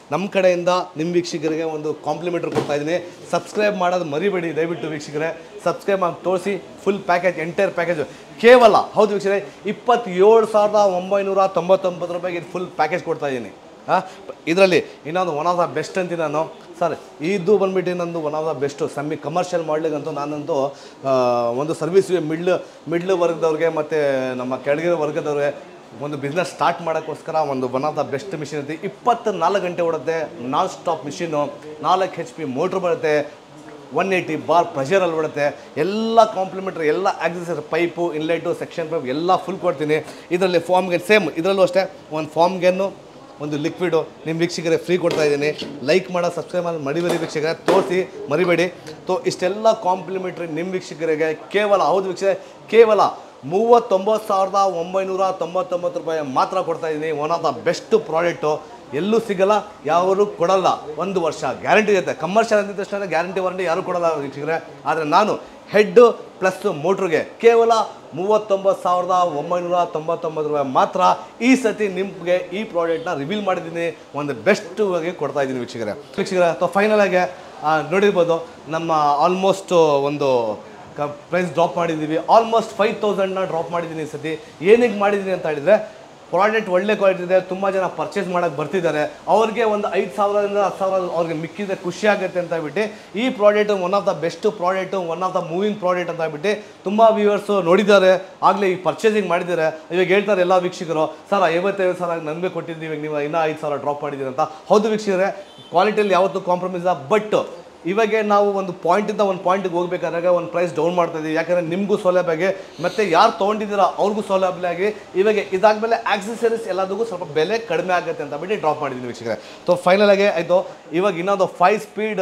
ನಮ್ಮ ಕಡೆಯಿಂದ ನಿಮ್ಮ ವೀಕ್ಷಕರಿಗೆ ಒಂದು ಕಾಂಪ್ಲಿಮೆಂಟ್ರಿ ಕೊಡ್ತಾ ಇದ್ದೀನಿ ಸಬ್ಸ್ಕ್ರೈಬ್ ಮಾಡೋದು ಮರಿಬೇಡಿ ದಯವಿಟ್ಟು ವೀಕ್ಷಕರೇ ಸಬ್ಸ್ಕ್ರೈಬ್ ಮಾಡಿ ತೋರಿಸಿ ಫುಲ್ ಪ್ಯಾಕೇಜ್ ಎಂಟೈರ್ ಪ್ಯಾಕೇಜ್ ಕೇವಲ ಹೌದು ವೀಕ್ಷಕರೇ ಇಪ್ಪತ್ತೇಳು ಸಾವಿರದ ಒಂಬೈನೂರ ತೊಂಬತ್ತೊಂಬತ್ತು ರೂಪಾಯಿಗೆ ಫುಲ್ ಪ್ಯಾಕೇಜ್ ಕೊಡ್ತಾ ಇದ್ದೀನಿ ಹಾಂ ಇದರಲ್ಲಿ ಇನ್ನೊಂದು ಒನ್ ಆಫ್ ದ ಬೆಸ್ಟ್ ಅಂತೀನಿ ನಾನು ಸರ್ ಇದು ಬಂದ್ಬಿಟ್ಟು ನಂದು one of the best semi commercial ಮಾಡ್ಲಿಕ್ಕಂತೂ ನಾನಂತೂ ಆ, ಒಂದು ಸರ್ವಿಸ್ ಮಿಡ್ಲ್ ಮಿಡ್ಲ್ ವರ್ಗದವ್ರಿಗೆ ಮತ್ತು ನಮ್ಮ ಕೆಳಗಿರೋ ವರ್ಗದವ್ರಿಗೆ ಒಂದು ಬಿಸ್ನೆಸ್ ಸ್ಟಾರ್ಟ್ ಮಾಡೋಕ್ಕೋಸ್ಕರ ಒಂದು one of the best machine ಐತಿ ಇಪ್ಪತ್ತು ನಾಲ್ಕು ಗಂಟೆ ಓಡುತ್ತೆ ನಾನ್ ಸ್ಟಾಪ್ ಮಿಷಿನು ನಾಲ್ಕು ಹೆಚ್ ಪಿ ಮೋಟ್ರ್ ಬರುತ್ತೆ ಒನ್ ಏಯ್ಟಿ ಬಾರ್ ಪ್ರೆಷರಲ್ಲಿ ಬಿಡುತ್ತೆ ಎಲ್ಲ ಕಾಂಪ್ಲಿಮೆಂಟ್ರಿ ಎಲ್ಲ accessory pipe inlet section pipe ಎಲ್ಲ ಫುಲ್ ಕೊಡ್ತೀನಿ ಇದರಲ್ಲಿ ಫಾರ್ಮ್ಗೆ ಸೇಮ್ ಇದರಲ್ಲೂ ಅಷ್ಟೇ ಒಂದು ಫಾರ್ಮ್ಗೆನ್ನು ಒಂದು ಲಿಕ್ವಿಡು ನಿಮ್ಮ ವೀಕ್ಷಕರೇ ಫ್ರೀ ಕೊಡ್ತಾ ಇದ್ದೀನಿ ಲೈಕ್ ಮಾಡೋ ಸಬ್ಸ್ಕ್ರೈಬ್ ಮಾಡಿ ಮರಿಬೇಡಿ ವೀಕ್ಷಕರೇ ತೋರಿಸಿ ಮರಿಬೇಡಿ ತೋ ಇಷ್ಟೆಲ್ಲ ಕಾಂಪ್ಲಿಮೆಂಟ್ರಿ ನಿಮ್ಮ ವೀಕ್ಷಕರಿಗೆ ಕೇವಲ ಹೌದು ವೀಕ್ಷಕರೇ ಕೇವಲ ಮೂವತ್ತೊಂಬತ್ತು ಸಾವಿರದ ಒಂಬೈನೂರ ತೊಂಬತ್ತೊಂಬತ್ತು ರೂಪಾಯಿ ಮಾತ್ರ ಕೊಡ್ತಾ ಇದ್ದೀನಿ one of the best product ಎಲ್ಲೂ ಸಿಗಲ್ಲ ಯಾರು ಕೊಡಲ್ಲ ಒಂದು ವರ್ಷ ಗ್ಯಾರಂಟಿ ಇರುತ್ತೆ ಕಮರ್ಷಿಯಲ್ ಅಂದಿದ ತಕ್ಷಣ ಗ್ಯಾರಂಟಿ ವಾರಂಟಿ ಯಾರು ಕೊಡಲ್ಲ ವೀಕ್ಷಕರೇ ಆದರೆ ನಾನು ಹೆಡ್ ಪ್ಲಸ್ ಮೋಟ್ರಿಗೆ ಕೇವಲ ಮೂವತ್ತೊಂಬತ್ತು ಸಾವಿರದ ಒಂಬೈನೂರ ತೊಂಬತ್ತೊಂಬತ್ತು ರೂಪಾಯಿ ಮಾತ್ರ ಈ ಸತಿ ನಿಮಗೆ ಈ ಪ್ರಾಡಕ್ಟ್ನ ರಿವೀಲ್ ಮಾಡಿದ್ದೀನಿ ಒಂದು ಬೆಸ್ಟ್ ಆಗಿ ಕೊಡ್ತಾ ಇದ್ದೀನಿ ವೀಕ್ಷಕರೇ ವೀಕ್ಷಕರೇ ಅಥವಾ ಫೈನಲ್ ಆಗಿ ಆ, ನೋಡಿರ್ಬೋದು ನಮ್ಮ ಆಲ್ಮೋಸ್ಟ್ ಒಂದು ಕ ಪ್ರೈಸ್ ಡ್ರಾಪ್ ಮಾಡಿದ್ದೀವಿ ಆಲ್ಮೋಸ್ಟ್ ಫೈವ್ ತೌಸಂಡ್ನ ಡ್ರಾಪ್ ಮಾಡಿದ್ದೀನಿ ಈ ಸತಿ ಏನಿಗೆ ಮಾಡಿದ್ದೀನಿ ಅಂತ ಹೇಳಿದರೆ ಪ್ರಾಡಕ್ಟ್ ಒಳ್ಳೆ ಕ್ವಾಲಿಟಿ ಇದೆ ತುಂಬ ಜನ ಪರ್ಚೇಸ್ ಮಾಡೋಕ್ಕೆ ಬರ್ತಿದ್ದಾರೆ ಅವ್ರಿಗೆ ಒಂದು ಐದು ಸಾವಿರದಿಂದ ಹತ್ತು ಸಾವಿರ ಅವ್ರಿಗೆ ಮಿಕ್ಕಿದ್ರೆ ಖುಷಿ ಆಗುತ್ತೆ ಅಂತ ಹೇಳ್ಬಿಟ್ಟು ಈ product one of the best product one of the moving product ಅಂತ ಹೇಳ್ಬಿಟ್ಟು ತುಂಬ ವ್ಯೂವರ್ಸು ನೋಡಿದ್ದಾರೆ ಆಗಲೇ ಈ ಪರ್ಚೇಸಿಂಗ್ ಮಾಡಿದ್ದಾರೆ ಇವಾಗ ಹೇಳ್ತಾರೆ ಎಲ್ಲ ವೀಕ್ಷಕರು ಸರ್ ಐವತ್ತೈದು ಸಾವಿರ ನಮಗೆ ಕೊಟ್ಟಿದ್ದೀವಿ ಇವಾಗ ನೀವು ಇನ್ನೂ ಐದು ಸಾವಿರ ಡ್ರಾಪ್ ಮಾಡಿದ್ದೀರಿ ಅಂತ ಹೌದು ವೀಕ್ಷಕರೇ ಕ್ವಾಲಿಟಿಯಲ್ಲಿ ಯಾವತ್ತೂ ಕಾಂಪ್ರಮೈಸ್ ಬಟ್ ಇವಾಗೆ ನಾವು ಒಂದು ಪಾಯಿಂಟಿಂದ ಒಂದು ಪಾಯಿಂಟಿಗೆ ಹೋಗ್ಬೇಕಾದಾಗ ಒಂದು ಪ್ರೈಸ್ ಡೌನ್ ಮಾಡ್ತಾ ಇದೀವಿ ಯಾಕಂದರೆ ನಿಮಗೂ ಸೌಲಭ್ಯ ಮತ್ತು ಯಾರು ತೊಗೊಂಡಿದ್ದೀರಾ ಅವ್ರಿಗೂ ಸೌಲಭ್ಯ ಆಗಿ ಇವಾಗ ಇದಾದ್ಮೇಲೆ ಆಕ್ಸೆಸರೀಸ್ ಎಲ್ಲದಕ್ಕೂ ಸ್ವಲ್ಪ ಬೆಲೆ ಕಡಿಮೆ ಆಗುತ್ತೆ ಅಂತ ಬಿಟ್ಟು ಡ್ರಾಪ್ ಮಾಡಿದ್ದೀನಿ ವೀಕ್ಷಕರೇ ಸೊ ಫೈನಲ್ ಆಗಿ ಆಯಿತು ಇವಾಗ ಇನ್ನೊಂದು ಫೈವ್ ಸ್ಪೀಡ್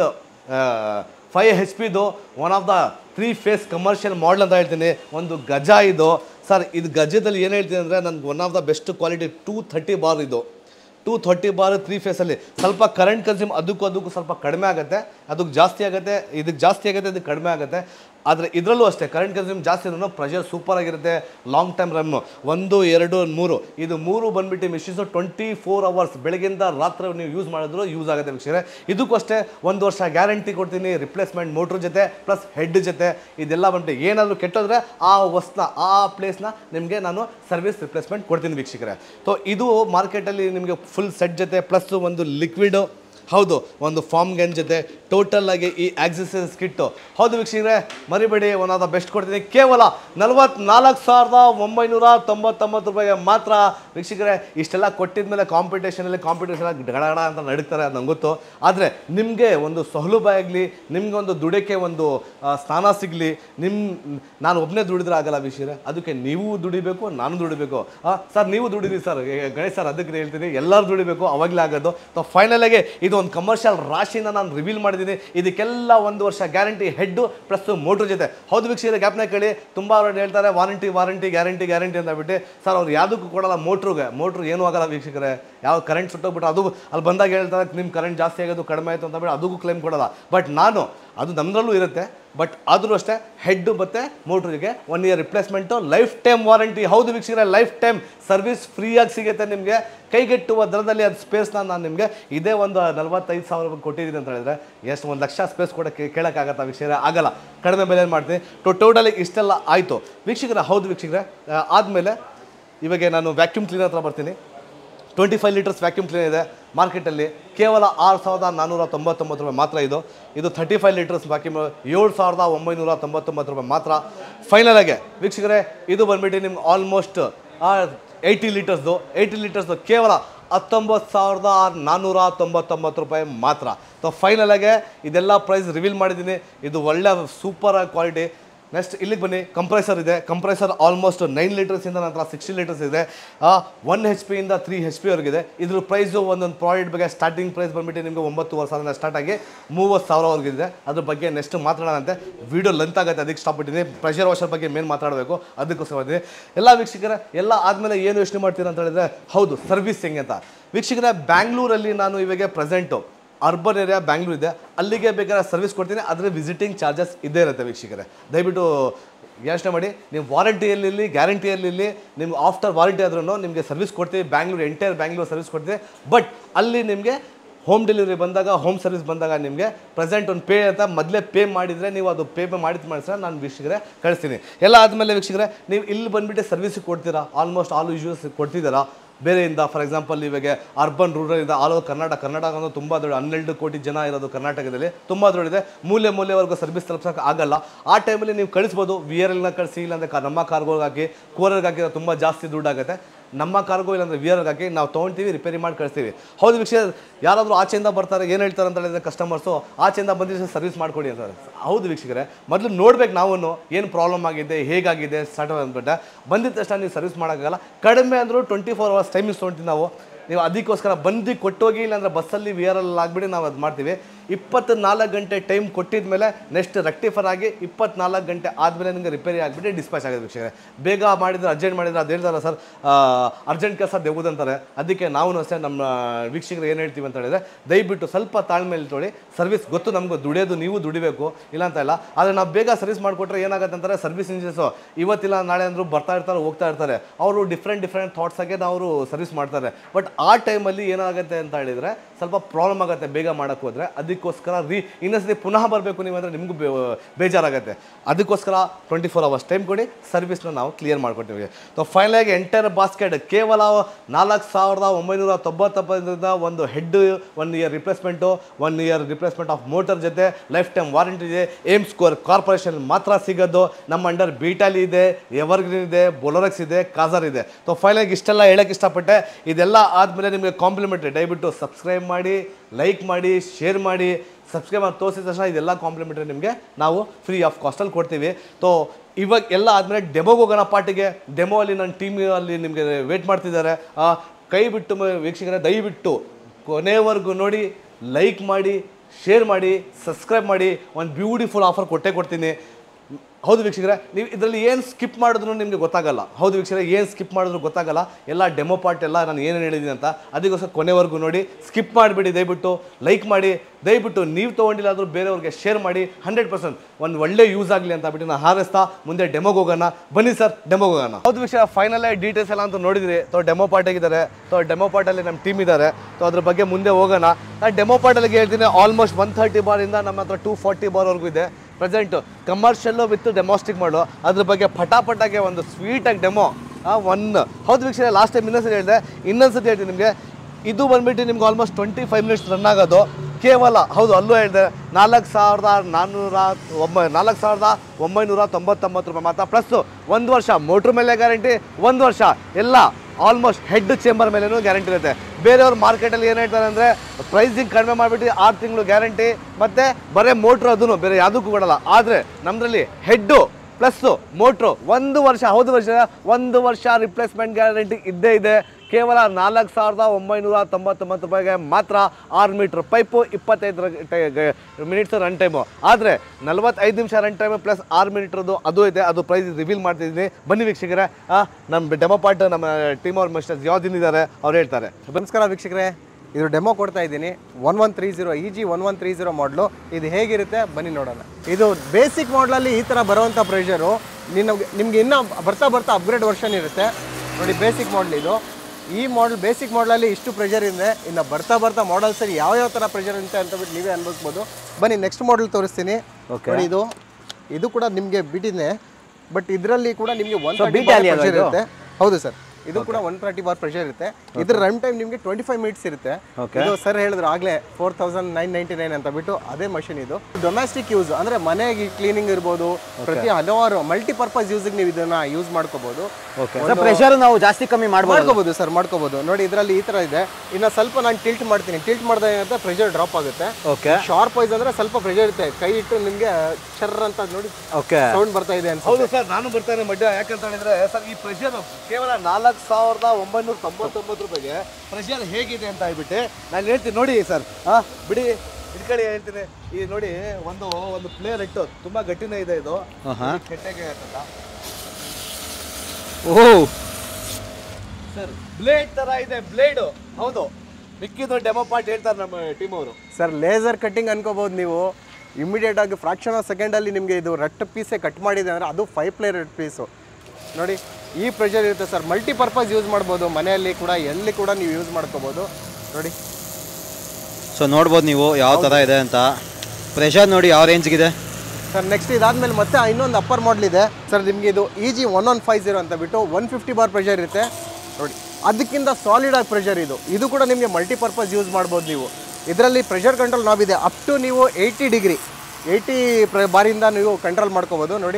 ಫೈವ್ ಹೆಚ್ ಪಿದು one of the three phase commercial model ಅಂತ ಹೇಳ್ತೀನಿ ಒಂದು ಗಜ ಇದು ಸರ್ ಇದು ಗಜದಲ್ಲಿ ಏನು ಹೇಳ್ತೀನಿ ಅಂದರೆ ನನಗೆ one of the best quality two thirty bar ಇದು ಟೂ ಥರ್ಟಿ ಬಾರ್ ತ್ರೀ ಫೇಸಲ್ಲಿ ಸ್ವಲ್ಪ ಕರೆಂಟ್ ಕನ್ಸ್ಯೂಮ್ ಅದಕ್ಕೂ ಅದಕ್ಕೂ ಸ್ವಲ್ಪ ಕಡಿಮೆ ಆಗುತ್ತೆ ಅದಕ್ಕೆ ಜಾಸ್ತಿ ಆಗುತ್ತೆ ಇದಕ್ಕೆ ಜಾಸ್ತಿ ಆಗುತ್ತೆ ಇದಕ್ಕೆ ಕಡಿಮೆ ಆಗುತ್ತೆ ಆದರೆ ಇದರಲ್ಲೂ ಅಷ್ಟೇ ಕರೆಂಟ್ ಕನ್ಸ್ಯೂಮ್ ಜಾಸ್ತಿ ಇದ್ರೂ ಪ್ರೆಷರ್ ಸೂಪರ್ ಆಗಿರುತ್ತೆ ಲಾಂಗ್ ಟೈಮ್ ರನ್ನು ಒಂದು ಎರಡು ಮೂರು ಇದು ಮೂರು ಬಂದ್ಬಿಟ್ಟು ಮಿಷಿನ್ಸು ಟ್ವೆಂಟಿ ಫೋರ್ ಅವರ್ಸ್ ಬೆಳಗ್ಗಿಂದ ರಾತ್ರಿ ನೀವು ಯೂಸ್ ಮಾಡಿದ್ರು ಯೂಸ್ ಆಗುತ್ತೆ ವೀಕ್ಷಕರೇ ಇದಕ್ಕೂ ಅಷ್ಟೇ ಒಂದು ವರ್ಷ ಗ್ಯಾರಂಟಿ ಕೊಡ್ತೀನಿ ರಿಪ್ಲೇಸ್ಮೆಂಟ್ ಮೋಟ್ರ್ ಜೊತೆ ಪ್ಲಸ್ ಹೆಡ್ ಜೊತೆ ಇದೆಲ್ಲ ಬಂದ್ಬಿಟ್ಟು ಏನಾದರೂ ಕೆಟ್ಟೋದ್ರೆ ಆ ವಸ್ತುನ ಆ ಪ್ಲೇಸ್ನ ನಿಮಗೆ ನಾನು ಸರ್ವಿಸ್ ರಿಪ್ಲೇಸ್ಮೆಂಟ್ ಕೊಡ್ತೀನಿ ವೀಕ್ಷಕರೇ ಸೊ ಇದು ಮಾರ್ಕೆಟಲ್ಲಿ ನಿಮಗೆ ಫುಲ್ ಸೆಟ್ ಜೊತೆ ಪ್ಲಸ್ ಒಂದು ಲಿಕ್ವಿಡು ಹೌದು ಒಂದು ಫಾರ್ಮ್ ಗನ್ ಜೊತೆ ಟೋಟಲ್ ಆಗಿ ಈ ಆಕ್ಸೆಸರೀಸ್ ಕಿಟ್ಟು ಹೌದು ವೀಕ್ಷಕರೇ ಮರಿಬೇಡಿ ಒನ್ ಆಫ್ ದ ಬೆಸ್ಟ್ ಕೊಡ್ತೀನಿ ಕೇವಲ ನಲವತ್ನಾಲ್ಕು ಸಾವಿರದ ಒಂಬೈನೂರ ತೊಂಬತ್ತೊಂಬತ್ತು ರೂಪಾಯಿಗೆ ಮಾತ್ರ ವೀಕ್ಷಕರೇ ಇಷ್ಟೆಲ್ಲ ಕೊಟ್ಟಿದ್ಮೇಲೆ ಕಾಂಪಿಟೇಷನಲ್ಲಿ ಕಾಂಪಿಟೇಷನ್ ಗಡಗಡ ಅಂತ ನಡೀತಾರೆ ಅದು ನಂಗೆ ಗೊತ್ತು ಆದರೆ ನಿಮಗೆ ಒಂದು ಸೌಲಭ್ಯ ಆಗಲಿ ನಿಮ್ಗೆ ಒಂದು ದುಡಕ್ಕೆ ಒಂದು ಆ, ಸ್ಥಾನ ಸಿಗಲಿ ನಿಮ್ಮ ನಾನು ಒಬ್ಬನೇ ದುಡಿದ್ರೆ ಆಗಲ್ಲ ವೀಕ್ಷಕರೇ ಅದಕ್ಕೆ ನೀವು ದುಡಿಬೇಕು ನಾನು ದುಡಿಬೇಕು ಸರ್ ನೀವು ದುಡಿದ್ರಿ ಸರ್ ಗಣೇಶ್ ಸರ್ ಅದಕ್ಕೆ ಹೇಳ್ತೀನಿ ಎಲ್ಲರೂ ದುಡಿಬೇಕು ಅವಾಗಲೇ ಆಗೋದು ಸೊ ಫೈನಲ್ ಆಗಿ ಇದು ಒಂದು ಕಮರ್ಷಿಯಲ್ ರಾಶಿನ ನಾನು ರಿವೀಲ್ ಮಾಡಿದ್ದೀನಿ ಇದಕ್ಕೆಲ್ಲ ಒಂದು ವರ್ಷ ಗ್ಯಾರಂಟಿ ಹೆಡ್ಡು ಪ್ಲಸ್ ಮೋಟ್ರ್ ಜೊತೆ ಹೌದು ವೀಕ್ಷಕರ ಗ್ಯಾಪ್ನ ಕೇಳಿ ತುಂಬ ಅವ್ರು ಹೇಳ್ತಾರೆ ವಾರಂಟಿ ವಾರಂಟಿ ಗ್ಯಾರಂಟಿ ಗ್ಯಾರಂಟಿ ಅಂತ ಬಿಟ್ಟು ಸರ್ ಅವ್ರು ಯಾವುದಕ್ಕೂ ಕೊಡಲ್ಲ ಮೋಟ್ರಿಗೆ ಮೋಟ್ರ್ ಏನೂ ಆಗಲ್ಲ ವೀಕ್ಷಕರೇ ಯಾವ ಕರೆಂಟ್ ಸುಟ್ಟೋಗ್ಬಿಟ್ಟು ಅದು ಅಲ್ಲಿ ಬಂದಾಗ ಹೇಳ್ತಾರೆ ನಿಮ್ಮ ಕರೆಂಟ್ ಜಾಸ್ತಿ ಆಗೋದು ಕಡಿಮೆ ಆಯಿತು ಅಂತ ಬಿಟ್ಟು ಅದಕ್ಕೂ ಕ್ಲೈಮ್ ಕೊಡಲ್ಲ ಬಟ್ ನಾನು ಅದು ನಮ್ಮದ್ರಲ್ಲೂ ಇರುತ್ತೆ ಬಟ್ ಆದರೂ ಅಷ್ಟೇ ಹೆಡ್ ಮತ್ತು ಮೋಟ್ರಿಗೆ one year replacement lifetime warranty ಹೌದು ವೀಕ್ಷಕರೇ ಲೈಫ್ ಟೈಮ್ ಸರ್ವಿಸ್ ಫ್ರೀಯಾಗಿ ಸಿಗುತ್ತೆ ನಿಮಗೆ ಕೈಗೆಟ್ಟುವ ದರದಲ್ಲಿ ಅದು ಸ್ಪೇಸ್ನ ನಾನು ನಿಮಗೆ ಇದೇ ಒಂದು ನಲ್ವತ್ತೈದು ಸಾವಿರ ರೂಪಾಯಿ ಕೊಟ್ಟಿದ್ದೀನಿ ಅಂತ ಹೇಳಿದ್ರೆ ಎಷ್ಟು ಒಂದು ಲಕ್ಷ ಸ್ಪೇಸ್ ಕೊಡೋಕ್ಕೆ ಕೇಳೋಕ್ಕಾಗತ್ತಾ ವೀಕ್ಷಕರೇ ಆಗಲ್ಲ ಕಡಿಮೆ ಬೆಲೆ ಮಾಡ್ತೀನಿ ಟೋ ಟೋಟಲಿ ಇಷ್ಟೆಲ್ಲ ಆಯಿತು ವೀಕ್ಷಕರೇ ಹೌದು ವೀಕ್ಷಕರೇ ಆದಮೇಲೆ ಇವಾಗ ನಾನು ವ್ಯಾಕ್ಯೂಮ್ ಕ್ಲೀನರ್ ಹತ್ರ ಬರ್ತೀನಿ twenty five litres vacuum cleaner ಇದೆ ಮಾರ್ಕೆಟಲ್ಲಿ ಕೇವಲ ಆರು ಸಾವಿರದ ನಾನ್ನೂರ ತೊಂಬತ್ತೊಂಬತ್ತು ರೂಪಾಯಿ ಮಾತ್ರ ಇದು ಇದು ಥರ್ಟಿ ಫೈವ್ ಲೀಟರ್ಸ್ ವ್ಯಾಕ್ಯೂಮ್ ಏಳು ಸಾವಿರದ ಒಂಬೈನೂರ ತೊಂಬತ್ತೊಂಬತ್ತು ರೂಪಾಯಿ ಮಾತ್ರ ಫೈನಲ್ ಆಗಿ ವೀಕ್ಷಕರೇ ಇದು ಬಂದ್ಬಿಟ್ಟು ನಿಮ್ಗೆ ಆಲ್ಮೋಸ್ಟ್ ಏಯ್ಟಿ ಲೀಟರ್ಸ್ದು ಏಯ್ಟಿ ಲೀಟರ್ಸ್ದು ಕೇವಲ ಹತ್ತೊಂಬತ್ತು ಸಾವಿರದ ನಾನ್ನೂರ ತೊಂಬತ್ತೊಂಬತ್ತು ರೂಪಾಯಿ ಮಾತ್ರ ಸೊ ಫೈನಲ್ ಆಗಿ ಇದೆಲ್ಲ ಪ್ರೈಸ್ ರಿವೀಲ್ ಮಾಡಿದ್ದೀನಿ ಇದು ಒಳ್ಳೆ ಸೂಪರ್ ಕ್ವಾಲಿಟಿ ನೆಕ್ಸ್ಟ್ ಇಲ್ಲಿಗೆ ಬನ್ನಿ ಕಂಪ್ರೆಸರ್ ಇದೆ ಕಂಪ್ರೆಸರ್ ಆಲ್ಮೋಸ್ಟ್ ನೈನ್ ಲೀಟರ್ಸಿಂದ ನಂತರ ಸಿಕ್ಸ್ಟಿ ಲೀಟರ್ಸ್ ಇದೆ ಒನ್ ಹೆಚ್ ಪಿಯಿಂದ ತ್ರೀ ಹೆಚ್ ಪಿ ವರೆಗಿದೆ ಇದ್ರ ಪ್ರೈಸು ಒಂದೊಂದು ಪ್ರಾಡಕ್ಟ್ ಬಗ್ಗೆ ಸ್ಟಾರ್ಟಿಂಗ್ ಪ್ರೈಸ್ ಬಂದ್ಬಿಟ್ಟು ನಿಮಗೆ ಒಂಬತ್ತುವರೆ ಸಾವಿರದಿಂದ ಸ್ಟಾರ್ಟ್ ಆಗಿ ಮೂವತ್ತು ಸಾವಿರವರೆಗಿದೆ ಅದ್ರ ಬಗ್ಗೆ ನೆಕ್ಸ್ಟ್ ಮಾತಾಡೋಣಂತೆ ವಿಡಿಯೋ ಲೆಂತ್ ಆಗುತ್ತೆ ಅದಕ್ಕೆ ಸ್ಟಾಪ್ ಬಿಟ್ಟಿದ್ದೀನಿ ಪ್ರೆಷರ್ ವಾಷರ್ ಬಗ್ಗೆ ಮೇನ್ ಮಾತಾಡಬೇಕು ಅದಕ್ಕೋಸ್ಕರ ಬಂದಿದೆ ಎಲ್ಲ ವೀಕ್ಷಕರ ಎಲ್ಲ ಆದಮೇಲೆ ಏನು ಯೋಚನೆ ಮಾಡ್ತೀರಾ ಅಂತ ಹೇಳಿದ್ರೆ ಹೌದು ಸರ್ವಿಸ್ ಹೆಂಗೆ ಅಂತ ವೀಕ್ಷಕರ ಬ್ಯಾಂಗ್ಳೂರಲ್ಲಿ ನಾನು ಇವಾಗ ಪ್ರೆಸೆಂಟು ಅರ್ಬನ್ ಏರಿಯಾ ಬ್ಯಾಂಗ್ಳೂರ್ ಇದೆ ಅಲ್ಲಿಗೆ ಬೇಕಾದ್ರೆ ಸರ್ವಿಸ್ ಕೊಡ್ತೀನಿ ಆದರೆ ವಿಸಿಟಿಂಗ್ ಚಾರ್ಜಸ್ ಇದ್ದೇ ಇರುತ್ತೆ ವೀಕ್ಷಕರೇ ದಯವಿಟ್ಟು ಯೋಚನೆ ಮಾಡಿ ನೀವು ವಾರಂಟಿಯಲ್ಲಿ ಗ್ಯಾರಂಟಿಯಲ್ಲಿ ನಿಮ್ಗೆ ಆಫ್ಟರ್ ವಾರಂಟಿ ಆದ್ರೂ ನಿಮಗೆ ಸರ್ವಿಸ್ ಕೊಡ್ತೀವಿ ಬ್ಯಾಂಗ್ಳೂರ್ ಎಂಟೈರ್ ಬ್ಯಾಂಗ್ಳೂರ್ ಸರ್ವಿಸ್ ಕೊಡ್ತೀವಿ ಬಟ್ ಅಲ್ಲಿ ನಿಮಗೆ ಹೋಮ್ ಡೆಲಿವರಿ ಬಂದಾಗ ಹೋಮ್ ಸರ್ವಿಸ್ ಬಂದಾಗ ನಿಮಗೆ ಪ್ರೆಸೆಂಟ್ ಒಂದು ಪೇ ಅಂತ ಮೊದಲೇ ಪೇ ಮಾಡಿದರೆ ನೀವು ಅದು ಪೇ ಮಾಡಿದ ಮಾಡಿದ್ರೆ ನಾನು ವೀಕ್ಷಕರೇ ಕಳಿಸ್ತೀನಿ ಎಲ್ಲ ಆದಮೇಲೆ ವೀಕ್ಷಕರೇ ನೀವು ಇಲ್ಲಿ ಬಂದುಬಿಟ್ಟು ಸರ್ವಿಸ್ ಕೊಡ್ತೀರಾ ಆಲ್ಮೋಸ್ಟ್ ಆಲ್ ಯೂಸ್ ಕೊಡ್ತಿದ್ದೀರಾ ಬೇರೆಯಿಂದ ಫಾರ್ ಎಕ್ಸಾಂಪಲ್ ಇವಾಗ ಅರ್ಬನ್ ರೂರಲಿಂದ ಆಲ್ ಓವರ್ ಕರ್ನಾಟಕ ಕರ್ನಾಟಕ ಅಂದ್ರೆ ತುಂಬ ದೊಡ್ಡ ಹನ್ನೆರಡು ಕೋಟಿ ಜನ ಇರೋದು ಕರ್ನಾಟಕದಲ್ಲಿ ತುಂಬ ದೊಡ್ಡದಿದೆ ಮೂಲೆ ಮೂಲೆವರೆಗೂ ಸರ್ವಿಸ್ ತಲುಪ್ಸೋಕೆ ಆಗಲ್ಲ ಆ ಟೈಮಲ್ಲಿ ನೀವು ಕಳಿಸ್ಬೋದು ವಿ ಆರ್ ಎಲ್ನ ಕಳಿಸಿ ಇಲ್ಲಾಂದ್ರೆ ಕ- ನಮ್ಮ ಕಾರ್ಗೋಗೆ ಹಾಕಿ ಕೂರರ್ಗೆ ಹಾಕಿದ್ರೆ ತುಂಬ ಜಾಸ್ತಿ ದುಡ್ಡಾಗುತ್ತೆ ನಮ್ಮ ಕಾರ್ಗೋ ಇಲ್ಲಾಂದ್ರೆ ವಿ ಆರ್ಗೆ ಹಾಕಿ ನಾವು ತೊಗೊಳ್ತೀವಿ ರಿಪೇರಿ ಮಾಡಿ ಕಳಿಸ್ತೀವಿ ಹೌದು ವೀಕ್ಷ ಯಾರಾದರೂ ಆಚೆಯಿಂದ ಬರ್ತಾರೆ ಏನು ಹೇಳ್ತಾರೆ ಅಂತ ಹೇಳಿದ್ರೆ ಕಸ್ಟಮರ್ಸು ಆಚೆಯಿಂದ ಬಂದಿದ್ದು ಸರ್ವಿಸ್ ಮಾಡಿಕೊಡಿ ಅಂತಾರೆ ಹೌದು ವೀಕ್ಷಕರೇ ಮೊದಲು ನೋಡ್ಬೇಕು ನಾವು ಏನು ಪ್ರಾಬ್ಲಮ್ ಆಗಿದೆ ಹೇಗಾಗಿದೆ ಸ್ಟಾರ್ಟ್ ಅಂದ್ಬಿಟ್ಟೆ ಬಂದಿದ್ದ ತಕ್ಷಣ ನೀವು ಸರ್ವಿಸ್ ಮಾಡೋಕ್ಕಾಗಲ್ಲ ಕಡಿಮೆ ಅಂದರೂ ಟ್ವೆಂಟಿ ಫೋರ್ ಅವರ್ಸ್ ಟೈಮಿಂಗ್ಸ್ ತೊಗೊಳ್ತೀವಿ ನಾವು ನೀವು ಅದಕ್ಕೋಸ್ಕರ ಬಂದು ಕೊಟ್ಟೋಗಿ ಇಲ್ಲಾಂದ್ರೆ ಬಸ್ಸಲ್ಲಿ ವಿ ಆರ್ ಎಲ್ ಆಗಿಬಿಟ್ಟು ನಾವು ಅದು ಮಾಡ್ತೀವಿ ಇಪ್ಪತ್ತು ನಾಲ್ಕು ಗಂಟೆ ಟೈಮ್ ಕೊಟ್ಟಿದ ಮೇಲೆ ನೆಕ್ಸ್ಟ್ ರೆಕ್ಟಿಫರ್ ಆಗಿ ಇಪ್ಪತ್ನಾಲ್ಕು ಗಂಟೆ ಆದಮೇಲೆ ನಿಮಗೆ ರಿಪೇರಿ ಆಗಿಬಿಟ್ಟು ಡಿಸ್ಪ್ಯಾಚ್ ಆಗೋದು ವೀಕ್ಷಕರೇ ಬೇಗ ಮಾಡಿದ್ರೆ ಅರ್ಜೆಂಟ್ ಮಾಡಿದ್ರೆ ಅದು ಹೇಳ್ತಾರೆ ಸರ್ ಅರ್ಜೆಂಟ್ ಕೆಲಸ ದೇವುದಂತಾರೆ ಅದಕ್ಕೆ ನಾವು ಅಷ್ಟೇ ನಮ್ಮ ವೀಕ್ಷಕರು ಏನು ಹೇಳ್ತೀವಿ ಅಂತ ಹೇಳಿದ್ರೆ ದಯವಿಟ್ಟು ಸ್ವಲ್ಪ ತಾಳ್ಮೆಯಲ್ಲಿ ತೊಳಿ ಸರ್ವಿಸ್ ಗೊತ್ತು ನಮಗೂ ದುಡಿಯೋದು ನೀವು ದುಡಿಬೇಕು ಇಲ್ಲ ಅಂತ ಇಲ್ಲ ಆದರೆ ನಾವು ಬೇಗ ಸರ್ವಿಸ್ ಮಾಡಿಕೊಟ್ರೆ ಏನಾಗುತ್ತೆ ಅಂತಾರೆ ಸರ್ವಿಸ್ ಇಂಜಿನ್ಸು ಇವತ್ತಿಲ್ಲ ನಾಳೆ ಅಂದರೂ ಬರ್ತಾ ಇರ್ತಾರೆ ಹೋಗ್ತಾ ಇರ್ತಾರೆ ಅವರು ಡಿಫ್ರೆಂಟ್ ಡಿಫ್ರೆಂಟ್ ಥಾಟ್ಸ್ ಆಗಿ ಅವರು ಸರ್ವಿಸ್ ಮಾಡ್ತಾರೆ ಬಟ್ ಆ ಟೈಮಲ್ಲಿ ಏನಾಗುತ್ತೆ ಅಂತ ಹೇಳಿದ್ರೆ ಸ್ವಲ್ಪ ಪ್ರಾಬ್ಲಮ್ ಆಗುತ್ತೆ ಬೇಗ ಮಾಡೋಕ್ಕೆ ಹೋದ್ರೆ ಅದಕ್ಕೋಸ್ಕರ ರೀ ಇನ್ನೊಂದ್ಸತಿ ಪುನಃ ಬರಬೇಕು ನೀವು ಅಂದರೆ ನಿಮಗೂ ಬೇ ಬೇಜಾರಾಗುತ್ತೆ ಅದಕ್ಕೋಸ್ಕರ ಟ್ವೆಂಟಿ ಫೋರ್ ಅವರ್ಸ್ ಟೈಮ್ ಕೊಡಿ ಸರ್ವಿಸ್ನ ನಾವು ಕ್ಲಿಯರ್ ಮಾಡ್ಕೊಡ್ತೀವಿ ಸೊ ಫೈನಲ್ ಆಗಿ ಎಂಟೈರ್ ಬಾಸ್ಕೆಟ್ ಕೇವಲ ನಾಲ್ಕು ಸಾವಿರದ ಒಂಬೈನೂರ ತೊಂಬತ್ತೊಂಬತ್ತರಿಂದ ಒಂದು head one year replacement one year replacement of motor ಜೊತೆ ಲೈಫ್ ಟೈಮ್ ವಾರಂಟಿ ಇದೆ ಏಮ್ ಸ್ಕೋರ್ ಕಾರ್ಪೊರೇಷನ್ ಮಾತ್ರ ಸಿಗೋದು ನಮ್ಮ ಅಂಡರ್ ಬೀಟಾಲಿ ಇದೆ ಎವರ್ಗ್ರೀನ್ ಇದೆ ಬೊಲೋರಕ್ಸ್ ಇದೆ ಕಾಜರ್ ಇದೆ ಸೊ ಫೈನಲ್ ಇಷ್ಟೆಲ್ಲ ಹೇಳಕ್ಕೆ ಇಷ್ಟಪಟ್ಟೆ ಇದೆಲ್ಲ ಆದಮೇಲೆ ನಿಮಗೆ ಕಾಂಪ್ಲಿಮೆಂಟ್ರಿ ದಯವಿಟ್ಟು ಸಬ್ಸ್ಕ್ರೈಬ್ ಮಾಡಿ ಲೈಕ್ ಮಾಡಿ ಶೇರ್ ಮಾಡಿ ಸಬ್ಸ್ಕ್ರೈಬ್ ಮಾಡಿ ತೋರಿಸಿದ ತಕ್ಷಣ ಇದೆಲ್ಲ ಕಾಂಪ್ಲಿಮೆಂಟ್ರಿ ನಿಮಗೆ ನಾವು ಫ್ರೀ ಆಫ್ ಕಾಸ್ಟಲ್ಲಿ ಕೊಡ್ತೀವಿ ಸೊ ಇವಾಗ ಎಲ್ಲ ಆದಮೇಲೆ ಡೆಮೋಗೆ ಹೋಗೋಣ ಪಾರ್ಟಿಗೆ ಡೆಮೋ ಅಲ್ಲಿ ನನ್ನ ಟೀಮ್ ಅಲ್ಲಿ ನಿಮಗೆ ವೇಟ್ ಮಾಡ್ತಿದ್ದಾರೆ ಆ, ಕೈ ಬಿಟ್ಟು ಮ- ವೀಕ್ಷಕರೇ ದಯವಿಟ್ಟು ಕೊನೆವರೆಗೂ ನೋಡಿ ಲೈಕ್ ಮಾಡಿ ಶೇರ್ ಮಾಡಿ ಸಬ್ಸ್ಕ್ರೈಬ್ ಮಾಡಿ ಒಂದು ಬ್ಯೂಟಿಫುಲ್ ಆಫರ್ ಕೊಟ್ಟೇ ಕೊಡ್ತೀನಿ ಹೌದು ವೀಕ್ಷಕರೇ ನೀವು ಇದರಲ್ಲಿ ಏನು ಸ್ಕಿಪ್ ಮಾಡಿದ್ರು ನಿಮಗೆ ಗೊತ್ತಾಗಲ್ಲ ಹೌದು ವೀಕ್ಷಕರೇ ಏನು ಸ್ಕಿಪ್ ಮಾಡಿದ್ರು ಗೊತ್ತಾಗಲ್ಲ ಎಲ್ಲ ಡೆಮೋ ಪಾರ್ಟ್ ಎಲ್ಲ ನಾನು ಏನೇನು ಹೇಳಿದ್ದೀನಿ ಅಂತ ಅದಕ್ಕೋಸ್ಕರ ಕೊನೆವರೆಗೂ ನೋಡಿ ಸ್ಕಿಪ್ ಮಾಡಿಬಿಡಿ ದಯವಿಟ್ಟು ಲೈಕ್ ಮಾಡಿ ದಯವಿಟ್ಟು ನೀವು ತೊಗೊಂಡಿಲ್ಲ ಆದರೂ ಬೇರೆಯವ್ರಿಗೆ ಶೇರ್ ಮಾಡಿ ಹಂಡ್ರೆಡ್ ಪರ್ಸೆಂಟ್ ಒಂದು ಒಳ್ಳೆ ಯೂಸ್ ಆಗಲಿ ಅಂತ ಬಿಟ್ಟು ನಾನು ಹಾರೈಸ್ತಾ ಮುಂದೆ ಡೆಮೋಗೆ ಹೋಗೋಣ ಬನ್ನಿ ಸರ್ ಡೆಮೋಗೆ ಹೋಗೋಣ ಹೌದು ವಿಷಯ ಫೈನಲ್ ಡೀಟೇಲ್ಸ್ ಎಲ್ಲ ಅಂತ ನೋಡಿದ್ರಿ ತೋ ಡೆಮೋ ಪಾರ್ಟ್ ಆಗಿದ್ದಾರೆ ತೋ ಡೆಮೋ ಪಾರ್ಟಲ್ಲಿ ನಮ್ಮ ಟೀಮ್ ಇದ್ದಾರೆ ಸೊ ಅದ್ರ ಬಗ್ಗೆ ಮುಂದೆ ಹೋಗೋಣ ನಾನು ಡೆಮೋ ಪಾರ್ಟಲ್ಲಿ ಹೇಳ್ತೀನಿ ಆಲ್ಮೋಸ್ಟ್ ಒನ್ ಥರ್ಟಿ ಬಾರಿಂದ ನಮ್ಮ ಹತ್ರ ಟೂ ಫಾರ್ಟಿ ಬಾರ್ವರೆಗೂ ಇದೆ ಪ್ರೆಸೆಂಟು ಕಮರ್ಷಿಯಲ್ಲು ವಿತ್ ಡೆಮಾಸ್ಟಿಕ್ ಮಾಡು ಅದ್ರ ಬಗ್ಗೆ ಪಟಾಪಟಾಗೆ ಒಂದು ಸ್ವೀಟಾಗಿ ಡೆಮೋ ಒನ್ ಹೌದು ವೀಕ್ಷಣೆ ಲಾಸ್ಟ್ ಟೈಮ್ ಇನ್ನೊಂದ್ಸತಿ ಹೇಳಿದೆ ಇನ್ನೊಂದ್ಸತಿ ಹೇಳ್ತೀನಿ ನಿಮಗೆ ಇದು ಬಂದ್ಬಿಟ್ಟು ನಿಮ್ಗೆ almost twenty five minutes run ಆಗೋದು ಕೇವಲ ಹೌದು ಅಲ್ಲೂ ಹೇಳಿದೆ ನಾಲ್ಕು ಸಾವಿರದ ನಾನ್ನೂರ ಒಂಬೈ ನಾಲ್ಕು ಸಾವಿರದ ಒಂಬೈನೂರ ತೊಂಬತ್ತೊಂಬತ್ತು ರೂಪಾಯಿ ಮಾತ್ರ ಪ್ಲಸ್ ಒಂದು ವರ್ಷ ಮೋಟ್ರ್ ಮೇಲೆ ಗ್ಯಾರಂಟಿ ಒಂದು ವರ್ಷ ಎಲ್ಲ ಆಲ್ಮೋಸ್ಟ್ ಹೆಡ್ ಚೇಂಬರ್ ಮೇಲೇನೂ ಗ್ಯಾರಂಟಿ ಇರುತ್ತೆ ಬೇರೆಯವ್ರು ಮಾರ್ಕೆಟಲ್ಲಿ ಏನು ಹೇಳ್ತಾರೆ ಅಂದರೆ ಪ್ರೈಸಿಂಗ್ ಕಡಿಮೆ ಮಾಡಿಬಿಟ್ಟು ಆರು ತಿಂಗಳು ಗ್ಯಾರಂಟಿ ಮತ್ತು ಬರೀ ಮೋಟ್ರ್ ಅದೂ ಬೇರೆ ಯಾವುದಕ್ಕೂ ಕೊಡಲ್ಲ ಆದರೆ ನಮ್ಮದ್ರಲ್ಲಿ ಹೆಡ್ಡು ಪ್ಲಸ್ಸು ಮೋಟ್ರು ಒಂದು ವರ್ಷ ಹೌದು ವರ್ಷ ಒಂದು ವರ್ಷ ರಿಪ್ಲೇಸ್ಮೆಂಟ್ ಗ್ಯಾರಂಟಿ ಇದ್ದೇ ಇದೆ ಕೇವಲ ನಾಲ್ಕು ಸಾವಿರದ ಒಂಬೈನೂರ ತೊಂಬತ್ತೊಂಬತ್ತು ರೂಪಾಯಿಗೆ ಮಾತ್ರ ಆರು ಮೀಟ್ರ್ ಪೈಪು ಇಪ್ಪತ್ತೈದು ಮಿನಿಟ್ಸ್ ರನ್ ಟೈಮು ಆದರೆ ನಲ್ವತ್ತೈದು ನಿಮಿಷ ರನ್ ಟೈಮು ಪ್ಲಸ್ ಆರು ಮಿನಿಟ್ರದ್ದು ಅದು ಇದೆ ಅದು ಪ್ರೈಸ್ ರಿವೀಲ್ ಮಾಡ್ತಿದ್ದೀನಿ ಬನ್ನಿ ವೀಕ್ಷಕರೇ ಆ, ನಮ್ಮ ಡೆಮೋ ಪಾರ್ಟ್ ನಮ್ಮ ಟೀಮ್ ಅವ್ರ ಮಿಸ್ಟರ್ ಜಿಯಾದಿನ್ ಇದ್ದಾರೆ ಅವ್ರು ಹೇಳ್ತಾರೆ ನಮಸ್ಕಾರ ವೀಕ್ಷಕರೇ ಇದು ಡೆಮೋ ಕೊಡ್ತಾ ಇದ್ದೀನಿ one one three zero E G one one three zero ಮಾಡಲು ಇದು ಹೇಗಿರುತ್ತೆ ಬನ್ನಿ ನೋಡೋಣ ಇದು ಬೇಸಿಕ್ ಮಾಡಲಲ್ಲಿ ಈ ಥರ ಬರುವಂಥ ಪ್ರೆಷರು ನಿಮಗೆ ನಿಮ್ಗೆ ಇನ್ನೂ ಬರ್ತಾ ಬರ್ತಾ ಅಪ್ಗ್ರೇಡ್ ವರ್ಷನ್ ಇರುತ್ತೆ ನೋಡಿ ಬೇಸಿಕ್ ಮಾಡಲ್ ಇದು ಈ ಮಾಡಲ್ ಬೇಸಿಕ್ ಮಾಡಲಲ್ಲಿ ಇಷ್ಟು ಪ್ರೆಷರ್ ಇದೆ ಇನ್ನು ಬರ್ತಾ ಬರ್ತಾ ಮಾಡಲ್ಸಲ್ಲಿ ಯಾವ ಯಾವ ಥರ ಪ್ರೆಷರ್ ಇರುತ್ತೆ ಅಂತ ಬಿಟ್ಟು ನೀವೇ ಅನ್ಬೋಸ್ಬೋದು ಬನ್ನಿ ನೆಕ್ಸ್ಟ್ ಮಾಡಲ್ ತೋರಿಸ್ತೀನಿ ನೋಡಿ ಇದು ಇದು ಕೂಡ ನಿಮಗೆ ಬಿಟ್ಟಿದೆ ಬಟ್ ಇದರಲ್ಲಿ ಕೂಡ ನಿಮಗೆ ಒನ್ So, BT ಅಲ್ಲಿ ಅಲ್ವಾ ಪ್ರೆಷರ್ ಇದು? ಇರುತ್ತೆ ಹೌದು ಸರ್ ಇದು ಕೂಡ ಒನ್ ತರ್ಟಿ ಬಾರ್ ಪ್ರೆಷರ್ ಇರುತ್ತೆ ಇದ್ರ ರನ್ ಟೈಮ್ ನಿಮಗೆ ಟ್ವೆಂಟಿ ಫೈವ್ ಮಿನಿಟ್ಸ್ ಇರುತ್ತೆ Okay. ಇದು ಸರ್ ಹೇಳಿದ್ರು ಆಗ್ಲೇ four thousand nine ninety nine ಅಂತ ಬಿಟ್ಟು ಅದೇ ಮಷಿನ್ ಇದು ಡೊಮೆಸ್ಟಿಕ್ ಯೂಸ್ ಅಂದ್ರೆ ಮನೆಗೆ ಕ್ಲೀನಿಂಗ್ ಇರ್ಬೋದು ಪ್ರತಿ ಹಲವಾರು ಮಲ್ಟಿಪರ್ಪಸ್ ಯೂಸ್ಗೆ ನೀವು ಇದನ್ನ ಯೂಸ್ ಮಾಡ್ಕೋಬಹುದು ಓಕೆ ಸರ್ ಪ್ರೆಷರ್ ನಾವು ಜಾಸ್ತಿ ಕಮ್ಮಿ ಮಾಡ್ಬೋದು ಮಾಡ್ಕೋಬಹುದು ಸರ್ ಮಾಡ್ಕೋಬಹುದು ನೋಡಿ ಇದರಲ್ಲಿ ಈ ತರ ಇದೆ ಇನ್ನ ಸ್ವಲ್ಪ ನಾನು ಟಿಲ್ಟ್ ಮಾಡ್ತೀನಿ ಟಿಲ್ಟ್ ಮಾಡಿದಾಗ ಏನಾಗುತ್ತೆ ಪ್ರೆಷರ್ ಡ್ರಾಪ್ ಆಗುತ್ತೆ ಓಕೆ ಶಾರ್ಪ್ ವೈಸ್ ಅಂದ್ರೆ ಸ್ವಲ್ಪ ಪ್ರೆಷರ್ ಇರುತ್ತೆ ಕೈ ಇಟ್ಟು ನಿಮ್ಗೆ ಚರ್ರ ಅಂತ ನೋಡಿ ಓಕೆ ಸೌಂಡ್ ಬರ್ತಾ ಇದೆ ಅನ್ಸುತ್ತೆ ಹೌದು ಸರ್ ನಾನು ಬರ್ತಾನೆ ಮಡ್ಯ ಯಾಕಂತ ಹೇಳಿದ್ರೆ ಸರ್ ಈ ಪ್ರೆಷರ್ ಕೇವಲ ನಾಲ್ಕು ಸಾವಿರದ ಒಂಬೈನೂರ ತೊಂಬತ್ತೊಂಬತ್ತು ರೂಪಾಯಿಗೆ ಪ್ರೆಷರ್ ಹೇಗಿದೆ ಅಂತ ಹೇಳ್ಬಿಟ್ಟು ನಾನು ಹೇಳ್ತೀನಿ ನೋಡಿ ಸರ್ ಹಾ ಬಿಡಿ ಇಟ್ಕೊಳ್ಳಿ ಹೇಳ್ತೀನಿ ಈ ನೋಡಿ ಒಂದು ಒಂದು ಪ್ಲೇಯರ್ ಇಟ್ಟು ತುಂಬಾ ಗಟ್ಟಿನೇ ಇದೆ ಇದು ಆಹಾ. ಕೆಟ್ಟಗೆ ಅಂತ ಓ ಸರ್ ಬ್ಲೇಡ್ ತರ ಇದೆ ಬ್ಲೇಡ್ ಹೌದು ಮಿಕ್ಕಿದ್ದು ಡೆಮೋ ಪಾರ್ಟ್ ಹೇಳ್ತಾರೆ ನಮ್ಮ ಟೀಮ್ ಅವರು ಸರ್ ಲೇಸರ್ ಕಟ್ಟಿಂಗ್ ಅನ್ಕೋಬಹುದು ನೀವು ಇಮಿಡಿಯೇಟ್ ಆಗಿ ಫ್ರಾಕ್ಷನ್ ಆಫ್ ಸೆಕೆಂಡಲ್ಲಿ ನಿಮಗೆ ಇದು ರಟ್ ಪೀಸೇ ಕಟ್ ಮಾಡಿದೆ ಅಂದರೆ ಅದು ಫೈವ್ ಪ್ಲೇಯರ್ ರಟ್ ಪೀಸು ನೋಡಿ ಈ ಪ್ರೆಷರ್ ಇರುತ್ತೆ ಸರ್ ಮಲ್ಟಿಪರ್ಪಸ್ ಯೂಸ್ ಮಾಡ್ಬೋದು ಮನೆಯಲ್ಲಿ ಕೂಡ ಎಲ್ಲಿ ಕೂಡ ನೀವು ಯೂಸ್ ಮಾಡ್ಕೋಬೋದು ನೋಡಿ ಸೊ ನೋಡ್ಬೋದು ನೀವು ಯಾವ ಥರ ಇದೆ ಅಂತ ಪ್ರೆಷರ್ ನೋಡಿ ಯಾವ ರೇಂಜ್ಗಿದೆ ಸರ್ ನೆಕ್ಸ್ಟ್ ಇದಾದ್ಮೇಲೆ ಮತ್ತೆ ಇನ್ನೊಂದು ಅಪ್ಪರ್ ಮಾಡಲ್ ಇದೆ ಸರ್ ನಿಮಗೆ ಇದು E G one one five zero ಅಂತ ಬಿಟ್ಟು ಒನ್ ಫಿಫ್ಟಿ ಬಾರ್ ಪ್ರೆಷರ್ ಇರುತ್ತೆ ನೋಡಿ ಅದಕ್ಕಿಂತ ಸಾಲಿಡ್ ಆಗಿ ಪ್ರೆಷರ್ ಇದು ಇದು ಕೂಡ ನಿಮಗೆ ಮಲ್ಟಿಪರ್ಪಸ್ ಯೂಸ್ ಮಾಡ್ಬೋದು ನೀವು ಇದರಲ್ಲಿ ಪ್ರೆಷರ್ ಕಂಟ್ರೋಲ್ ನಾವಿದೆ ಅಪ್ ಟು ನೀವು ಏಯ್ಟಿ ಡಿಗ್ರಿ ಏಯ್ಟಿ ಪ್ರ ಬಾರಿಂದ ನೀವು ಕಂಟ್ರೋಲ್ ಮಾಡ್ಕೋಬೋದು ನೋಡಿ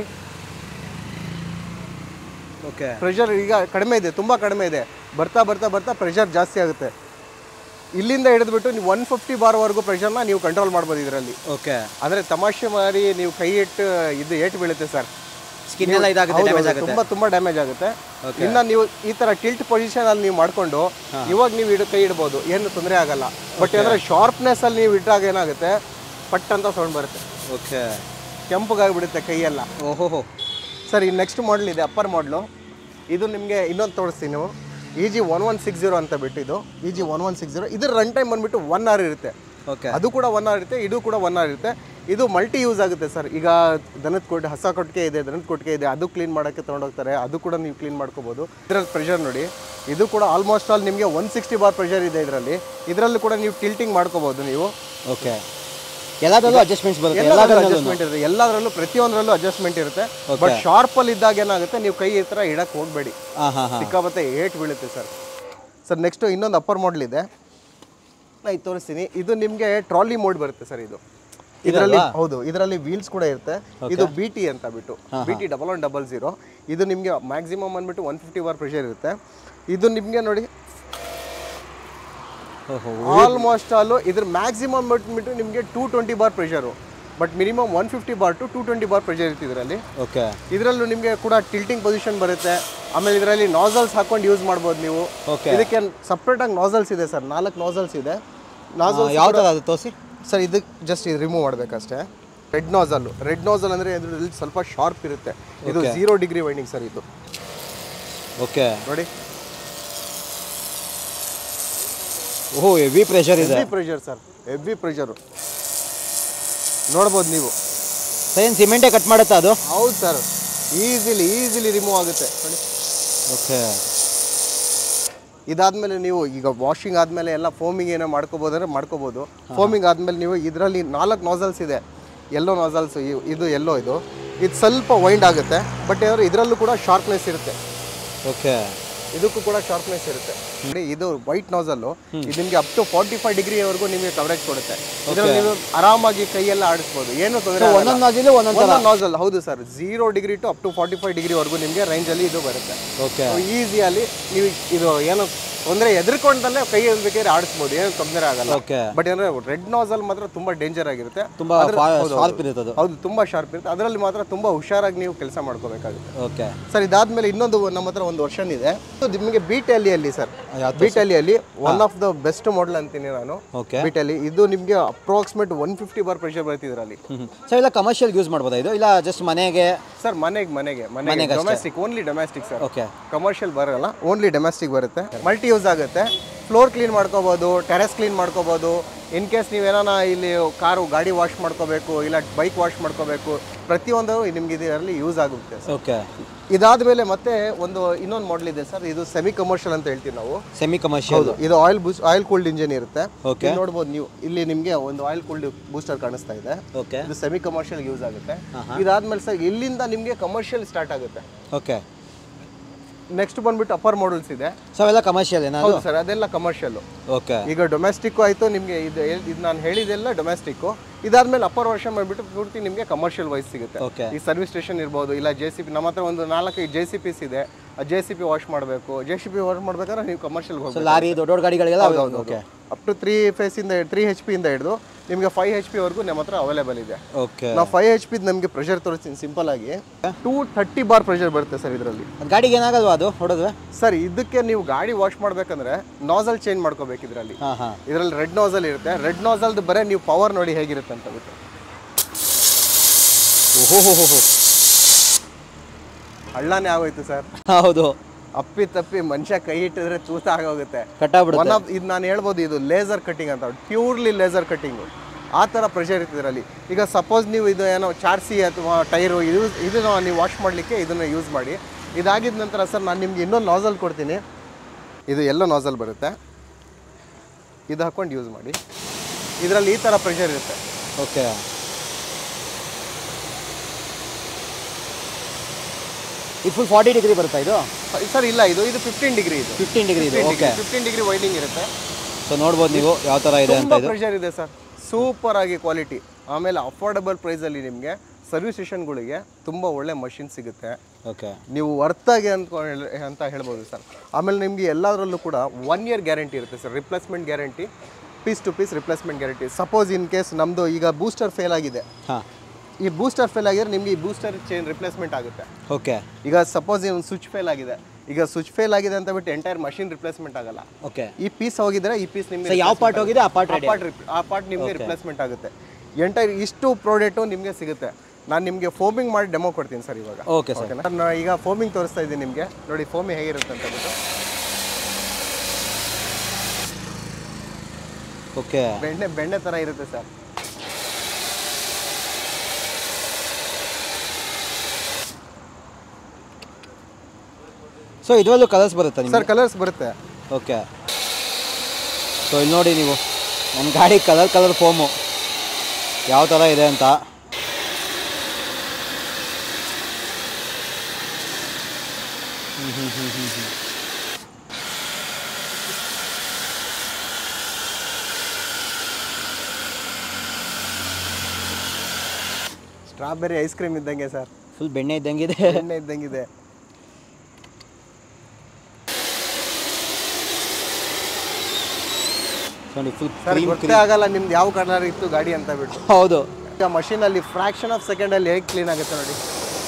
ಓಕೆ ಪ್ರೆಷರ್ ಈಗ ಕಡಿಮೆ ಇದೆ ತುಂಬ ಕಡಿಮೆ ಇದೆ ಬರ್ತಾ ಬರ್ತಾ ಬರ್ತಾ ಪ್ರೆಷರ್ ಜಾಸ್ತಿ ಆಗುತ್ತೆ ಇಲ್ಲಿಂದ ಹಿಡಿದ್ಬಿಟ್ಟು ನೀವು ಒನ್ ಫಿಫ್ಟಿ ಬಾರ್ವರೆಗೂ ಪ್ರೆಷರ್ನ ನೀವು ಕಂಟ್ರೋಲ್ ಮಾಡ್ಬೋದು ಇದರಲ್ಲಿ ಓಕೆ ಅಂದರೆ ತಮಾಷೆ ಮಾರಿ ನೀವು ಕೈ ಇಟ್ಟು ಇದು ಏಟು ಬೀಳುತ್ತೆ ಸರ್ ಸ್ಕಿನ್ ಎಲ್ಲ ಇದಾಗುತ್ತೆ ಹೌದು, ಡ್ಯಾಮೇಜ್ ಹೌದು, ಆಗುತ್ತೆ ತುಂಬಾ ತುಂಬಾ ಡ್ಯಾಮೇಜ್ ಆಗುತ್ತೆ ಇನ್ನ ನೀವು ಈ ತರ ಟಿಲ್ಟ್ ಪೊಸಿಷನ್ ಅಲ್ಲಿ ನೀವು ಮಾಡ್ಕೊಂಡು ಇವಾಗ ನೀವು ಇಡು ಕೈ ಇಡ್ಬೋದು ಏನು ತೊಂದರೆ ಆಗಲ್ಲ ಬಟ್ ಅಂದ್ರೆ ಶಾರ್ಪ್ನೆಸ್ ಅಲ್ಲಿ ನೀವು ಇಟ್ಟಾಗ ಏನಾಗುತ್ತೆ ಪಟ್ ಅಂತ ಸೌಂಡ್ ಬರುತ್ತೆ ಓಕೆ ಕೆಂಪಗಾಗ್ಬಿಡುತ್ತೆ ಕೈಯೆಲ್ಲ ಓಹೋ ಸರ್ ಈ ನೆಕ್ಸ್ಟ್ ಮಾಡಲ್ ಇದೆ ಅಪ್ಪರ್ ಮಾಡಲು ಇದು ನಿಮಗೆ ಇನ್ನೊಂದು ತೋರಿಸ್ತೀನಿ ನೀವು E G one one six zero ಅಂತ ಬಿಟ್ಟು ಇದು E G one one six zero ಇದ್ರ ರನ್ ಟೈಮ್ ಬಂದ್ಬಿಟ್ಟು ಒನ್ ಅವರ್ ಇರುತ್ತೆ ಓಕೆ ಅದು ಕೂಡ ಒನ್ ಅವರ್ ಇರುತ್ತೆ ಇದು ಕೂಡ ಒನ್ ಅವರ್ ಇರುತ್ತೆ ಇದು ಮಲ್ಟಿ ಯೂಸ್ ಆಗುತ್ತೆ ಸರ್ ಈಗ ದನದ ಕೊಟ್ಟು ಹಸ ಕೊಟ್ಟಿಗೆ ಇದೆ ದನದ ಕೊಟ್ಟಿಗೆ ಇದೆ ಅದು ಕ್ಲೀನ್ ಮಾಡೋಕ್ಕೆ ತೊಗೊಂಡೋಗ್ತಾರೆ ಅದು ಕೂಡ ನೀವು ಕ್ಲೀನ್ ಮಾಡ್ಕೋಬೋದು ಇದರಲ್ಲಿ ಪ್ರೆಷರ್ ನೋಡಿ ಇದು ಕೂಡ ಆಲ್ಮೋಸ್ಟ್ ಆಲ್ ನಿಮಗೆ ಒನ್ ಸಿಕ್ಸ್ಟಿ ಬಾರ್ ಪ್ರೆಷರ್ ಇದೆ ಇದರಲ್ಲಿ ಇದರಲ್ಲೂ ಕೂಡ ನೀವು ಟಿಲ್ಟಿಂಗ್ ಮಾಡ್ಕೋಬೋದು ನೀವು ಓಕೆ ಎಲ್ಲದರಲ್ಲೂ ಅಡ್ಜಸ್ಟ್ಮೆಂಟ್ಸ್ ಬರುತ್ತೆ ಎಲ್ಲದರಲ್ಲೂ ಎಲ್ಲದರಲ್ಲೂ ಅಡ್ಜಸ್ಟ್ಮೆಂಟ್ ಇರುತ್ತೆ ಎಲ್ಲದರಲ್ಲೂ ಪ್ರತಿಯೊಂದರಲ್ಲೂ ಅಡ್ಜಸ್ಟ್ಮೆಂಟ್ ಇರುತ್ತೆ ಬಟ್ ಶಾರ್ಪಲ್ಲಿ ಇದ್ದಾಗ ಏನಾಗುತ್ತೆ ನೀವು ಕೈ ಈ ಥರ ಇಡಕ್ಕೆ ಹೋಗಬೇಡಿ ಹಾಂ ಹಾಂ ಹಾಂ ಸಿಕ್ಕಾಪತ್ತೆ ಏಟ್ ಬೀಳುತ್ತೆ ಸರ್ ಸರ್ ನೆಕ್ಸ್ಟು ಇನ್ನೊಂದು ಅಪ್ಪರ್ ಮಾಡಲ್ ಇದೆ ನಾ ಇದು ತೋರಿಸ್ತೀನಿ ಇದು ನಿಮಗೆ ಟ್ರಾಲಿ ಮೋಡ್ ಬರುತ್ತೆ ಸರ್ ಇದು ಇದರಲ್ಲಿ ಹೌದು ಇದರಲ್ಲಿ ವೀಲ್ಸ್ ಕೂಡ ಇರುತ್ತೆ ಇದು ಬಿ ಟಿ ಅಂತ ಬಿಟ್ಟು B T double one double zero ಇದು ನಿಮಗೆ ಮ್ಯಾಕ್ಸಿಮಮ್ ಅಂದ್ಬಿಟ್ಟು ಒನ್ ಫಿಫ್ಟಿ ಬಾರ್ ಪ್ರೆಷರ್ ಇರುತ್ತೆ ಇದು ನಿಮಗೆ ನೋಡಿ ಓಹೋ ಆಲ್ಮೋಸ್ಟ್ ಆಲು ಇದ್ರ ಮ್ಯಾಕ್ಸಿಮಮ್ ಬಿಟ್ಬಿಟ್ಟು ನಿಮಗೆ two twenty bar pressure but minimum one fifty bar to two twenty bar pressure ಇರುತ್ತೆ ಇದರಲ್ಲಿ ಓಕೆ ಇದರಲ್ಲೂ ನಿಮಗೆ ಕೂಡ ಟಿಲ್ಟಿಂಗ್ ಪೊಸಿಷನ್ ಬರುತ್ತೆ ಆಮೇಲೆ ಇದರಲ್ಲಿ ನಾಸಲ್ಸ್ ಹಾಕೊಂಡು ಯೂಸ್ ಮಾಡ್ಬೋದು ನೀವು Okay. ಇದಕ್ಕೆ ಸಪ್ರೇಟಾಗಿ ನಾಸಲ್ಸ್ ಇದೆ ಸರ್ ನಾಲ್ಕು ನಾಸಲ್ಸ್ ಇದೆ ನಾಸಲ್ಸ್ ಯಾವ ಥರ ಅದು ತೋರಿಸಿ ಸರ್ ಇದು ಜಸ್ಟ್ ಇದು ರಿಮೂವ್ ಮಾಡಬೇಕಷ್ಟೇ ರೆಡ್ ನಾಸಲ್ ರೆಡ್ ನಾಸಲ್ ಅಂದರೆ ಇದರಲ್ಲಿ ಸ್ವಲ್ಪ ಶಾರ್ಪ್ ಇರುತ್ತೆ ಇದು ಝೀರೋ ಡಿಗ್ರಿ ವೈಂಡಿಂಗ್ ಸರ್ ಇದು ಓಕೆ ನೋಡಿ ಓಹೋ ಹೆವಿ ಪ್ರೆಷರ್ ಇದೆ heavy pressure sir heavy pressure ನೋಡ್ಬೋದು ನೀವು ಏನು ಸಿಮೆಂಟೇ ಕಟ್ ಮಾಡುತ್ತಾ ಅದು ಹೌದು ಸರ್ ಈಸಿಲಿ ಈಸಿಲಿ ರಿಮೂವ್ ಆಗುತ್ತೆ ನೋಡಿ ಓಕೆ ಇದಾದ್ಮೇಲೆ ನೀವು ಈಗ ವಾಷಿಂಗ್ ಆದಮೇಲೆ ಎಲ್ಲ ಫೋಮಿಂಗ್ ಏನೋ ಮಾಡ್ಕೋಬೋದಂದ್ರೆ ಮಾಡ್ಕೋಬೋದು ಫೋಮಿಂಗ್ ಆದಮೇಲೆ ನೀವು ಇದರಲ್ಲಿ ನಾಲ್ಕು ನಾಸಲ್ಸ್ ಇದೆ ಎಲ್ಲೋ ನಾಸಲ್ಸ್ ಇದು ಎಲ್ಲೋ ಇದು ಇದು ಸ್ವಲ್ಪ ವೈಂಡ್ ಆಗುತ್ತೆ ಬಟ್ ಏನಾದ್ರು ಇದರಲ್ಲೂ ಕೂಡ ಶಾರ್ಪ್ನೆಸ್ ಇರುತ್ತೆ ಓಕೆ ಇದಕ್ಕೂ ಕೂಡ ಶಾರ್ಪ್ನೆಸ್ ಇರುತ್ತೆ ನೋಡಿ ಇದು ವೈಟ್ ನಾಸಲ್ಲು ಇದು ನಿಮಗೆ ಅಪ್ ಟು ಫಾರ್ಟಿ ಫೈವ್ ಡಿಗ್ರಿವರೆಗೂ ನಿಮಗೆ ಕವರೇಜ್ ಕೊಡುತ್ತೆ ಇದರಲ್ಲಿ ನೀವು ಆರಾಮಾಗಿ ಕೈಯೆಲ್ಲ ಆಡಿಸ್ಬೋದು ಏನು ತೊಂದರೆ ಒಂದೊಂದು ನಾಜಿಲು ಒಂದೊಂದು ಒಂದೊಂದು ನಾಸಲ್ ಹೌದು sir zero degree to up to forty five ಡಿಗ್ರಿವರೆಗೂ ನಿಮಗೆ ರೇಂಜಲ್ಲಿ ಇದು ಬರುತ್ತೆ ಓಕೆ ಈಸಿಯಲ್ಲಿ ನೀವು ಇದು ಏನು ತೊಂದರೆ ಎದುರ್ಕೊಂಡಲ್ಲೇ ಕೈ ಬೇಕಾದ್ರೆ ಆಡಿಸ್ಬೋದು ಏನು ತೊಂದರೆ ಆಗಲ್ಲ ಓಕೆ ಬಟ್ ಏನಂದ್ರೆ ರೆಡ್ ನಾಸಲ್ ಮಾತ್ರ ತುಂಬಾ ಡೇಂಜರ್ ಆಗಿರುತ್ತೆ ತುಂಬ ಅದ್ರ- ಹೌದು, ಶಾರ್ಪ್ ಇರುತ್ತೆ ಅದು ಹೌದು ತುಂಬಾ ಶಾರ್ಪ್ ಇರುತ್ತೆ ಅದರಲ್ಲಿ ಮಾತ್ರ ತುಂಬಾ ಹುಷಾರಾಗಿ ನೀವು ಕೆಲಸ ಮಾಡ್ಕೋಬೇಕಾಗುತ್ತೆ ಓಕೆ ಸರ್ ಇದಾದ್ಮೇಲೆ ಇನ್ನೊಂದು ನಮ್ಮ ಹತ್ರ ಒಂದು ವರ್ಷನ್ ಇದೆ ಇದು ನಿಮಗೆ ಬಿಟೆಲಿಯಲ್ಲಿ ಸರ್ ಯಾವ್ದು ಬಿಟೆಲಿಯಲ್ಲಿ one of the best model ಅಂತೀನಿ ನಾನು ಓಕೆ ಬಿಟೆಲಿ ಇದು ನಿಮಗೆ approximate one fifty bar pressure ಬರುತ್ತೆ ಇದರಲ್ಲಿ ಸರ್ ಇಲ್ಲ ಕಮರ್ಷಿಯಲ್ ಯೂಸ್ ಮಾಡ್ಬೋದಾ ಇದು ಇಲ್ಲ ಜಸ್ಟ್ ಮನೆಗೆ ಸರ್ ಮನೆಗೆ ಮನೆಗೆ ಮನೆಗೆ domestic only domestic sir okay commercial ಬರಲ್ಲ ಓನ್ಲಿ ಡೊಮೆಸ್ಟಿಕ್ ಬರುತ್ತೆ ಮಲ್ಟಿ ಯೂಸ್ ಆಗುತ್ತೆ ಫ್ಲೋರ್ ಕ್ಲೀನ್ ಮಾಡ್ಕೋಬೋದು ಟೆರೆಸ್ ಕ್ಲೀನ್ ಮಾಡ್ಕೋಬೋದು ಇನ್ ಕೇಸ್ ನೀವೇನಾನ ಇಲ್ಲಿ ಕಾರು ಗಾಡಿ ವಾಶ್ ಮಾಡ್ಕೋಬೇಕು ಇಲ್ಲ ಬೈಕ್ ವಾಶ್ ಮಾಡ್ಕೋಬೇಕು ಪ್ರತಿಯೊಂದು ನಿಮ್ಗೆ ಇದರಲ್ಲಿ ಯೂಸ್ ಆಗುತ್ತೆ ಸರ್ ಓಕೆ ಇದಾದ ಮೇಲೆ ಮತ್ತೆ ಒಂದು ಇನ್ನೊಂದು ಮಾಡಲ್ ಇದೆ ಸರ್ ಇದು ಸೆಮಿ ಕಮರ್ಷಿಯಲ್ ಅಂತ ಹೇಳ್ತೀವಿ ನಾವು ಸೆಮಿ ಕಮರ್ಷಿಯಲ್ ಇದು ಆಯಿಲ್ ಬೂಸ್ ಆಯಿಲ್ ಕೂಲ್ಡ್ ಇಂಜಿನ್ ಇರುತ್ತೆ Okay. ಇಲ್ಲಿ ನೋಡ್ಬೋದು ನೀವು ಇಲ್ಲಿ ನಿಮಗೆ ಒಂದು ಆಯಿಲ್ ಕೂಲ್ಡ್ ಬೂಸ್ಟರ್ ಕಾಣಿಸ್ತಾ ಇದೆ ಓಕೆ ಇದು ಸೆಮಿ ಕಮರ್ಷಿಯಲ್ ಯೂಸ್ ಆಗುತ್ತೆ ಇದಾದ್ಮೇಲೆ ಸರ್ ಇಲ್ಲಿಂದ ನಿಮಗೆ ಕಮರ್ಷಿಯಲ್ ಸ್ಟಾರ್ಟ್ ಆಗುತ್ತೆ ಓಕೆ ನೆಕ್ಸ್ಟ್ ಬಂದ್ಬಿಟ್ಟು ಅಪ್ಪರ್ ಮಾಡಲ್ಸ್ ಇದೆ ಸೊ ಅವೆಲ್ಲ ಕಮರ್ಷಿಯಲ್ ಏನಾದ್ರು ಹೌದು ಸರ್ ಅದೆಲ್ಲ ಕಮರ್ಷಿಯಲ್ ಓಕೆ ಈಗ ಡೊಮೆಸ್ಟಿಕ್ ಆಯಿತು ನಿಮಗೆ ಇದು ಇದು ನಾನು ಹೇಳಿದೆಲ್ಲ ಡೊಮೆಸ್ಟಿಕ್ಕು ಇದಾದ್ಮೇಲೆ ಅಪ್ಪರ್ ವರ್ಷನ್ ಬಂದ್ಬಿಟ್ಟು ಪೂರ್ತಿ ನಿಮಗೆ ಕಮರ್ಷಿಯಲ್ ವೈಸ್ ಸಿಗುತ್ತೆ ಓಕೆ ಈ ಸರ್ವಿಸ್ ಸ್ಟೇಷನ್ ಇರ್ಬೋದು ಇಲ್ಲ ಜೆ ಸಿ ಪಿ ನಮ್ಮ ಹತ್ರ ಒಂದು ನಾಲ್ಕೈದು ಜೆ ಸಿ ಪಿಸ್ ಇದೆ ಆ ಜೆ ಸಿ ಪಿ ವಾಶ್ ಮಾಡಬೇಕು ಜೆ ಸಿ ಪಿ ವಾಶ್ ಮಾಡ್ಬೇಕಾದ್ರೆ ನೀವು ಕಮರ್ಷಿಯಲ್ ಸೊ ಹೋಗ್ಬೇಕು ಲಾರಿ ದೊಡ್ಡ ದೊಡ್ಡ ಗಾಡಿಗಳಿಗೆಲ್ಲ ಓಕೆ ಅಪ್ ಟು ತ್ರೀ ಫೇಸಿಂದ ತ್ರೀ ಹೆಚ್ ಪಿಯಿಂದ ಹಿಡಿದು ನಿಮಗೆ ಫೈವ್ ಹೆಚ್ ಪಿ ವರೆಗೂ ನಮ್ಮ ಹತ್ರ ಅವೈಲೇಬಲ್ ಇದೆ ಓಕೆ ನಾವು ಫೈವ್ ಹೆಚ್ ಪಿ ನಮಗೆ ಪ್ರೆಷರ್ ತೋರಿಸ್ತೀನಿ ಸಿಂಪಲ್ ಆಗಿ ಟೂ ಥರ್ಟಿ ಬಾರ್ ಪ್ರೆಷರ್ ಬರುತ್ತೆ ಸರ್ ಇದರಲ್ಲಿ ಗಾಡಿಗೆ ಏನಾಗಲ್ವಾ ಅದು ಹೊಡೋದು ಸರ್ ಇದಕ್ಕೆ ನೀವು ಗಾಡಿ ವಾಶ್ ಮಾಡ್ಬೇಕಂದ್ರೆ ನಾಸಲ್ ಚೇಂಜ್ ಮಾಡ್ಕೋಬೇಕು ಇದರಲ್ಲಿ ಹಾಂ ಹಾಂ ಇದರಲ್ಲಿ ರೆಡ್ ನಾಸಲ್ ಇರುತ್ತೆ ರೆಡ್ ನಾಸಲ್ದು ಬರೀ ನೀವು ಪವರ್ ನೋಡಿ ಹೇಗಿರುತ್ತೆ ಅಂತ ಬಿಟ್ಟು ಓಹೋ ಹೋ ಹೋ ಹಳ್ಳನೇ ಆಗೋಯ್ತು ಸರ್ ಹೌದು ಅಪ್ಪಿ ತಪ್ಪಿ ಮನುಷ್ಯ ಕೈ ಇಟ್ಟಿದ್ರೆ ತೂತ ಆಗೋಗುತ್ತೆ ಒನ್ ಕಟ್ಟಾಗ್ಬಿಡುತ್ತೆ ಆಫ್ ಇದು ನಾನು ಹೇಳ್ಬೋದು ಇದು ಲೇಸರ್ ಕಟ್ಟಿಂಗ್ ಅಂತ ಪ್ಯೂರ್ಲಿ ಲೇಸರ್ ಕಟ್ಟಿಂಗು ಆ ಥರ ಪ್ರೆಷರ್ ಇರ್ತದೆ ಇದರಲ್ಲಿ ಈಗ ಸಪೋಸ್ ನೀವು ಇದು ಏನೋ ಚಾರ್ಸಿ ಅಥವಾ ಟೈರು ಇದು ಇದನ್ನು ನೀವು ವಾಶ್ ಮಾಡಲಿಕ್ಕೆ ಇದನ್ನು ಯೂಸ್ ಮಾಡಿ ಇದಾಗಿದ ನಂತರ ಸರ್ ನಾನು ನಿಮ್ಗೆ ಇನ್ನೊಂದು ನಾಸಲ್ ಕೊಡ್ತೀನಿ ಇದು ಎಲ್ಲೋ ನಾಸಲ್ ಬರುತ್ತೆ ಇದು ಹಾಕ್ಕೊಂಡು ಯೂಸ್ ಮಾಡಿ ಇದರಲ್ಲಿ ಈ ಥರ ಪ್ರೆಷರ್ ಇರುತ್ತೆ ಓಕೆ ಇದು ಫುಲ್ ಫಾರ್ಟಿ ಡಿಗ್ರಿ ಬರುತ್ತಾ ಇದು ಸರ್ ಇಲ್ಲ ಇದು ಇದು ಫಿಫ್ಟೀನ್ ಡಿಗ್ರಿ ಇದು ಫಿಫ್ಟೀನ್ ಡಿಗ್ರಿ ಇದು ಓಕೆ ಫಿಫ್ಟೀನ್ ಡಿಗ್ರಿ ವೈಡಿಂಗ್ ಇರುತ್ತೆ ಸೊ ನೋಡ್ಬೋದು ನೀವು ಯಾವ ಥರ ಇದೆ ಅಂತ ತುಂಬ ಇದು ಪ್ರೆಷರ್ ಇದೆ ಸರ್ ಸೂಪರ್ ಆಗಿ ಕ್ವಾಲಿಟಿ ಆಮೇಲೆ ಅಫೋರ್ಡಬಲ್ ಪ್ರೈಸಲ್ಲಿ ನಿಮಗೆ ಸರ್ವಿಸ್ ಸ್ಟೇಷನ್ಗಳಿಗೆ ತುಂಬ ಒಳ್ಳೆ ಮಷಿನ್ ಸಿಗುತ್ತೆ ಓಕೆ ನೀವು ವರ್ತಾಗಿ ಅಂತ ಅಂತ ಹೇಳ್ಬೋದು ಸರ್ ಆಮೇಲೆ ನಿಮಗೆ ಎಲ್ಲದರಲ್ಲೂ ಕೂಡ ಒನ್ ಇಯರ್ ಗ್ಯಾರಂಟಿ ಇರುತ್ತೆ sir replacement guarantee piece to piece replacement guarantee suppose in case ನಮ್ಮದು ಈಗ ಬೂಸ್ಟರ್ ಫೇಲ್ ಆಗಿದೆ ಹಾಂ ಈ ಬೂಸ್ಟರ್ ಫೇಲ್ ಆಗಿದ್ರೆ ನಿಮಗೆ ಈ ಬೂಸ್ಟರ್ ಚೇನ್ ರಿಪ್ಲೇಸ್ಮೆಂಟ್ ಆಗುತ್ತೆ ಓಕೆ ಈಗ ಸಪೋಸ್ ಒಂದು ಸ್ವಿಚ್ ಫೇಲ್ ಆಗಿದೆ ಈಗ ಸ್ವಿಚ್ ಫೇಲ್ ಆಗಿದೆ ಅಂತ ಬಿಟ್ಟು ಎಂಟೈರ್ ಮಷಿನ್ ರಿಪ್ಲೇಸ್ಮೆಂಟ್ ಆಗಲ್ಲ ಓಕೆ ಈ ಪೀಸ್ ಹೋಗಿದ್ರೆ ಈ ಪೀಸ್ ನಿಮಗೆ ಸೊ ಯಾವ ಪಾರ್ಟ್ ಹೋಗಿದೆ ಆ ಪಾರ್ಟ್ ಆ ರೆಡಿ ಪಾರ್ಟ್ ಆ ಪಾರ್ಟ್ ನಿಮಗೆ ರಿಪ್ಲೇಸ್ಮೆಂಟ್ ಆಗುತ್ತೆ ಎಂಟೈರ್ ಇಷ್ಟು ಪ್ರಾಡಕ್ಟು ನಿಮಗೆ ಸಿಗುತ್ತೆ ನಾನು ನಿಮಗೆ ಫೋಮಿಂಗ್ ಮಾಡಿ ಡೆಮೋ ಕೊಡ್ತೀನಿ ಸರ್ ಇವಾಗ ಓಕೆ ಸರ್ ಓಕೆನಾ ನಾನು ಈಗ ಫೋಮಿಂಗ್ ತೋರಿಸ್ತಾ ಇದ್ದೀನಿ ನಿಮಗೆ ನೋಡಿ ಫೋಮಿ ಹೇಗಿರುತ್ತೆ ಅಂತ ಬಿಟ್ಟು ಓಕೆ ಬೆಣ್ಣೆ ಬೆಣ್ಣೆ ಥರ ಇರುತ್ತೆ ಸರ್ ಸೊ ಇದರಲ್ಲೂ ಕಲರ್ಸ್ ಬರುತ್ತಾ ನಿಮಗೆ ಸರ್ ಕಲರ್ಸ್ ಬರುತ್ತೆ ಓಕೆ ಸೊ ಇಲ್ಲಿ ನೋಡಿ ನೀವು ನನ್ನ ಗಾಡಿ ಕಲರ್ ಕಲರ್ ಫೋಮು ಯಾವ ಥರ ಇದೆ ಅಂತ ಸ್ಟ್ರಾಬೆರಿ ಐಸ್ ಕ್ರೀಮ್ ಇದ್ದಂಗೆ ಸರ್ ಫುಲ್ ಬೆಣ್ಣೆ ಇದ್ದಂಗಿದೆ ಬೆಣ್ಣೆ ಇದ್ದಂಗಿದೆ ನೋಡಿ ಫುಲ್ ಸರ್ ಕ್ರೀಮ್ ಗೊತ್ತೇ ಆಗಲ್ಲ ನಿಮ್ದು ಯಾವ ಕಲರ್ ಇತ್ತು ಗಾಡಿ ಅಂತ ಬಿಟ್ಟು ಹೌದು ಈಗ ಮಷೀನಲ್ಲಿ ಫ್ರಾಕ್ಷನ್ ಆಫ್ ಸೆಕೆಂಡಲ್ಲಿ ಹೇಗೆ ಕ್ಲೀನ್ ಆಗುತ್ತೆ ನೋಡಿ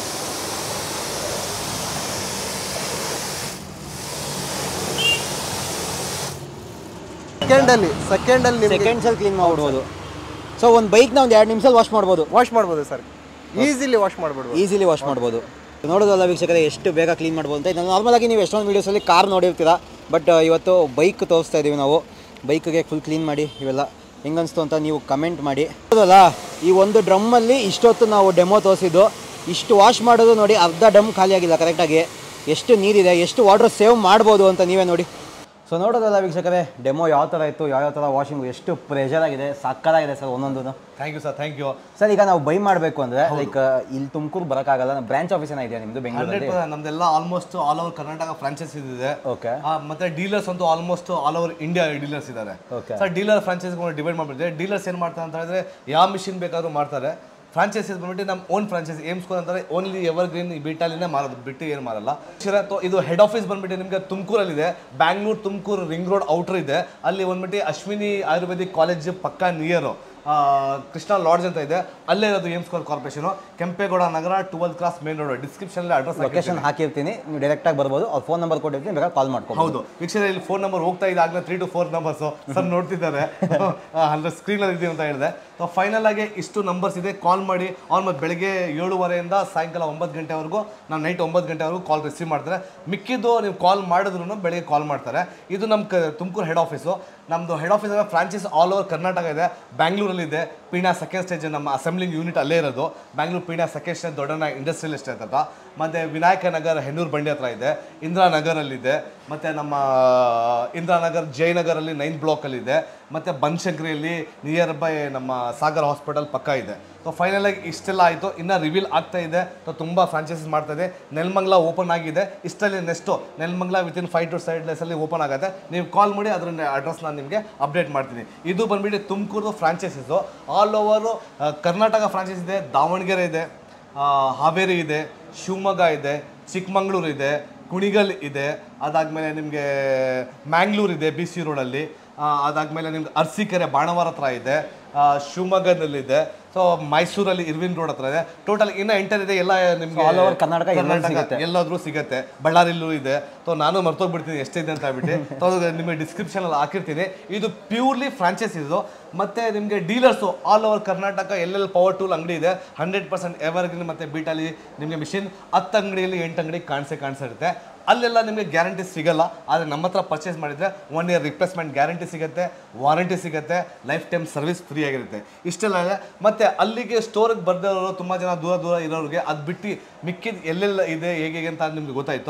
ಸೆಕೆಂಡಲ್ಲಿ ಸೆಕೆಂಡಲ್ಲಿ ನಿಮಗೆ ಸೆಕೆಂಡ್ಸಲ್ಲಿ ಕ್ಲೀನ್ ಮಾಡ್ಬಿಡ್ಬೋದು ಸೊ ಒಂದು ಬೈಕ್ನ ಒಂದು ಎರಡು ನಿಮಿಷದಲ್ಲಿ ವಾಶ್ ಮಾಡ್ಬೋದು ವಾಶ್ ಮಾಡ್ಬೋದು ಸರ್ ಈಸಿಲಿ ವಾಶ್ ಮಾಡ್ಬಿಡ್ಬೋದು ಈಸಿಲಿ ವಾಶ್ ಮಾಡ್ಬೋದು ನೋಡೋದಲ್ಲ ವೀಕ್ಷಕರೇ ಎಷ್ಟು ಬೇಗ ಕ್ಲೀನ್ ಮಾಡ್ಬೋದು ಅಂತ ಇದು ನಾರ್ಮಲಾಗಿ ನೀವು ಎಷ್ಟೊಂದು ವೀಡಿಯೋಸಲ್ಲಿ ಕಾರ್ ನೋಡಿರ್ತೀರ ಬಟ್ ಇವತ್ತು ಬೈಕ್ ತೋರಿಸ್ತಾ ಇದ್ದೀವಿ ನಾವು ಬೈಕ್ಗೆ ಫುಲ್ ಕ್ಲೀನ್ ಮಾಡಿ ಇವೆಲ್ಲ ಹೆಂಗನ್ಸ್ತು ಅಂತ ನೀವು ಕಮೆಂಟ್ ಮಾಡಿ ಹೌದಲ್ಲ ಈ ಒಂದು ಡ್ರಮ್ಮಲ್ಲಿ ಇಷ್ಟೊತ್ತು ನಾವು ಡೆಮೋ ತೋರಿಸಿದ್ದು ಇಷ್ಟು ವಾಶ್ ಮಾಡೋದು ನೋಡಿ ಅರ್ಧ ಡಮ್ ಖಾಲಿ ಆಗಿಲ್ಲ ಕರೆಕ್ಟಾಗಿ ಎಷ್ಟು ನೀರಿದೆ ಎಷ್ಟು ವಾಟರ್ ಸೇವ್ ಮಾಡ್ಬೋದು ಅಂತ ನೀವೇ ನೋಡಿ ಸೊ ನೋಡೋದಲ್ಲ ವೀಕ್ಷಕರೇ ಡೆಮೋ ಯಾವ ಥರ ಇತ್ತು ಯಾವ ಥರ ವಾಷಿಂಗು ಎಷ್ಟು ಪ್ರೆಷರ್ ಆಗಿದೆ ಸಕ್ಕತ್ತಾಗಿದೆ ಸರ್ ಒಂದೊಂದು thank you sir thank you sir ಈಗ ನಾವು ಬೈ ಮಾಡಬೇಕು ಅಂದರೆ ಲೈಕ್ ಇಲ್ಲಿ ತುಮಕೂರು ಬರೋಕ್ಕಾಗಲ್ಲ ಬ್ರಾಂಚ್ ಆಫೀಸ್ ಏನೋ ಇದೆಯಾ ನಿಮ್ಮದು ಹಂಡ್ರೆಡ್ ಬೆಂಗಳೂರಲ್ಲಿ ನಮ್ದೆಲ್ಲ almost all over Karnataka franchise ಇದೆ ಓಕೆ ಆ, ಮತ್ತೆ ಡೀಲರ್ಸ್ ಅಂತೂ almost all over India dealers ಇದ್ದಾರೆ Okay. Sir dealer franchise divide ಮಾಡ್ಬಿಟ್ಟಿದೆ ಡೀಲರ್ಸ್ ಏನು ಮಾಡ್ತಾರೆ ಅಂತ ಹೇಳಿದ್ರೆ ಯಾವ ಮಿಷಿನ್ ಬೇಕಾದ್ರೂ ಮಾಡ್ತಾರೆ ಫ್ರಾಂಚೈಸೀಸ್ ಬಂದ್ಬಿಟ್ಟು ನಮ್ಮ ಓನ್ ಫ್ರಾಂಚೈಸ್ ಏಮ್ ಸ್ಕೋರ್ ಅಂತಾರೆ ಓನ್ಲಿ ಎವರ್ ಗ್ರೀನ್ ಬೀಟಾಲಿನೇ ಮಾರೋದು ಬಿಟ್ಟು ಏನು ಮಾರಲ್ಲ ಶಿರತ್ತು ಇದು ಹೆಡ್ ಆಫೀಸ್ ಬಂದ್ಬಿಟ್ಟು ನಿಮಗೆ ತುಮಕೂರಲ್ಲಿದೆ Bangalore Tumkur ring road outer ಇದೆ ಅಲ್ಲಿ ಬಂದ್ಬಿಟ್ಟು ಅಶ್ವಿನಿ ಆಯುರ್ವೇದಿಕ್ ಕಾಲೇಜ್ ಪಕ್ಕ ನಿಯರು ಕೃಷ್ಣ ಲಾಡ್ಜ್ ಅಂತ ಇದೆ ಅಲ್ಲೇ ಇರೋದು Aim Score corporation Kempegowda Nagar twelfth class main road description address location ಹಾಕಿರ್ತೀನಿ ನೀವು ಡೈರೆಕ್ಟಾಗಿ ಬರ್ಬೋದು ಅವ್ರ ಫೋನ್ ನಂಬರ್ ಕೊಟ್ಟಿರ್ತೀನಿ ಬೇಕಾದ್ರೆ ಕಾಲ್ ಮಾಡ್ಕೊಂಡು ಹೌದು ವೀಕ್ಷಕರ ಇಲ್ಲಿ ಫೋನ್ ನಂಬರ್ ಹೋಗ್ತಾ ಇದೆ ಆಗಲೇ three two four numbers sir ನೋಡ್ತಿದ್ದಾರೆ ಅಂದ್ರೆ ಸ್ಕ್ರೀನ್ ಅಲ್ಲಿ ಇದೀವಿ ಅಂತ ಹೇಳಿದೆ ಸೊ ಫೈನಲ್ ಆಗಿ ಇಷ್ಟು ನಂಬರ್ಸ್ ಇದೆ ಕಾಲ್ ಮಾಡಿ ಅವ್ರು ಮತ್ತೆ ಬೆಳಿಗ್ಗೆ ಏಳುವರೆಯಿಂದ ಸಾಯಂಕಾಲ ಒಂಬತ್ತು ಗಂಟೆವರೆಗೂ ನಾವು ನೈಟ್ ಒಂಬತ್ತು ಗಂಟೆವರೆಗೂ ಕಾಲ್ ರಿಸೀವ್ ಮಾಡ್ತಾರೆ ಮಿಕ್ಕಿದ್ದು ನೀವು ಕಾಲ್ ಮಾಡಿದ್ರು ಬೆಳಿಗ್ಗೆ ಕಾಲ್ ಮಾಡ್ತಾರೆ ಇದು ನಮ್ಮ ಕ ತುಮಕೂರು ಹೆಡ್ ಆಫೀಸು ನಮ್ಮದು ಹೆಡ್ ಆಫೀಸ್ ಅಂದರೆ ಫ್ರಾಂಚೈಸ್ ಆಲ್ ಓವರ್ ಕರ್ನಾಟಕ ಇದೆ ಬ್ಯಾಂಗ್ಳೂರಲ್ಲಿ ಇದೆ ಪೀಣ್ಯ ಸೆಕೆಂಡ್ ಸ್ಟೇಜ್ ನಮ್ಮ ಅಸೆಂಬ್ಲಿಂಗ್ ಯೂನಿಟ್ ಅಲ್ಲೇ ಇರೋದು Bangalore Peenya second stage Doddanna industrial estate ಅಂತ ಮತ್ತು ವಿನಾಯಕ ನಗರ್ ಹೆನ್ನೂರು ಬಂಡಿ ಹತ್ರ ಇದೆ ಇಂದಿರಾನಗರಲ್ಲಿದೆ ಮತ್ತು ನಮ್ಮ ಇಂದಿರಾನಗರ್ ಜಯನಗರಲ್ಲಿ ನೈನ್ತ್ ಬ್ಲಾಕಲ್ಲಿದೆ ಮತ್ತು ಬನಶಂಕರಿಯಲ್ಲಿ ನಿಯರ್ ಬೈ ನಮ್ಮ ಸಾಗರ್ ಹಾಸ್ಪಿಟಲ್ ಪಕ್ಕ ಇದೆ ಸೊ ಫೈನಲ್ ಆಗಿ ಇಷ್ಟೆಲ್ಲ ಆಯಿತು ಇನ್ನು ರಿವೀಲ್ ಆಗ್ತಾ ಇದೆ ಸೊ ತುಂಬ ಫ್ರಾಂಚೈಸಸ್ ಮಾಡ್ತಾ ಇದೆ ನೆಲಮಂಗ್ಲ ಓಪನ್ ಆಗಿದೆ ಇಷ್ಟಲ್ಲಿ next Nelamangala within five to side ಡೇಸಲ್ಲಿ ಓಪನ್ ಆಗುತ್ತೆ ನೀವು ಕಾಲ್ ಮಾಡಿ ಅದ್ರ ಅಡ್ರೆಸ್ ನಾನು ನಿಮಗೆ ಅಪ್ಡೇಟ್ ಮಾಡ್ತೀನಿ ಇದು ಬಂದ್ಬಿಟ್ಟು Tumkur franchises all over Karnataka franchise ಇದೆ ದಾವಣಗೆರೆ ಇದೆ ಆ, ಹಾವೇರಿ ಇದೆ ಶಿವಮೊಗ್ಗ ಇದೆ ಚಿಕ್ಕಮಂಗ್ಳೂರು ಇದೆ ಕುಣಿಗಲ್ ಇದೆ ಅದಾದಮೇಲೆ ನಿಮಗೆ ಮ್ಯಾಂಗ್ಳೂರ್ ಇದೆ ಬಿ ಸಿ ರೋಡಲ್ಲಿ ಅದಾದಮೇಲೆ ನಿಮ್ಗೆ ಅರಸೀಕೆರೆ ಬಾಣವಾರ ಹತ್ರ ಇದೆ ಆ, ಶಿವಮೊಗ್ಗದಲ್ಲಿದೆ ಸೊ ಮೈಸೂರಲ್ಲಿ ಇರ್ವಿನ್ ರೋಡ್ ಹತ್ರ ಇದೆ ಟೋಟಲ್ ಇನ್ನು ಎಂಟರ್ ಇದೆ ಎಲ್ಲ ನಿಮ್ಗೆ all over ಕರ್ನಾಟಕ ಎಲ್ಲೆಲ್ಲಿ ಸಿಗುತ್ತೆ. ಎಲ್ಲಾದ್ರೂ ಸಿಗುತ್ತೆ ಬಳ್ಳಾರಿಲೂ ಇದೆ ಸೊ ನಾನು ಮರ್ತೋಗ್ಬಿಡ್ತೀನಿ ಎಷ್ಟಿದೆ ಅಂತ ಹೇಳ್ಬಿಟ್ಟು ಸೊ ಅದು ನಿಮಗೆ ಡಿಸ್ಕ್ರಿಪ್ಷನ್ ಅಲ್ಲಿ ಹಾಕಿರ್ತೀನಿ ಇದು ಪ್ಯೂರ್ಲಿ ಫ್ರಾಂಚೈಸ್ ಇದು ಮತ್ತೆ ನಿಮಗೆ ಡೀಲರ್ಸು ಆಲ್ ಓವರ್ ಕರ್ನಾಟಕ ಎಲ್ಲೆಲ್ಲಿ ಪವರ್ ಟೂಲ್ ಅಂಗಡಿ ಇದೆ ಹಂಡ್ರೆಡ್ ಪರ್ಸೆಂಟ್ ಎವರ್ಗ್ರೀನ್ ಮತ್ತೆ ಬೀಟಲ್ಲಿ ನಿಮಗೆ ಮಿಷಿನ್ ಹತ್ತು ಅಂಗಡಿಯಲ್ಲಿ ಎಂಟು ಅಂಗಡಿ ಕಾಣಿಸೇ ಕಾಣಿಸಿರುತ್ತೆ ಅಲ್ಲೆಲ್ಲ ನಿಮಗೆ ಗ್ಯಾರಂಟಿ ಸಿಗಲ್ಲ ಆದರೆ ನಮ್ಮ ಹತ್ರ ಪರ್ಚೇಸ್ ಮಾಡಿದರೆ ಒನ್ ಇಯರ್ ರಿಪ್ಲೇಸ್ಮೆಂಟ್ ಗ್ಯಾರಂಟಿ ಸಿಗುತ್ತೆ ವಾರಂಟಿ ಸಿಗುತ್ತೆ ಲೈಫ್ ಟೈಮ್ ಸರ್ವಿಸ್ ಫ್ರೀ ಆಗಿರುತ್ತೆ ಇಷ್ಟೆಲ್ಲ ಇದೆ ಮತ್ತೆ ಅಲ್ಲಿಗೆ ಸ್ಟೋರಿಗೆ ಬರ್ದಿರೋರು ತುಂಬ ಜನ ದೂರ ದೂರ ಇರೋರಿಗೆ ಅದು ಬಿಟ್ಟು ಮಿಕ್ಕಿದ ಎಲ್ಲೆಲ್ಲ ಇದೆ ಹೇಗೆ ಹೇಗೆ ಅಂತ ನಿಮ್ಗೆ ಗೊತ್ತಾಯಿತು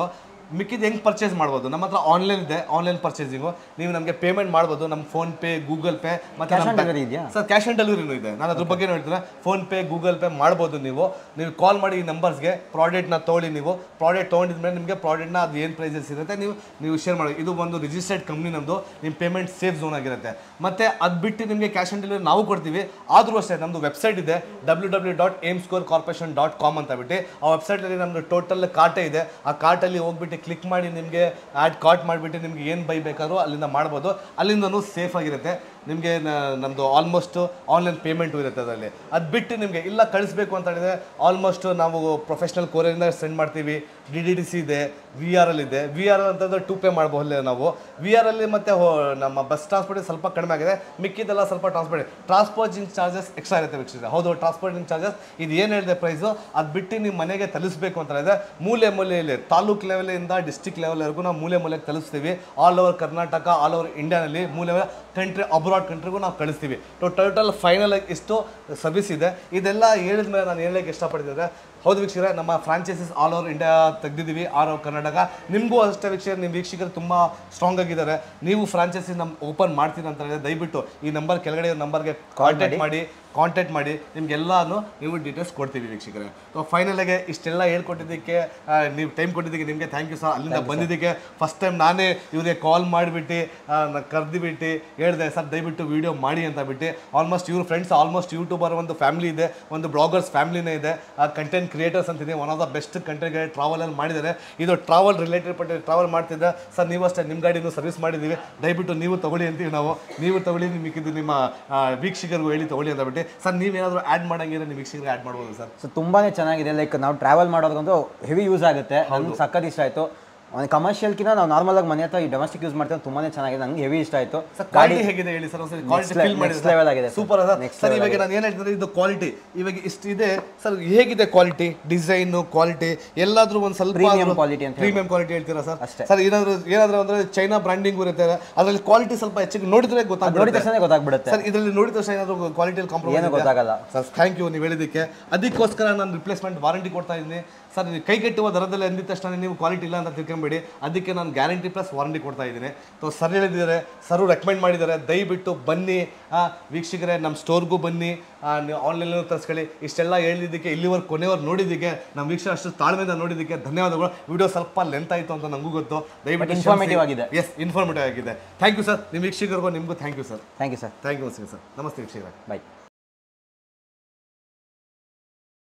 ಮಿಕ್ಕಿದ ಹೆಂಗ್ ಪರ್ಚೇಸ್ ಮಾಡ್ಬೋದು ನಮ್ಮ ಹತ್ರ ಆನ್ಲೈನ್ ಇದೆ ಆನ್ಲೈನ್ ಪರ್ಚೇಸಿಂಗು ನೀವು ನಮಗೆ ಪೇಮೆಂಟ್ ಮಾಡ್ಬೋದು ನಮ್ಮ ಫೋನ್ ಪೇ ಗೂಗಲ್ ಪೇ ಮತ್ತೆ Cash on ನಮ್ಮ delivery ಇದೆಯಾ? ಸರ್ ಕ್ಯಾಶ್ ಆನ್ ಡೆಲಿವರಿನೂ ಇದೆ ನಾನು ಅದ್ರ ಬಗ್ಗೆ ಹೇಳ್ತೀನಿ ಫೋನ್ ಪೇ ಗೂಗಲ್ ಪೇ ಮಾಡ್ಬೋದು ನೀವು ನೀವು ಕಾಲ್ ಮಾಡಿ ಈ ನಂಬರ್ಸ್ಗೆ ಪ್ರಾಡಕ್ಟ್ನ ತೊಗೊಳ್ಳಿ ನೀವು ಪ್ರಾಡಕ್ಟ್ ತೊಗೊಂಡಿದ್ಮೇಲೆ ನಿಮಗೆ ಪ್ರಾಡಕ್ಟ್ನ ಅದು ಏನು ಪ್ರೈಸಸ್ ಇರುತ್ತೆ ನೀವು ನೀವು ಶೇರ್ ಮಾಡಿ ಇದು ಒಂದು ರಿಜಿಸ್ಟರ್ಡ್ ಕಂಪ್ನಿ ನಮ್ಮದು ನಿಮ್ಮ ಪೇಮೆಂಟ್ ಸೇಫ್ ಝೋನ್ ಆಗಿರುತ್ತೆ ಮತ್ತೆ ಅದು ಬಿಟ್ಟು ನಿಮಗೆ ಕ್ಯಾಶ್ ಆನ್ ಡೆಲಿವರಿ ನಾವು ಕೊಡ್ತೀವಿ ಆದರೂ ಅಷ್ಟೇ ನಮ್ಮದು ವೆಬ್ಸೈಟ್ ಇದೆ W W dot Aim score corporation dot com ಅಂತ ಬಿಟ್ಟು ಆ ವೆಬ್ಸೈಟಲ್ಲಿ ನಮ್ಮದು ಟೋಟಲ್ ಕಾರ್ಟೇ ಇದೆ ಆ ಕಾರ್ಟಲ್ಲಿ ಹೋಗ್ಬಿಟ್ಟು ಕ್ಲಿಕ್ ಮಾಡಿ ನಿಮಗೆ ಆ್ಯಡ್ ಕಾರ್ಟ್ ಮಾಡಿಬಿಟ್ಟು ನಿಮ್ಗೆ ಏನು ಬೈ ಬೇಕಾದ್ರೂ ಅಲ್ಲಿಂದ ಮಾಡ್ಬೋದು ಅಲ್ಲಿಂದನೂ ಸೇಫ್ ಆಗಿರುತ್ತೆ ನಿಮಗೆ ನಮ್ಮದು ಆಲ್ಮೋಸ್ಟ್ ಆನ್ಲೈನ್ ಪೇಮೆಂಟು ಇರುತ್ತೆ ಅದರಲ್ಲಿ ಅದು ಬಿಟ್ಟು ನಿಮಗೆ ಇಲ್ಲ ಕಳಿಸ್ಬೇಕು ಅಂತ ಹೇಳಿದ್ರೆ ಆಲ್ಮೋಸ್ಟ್ ನಾವು ಪ್ರೊಫೆಷ್ನಲ್ ಕೋರಿಯಿಂದ ಸೆಂಡ್ ಮಾಡ್ತೀವಿ ಡಿ ಡಿ ಡಿ ಸಿ ಇದೆ ವಿ ಆರ್ ಎಲ್ ಇದೆ ವಿ ಆರ್ ಎಲ್ ಅಂತಂದ್ರೆ ಟೂ ಪೇ ಮಾಡಬಹುದೇ ನಾವು ವಿ ಆರ್ ಅಲ್ಲಿ ಮತ್ತೆ ಹೋ- ನಮ್ಮ ಬಸ್ ಟ್ರಾನ್ಸ್ಪೋರ್ಟ್ ಸ್ವಲ್ಪ ಕಡಿಮೆ ಆಗಿದೆ ಮಿಕ್ಕಿದೆಲ್ಲ ಸ್ವಲ್ಪ ಟ್ರಾನ್ಸ್ಪೋರ್ಟ್ ಟ್ರಾನ್ಸ್ಪೋರ್ಟಿಂಗ್ ಚಾರ್ಜಸ್ ಎಕ್ಸ್ಟ್ರಾ ಇರುತ್ತೆ ವೀಕ್ಷಿಸಿದ್ರೆ ಹೌದು ಟ್ರಾನ್ಸ್ಪೋರ್ಟಿಂಗ್ ಚಾರ್ಜಸ್ ಇದು ಏನು ಹೇಳಿದೆ ಪ್ರೈಸು ಅದು ಬಿಟ್ಟು ನಿಮ್ಮ ಮನೆಗೆ ತಲುಪಿಸ್ಬೇಕು ಅಂತ ಹೇಳಿದ್ರೆ ಮೂಲೆ ಮೂಲೆಯಲ್ಲಿ ತಾಲೂಕ್ ಲೆವೆಲಿಂದ ಡಿಸ್ಟಿಕ್ ಲೆವೆಲ್ವರೆಗೂ ನಾವು ಮೂಲೆ ಮೂಲೆಗೆ ತಲುಪಿಸ್ತೀವಿ all over Karnataka all over ಇಂಡಿಯಾನಲ್ಲಿ ಮೂಲೆ ಕಂಟ್ರಿ ಅಬ್ರಾಡ್ ಕಂಟ್ರಿಗೂ ನಾವು ಕಳಿಸ್ತೀವಿ ಟೋಟಲ್ ಫೈನಲ್ ಇಷ್ಟು ಸರ್ವಿಸ್ ಇದೆ ಇದೆಲ್ಲ ಹೇಳಿದ ಮೇಲೆ ನಾನು ಹೇಳಕ್ಕೆ ಇಷ್ಟಪಡ್ತೀನಿ ಅಂದ್ರೆ ಹೌದು ವೀಕ್ಷಕರೇ ನಮ್ಮ ಫ್ರಾಂಚೈಸಸ್ ಆಲ್ ಓವರ್ ಇಂಡಿಯಾ ತೆಗೆದಿದ್ದೀವಿ ಆಲ್ ಓವರ್ ಕರ್ನಾಟಕ ನಿಮಗೂ ಅಷ್ಟೇ ವೀಕ್ಷಕರು ನಿಮ್ಮ ವೀಕ್ಷಕರು ತುಂಬ ಸ್ಟ್ರಾಂಗ್ ಆಗಿದ್ದಾರೆ ನೀವು ಫ್ರಾಂಚೈಸಿ ನಮ್ಮ ಓಪನ್ ಮಾಡ್ತೀನಿ ಅಂತ ಹೇಳಿದ್ರೆ ದಯವಿಟ್ಟು ಈ ನಂಬರ್ ಕೆಳಗಡೆ ನಂಬರ್ಗೆ ಕಾಂಟ್ಯಾಕ್ಟ್ ಮಾಡಿ ಕಾಂಟ್ಯಾಕ್ಟ್ ಮಾಡಿ ನಿಮ್ಗೆಲ್ಲಾನು ನೀವು ಡೀಟೇಲ್ಸ್ ಕೊಡ್ತೀವಿ ವೀಕ್ಷಕರೇ ಸೊ ಫೈನಲಾಗೆ ಇಷ್ಟೆಲ್ಲ ಹೇಳ್ಕೊಟ್ಟಿದ್ದಕ್ಕೆ ಆ, ನೀವು ಟೈಮ್ ಕೊಟ್ಟಿದ್ದಕ್ಕೆ ನಿಮಗೆ ಥ್ಯಾಂಕ್ ಯು ಸರ್ ಅಲ್ಲಿಂದ ಬಂದಿದ್ದಕ್ಕೆ ಫಸ್ಟ್ ಟೈಮ್ ನಾನೇ ಇವ್ರಿಗೆ ಕಾಲ್ ಮಾಡಿಬಿಟ್ಟು ಕರೆದುಬಿಟ್ಟು ಹೇಳಿದೆ ಸರ್ ದಯವಿಟ್ಟು ವಿಡಿಯೋ ಮಾಡಿ ಅಂತ ಬಿಟ್ಟು ಆಲ್ಮೋಸ್ಟ್ ಇವ್ರ ಫ್ರೆಂಡ್ಸ್ ಆಲ್ಮೋಸ್ಟ್ ಯೂಟ್ಯೂಬರ್ ಒಂದು ಫ್ಯಾಮಿಲಿ ಇದೆ ಒಂದು ಬ್ಲಾಗರ್ಸ್ ಫ್ಯಾಮಿಲಿನೇ ಇದೆ ಆ ಕಂಟೆಂಟ್ ಕ್ರಿಯೇಟರ್ಸ್ ಅಂತಿದೆ one of the best content create ಟ್ರಾವೆಲಲ್ಲಿ ಮಾಡಿದ್ದಾರೆ ಇದು ಟ್ರಾವೆಲ್ ರಿಲೇಟೆಡ್ ಪಟ್ಟು ಟ್ರಾವೆಲ್ ಮಾಡ್ತಿದ್ದೆ ಸರ್ ನೀವು ಅಷ್ಟೇ ನಿಮ್ಮ ಗಾಡಿನೂ ಸರ್ವಿಸ್ ಮಾಡಿದ್ದೀವಿ ದಯವಿಟ್ಟು ನೀವು ತಗೊಳ್ಳಿ ಅಂತೀವಿ ನಾವು ನೀವು ತಗೊಳ್ಳಿ ನಿಮಗೆ ಇದು ನಿಮ್ಮ ಆ, ವೀಕ್ಷಕರಿಗೂ ಹೇಳಿ ತಗೊಳ್ಳಿ ಅಂತ ಬಿಟ್ಟು ಸರ್ ನೀವೇನಾದರೂ ಆ್ಯಡ್ ಮಾಡಂಗಿದ್ರೆ ನಿಮ್ಮ ವೀಕ್ಷಕರಿಗೆ ಆ್ಯಡ್ ಮಾಡ್ಬೋದು ಸರ್ ಸೊ ತುಂಬಾನೇ ಚೆನ್ನಾಗಿದೆ ಲೈಕ್ ನಾವು ಟ್ರಾವೆಲ್ ಮಾಡೋದ್ರಂತೂ ಹೆವಿ ಯೂಸ್ ಆಗುತ್ತೆ ನಂಗೆ ಸಕ್ಕತ್ ಇಷ್ಟ ಆಯಿತು ಒಂದು ಕಮರ್ಷಿಯಲ್ಕಿಂತ ನಾವು ನಾರ್ಮಲ್ ಆಗಿ ಮನೆ ಹತ್ರ ಈ ಡೊಮೆಸ್ಟಿಕ್ ಯೂಸ್ ಮಾಡ್ತೀವಿ ತುಂಬಾನೇ ಚೆನ್ನಾಗಿದೆ ನಂಗೆ ಹೆವಿ ಇಷ್ಟ ಆಯಿತು ಸರ್ ಕ್ವಾಲಿಟಿ ಹೇಗಿದೆ ಹೇಳಿ ಸರ್ ಒಂದ್ಸರಿ ಕ್ವಾಲಿಟಿ le- ಫೀಲ್ ಮಾಡಿ next level ಆಗಿದೆ sir. Super sir Next sir level ಇವಾಗ ನಾನು ಏನು ಹೇಳ್ತೀನಿ ಇದು ಕ್ವಾಲಿಟಿ ಇವಾಗ ಇಷ್ಟು ಇದೆ ಸರ್ ಹೇಗಿದೆ ಕ್ವಾಲಿಟಿ ಡಿಸೈನ್ ಕ್ವಾಲಿಟಿ ಎಲ್ಲಾದ್ರೂ ಒಂದು ಸ್ವಲ್ಪ Premium quality ಅಂತ ಪ್ರೀಮಿಯಂ ಕ್ವಾಲಿಟಿ ಹೇಳ್ತೀರಾ ಸರ್ ಅಷ್ಟೇ. ಸರ್ ಏನಾದ್ರು ಏನಾದ್ರು ಅಂದ್ರೆ ಚೈನಾ ಬ್ರಾಂಡಿಂಗ್ ಇರುತ್ತೆ ಅದರಲ್ಲಿ ಕ್ವಾಲಿಟಿ ಸ್ವಲ್ಪ ಹೆಚ್ಚಿಗೆ ನೋಡಿದ್ರೆ ನೋಡಿದ ಗೊತ್ತಾಗುತ್ತೆ ತಕ್ಷಣ ಗೊತ್ತಾಗ್ಬಿಡುತ್ತೆ ಸರ್ ಇದರಲ್ಲಿ ನೋಡಿದ ತಕ್ಷಣ ಏನಾದ್ರು ಕ್ವಾಲಿಟಿಯಲ್ಲಿ ಕಾಂಪ್ರಮೈಸ್ ಏನು ಗೊತ್ತಾಗಲ್ಲ ಸರ್ ಥ್ಯಾಂಕ್ ಯು ನೀವು ಹೇಳಿದ್ದಕ್ಕೆ ಅದಕ್ಕೋಸ್ಕರ ನಾನು ರಿಪ್ಲೇಸ್ಮೆಂಟ್ ವಾರಂಟಿ ಕೊಡ್ತಾ ಇದ್ದೀನಿ ಸರ್ ನೀವು ಕೈಗೆಟ್ಟುವ ದರದಲ್ಲಿ ಅಂದಿದ ತಕ್ಷಣ ನೀವು ಕ್ವಾಲಿಟಿ ಇಲ್ಲ ಅಂತ ತಿಳ್ಕೊಂಬೇಡಿ ಅದಕ್ಕೆ ನಾನು ಗ್ಯಾರಂಟಿ ಪ್ಲಸ್ ವಾರಂಟಿ ಕೊಡ್ತಾ ಇದ್ದೀನಿ ಸೊ ಸರ್ ಹೇಳಿದ್ದಾರೆ ಸರ್ ರೆಕಮೆಂಡ್ ಮಾಡಿದ್ದಾರೆ ದಯವಿಟ್ಟು ಬನ್ನಿ ಆ, ವೀಕ್ಷಕರೇ ನಮ್ಮ ಸ್ಟೋರ್ಗೂ ಬನ್ನಿ ಆ, ನೀವು ಆನ್ಲೈನಲ್ಲಿ ತರಿಸ್ಕೊಳ್ಳಿ ಇಷ್ಟೆಲ್ಲ ಹೇಳಿದ್ದಕ್ಕೆ ಇಲ್ಲಿವರೆಗೆ ಕೊನೆವರೆಗೆ ನೋಡಿದ್ದಕ್ಕೆ ನಮ್ಮ ವೀಕ್ಷಕ ಅಷ್ಟು ತಾಳ್ಮೆಯಿಂದ ನೋಡಿದ್ದಕ್ಕೆ ಧನ್ಯವಾದಗಳು ವಿಡಿಯೋ ಸ್ವಲ್ಪ ಲೆಂತ್ ಆಯಿತು ಅಂತ ನನಗೂ ಗೊತ್ತು ದಯವಿಟ್ಟು informative ಆಗಿದೆ. ಎಸ್ ಇನ್ಫಾರ್ಮೇಟಿವ್ ಆಗಿದೆ ಥ್ಯಾಂಕ್ ಯು ಸರ್ ನಿಮ್ಮ ವೀಕ್ಷಕರಿಗೂ ನಿಮಗೂ thank you sir thank you sir thank you sir ನಮಸ್ತೆ ವೀಕ್ಷಕರೇ ಬಾಯ್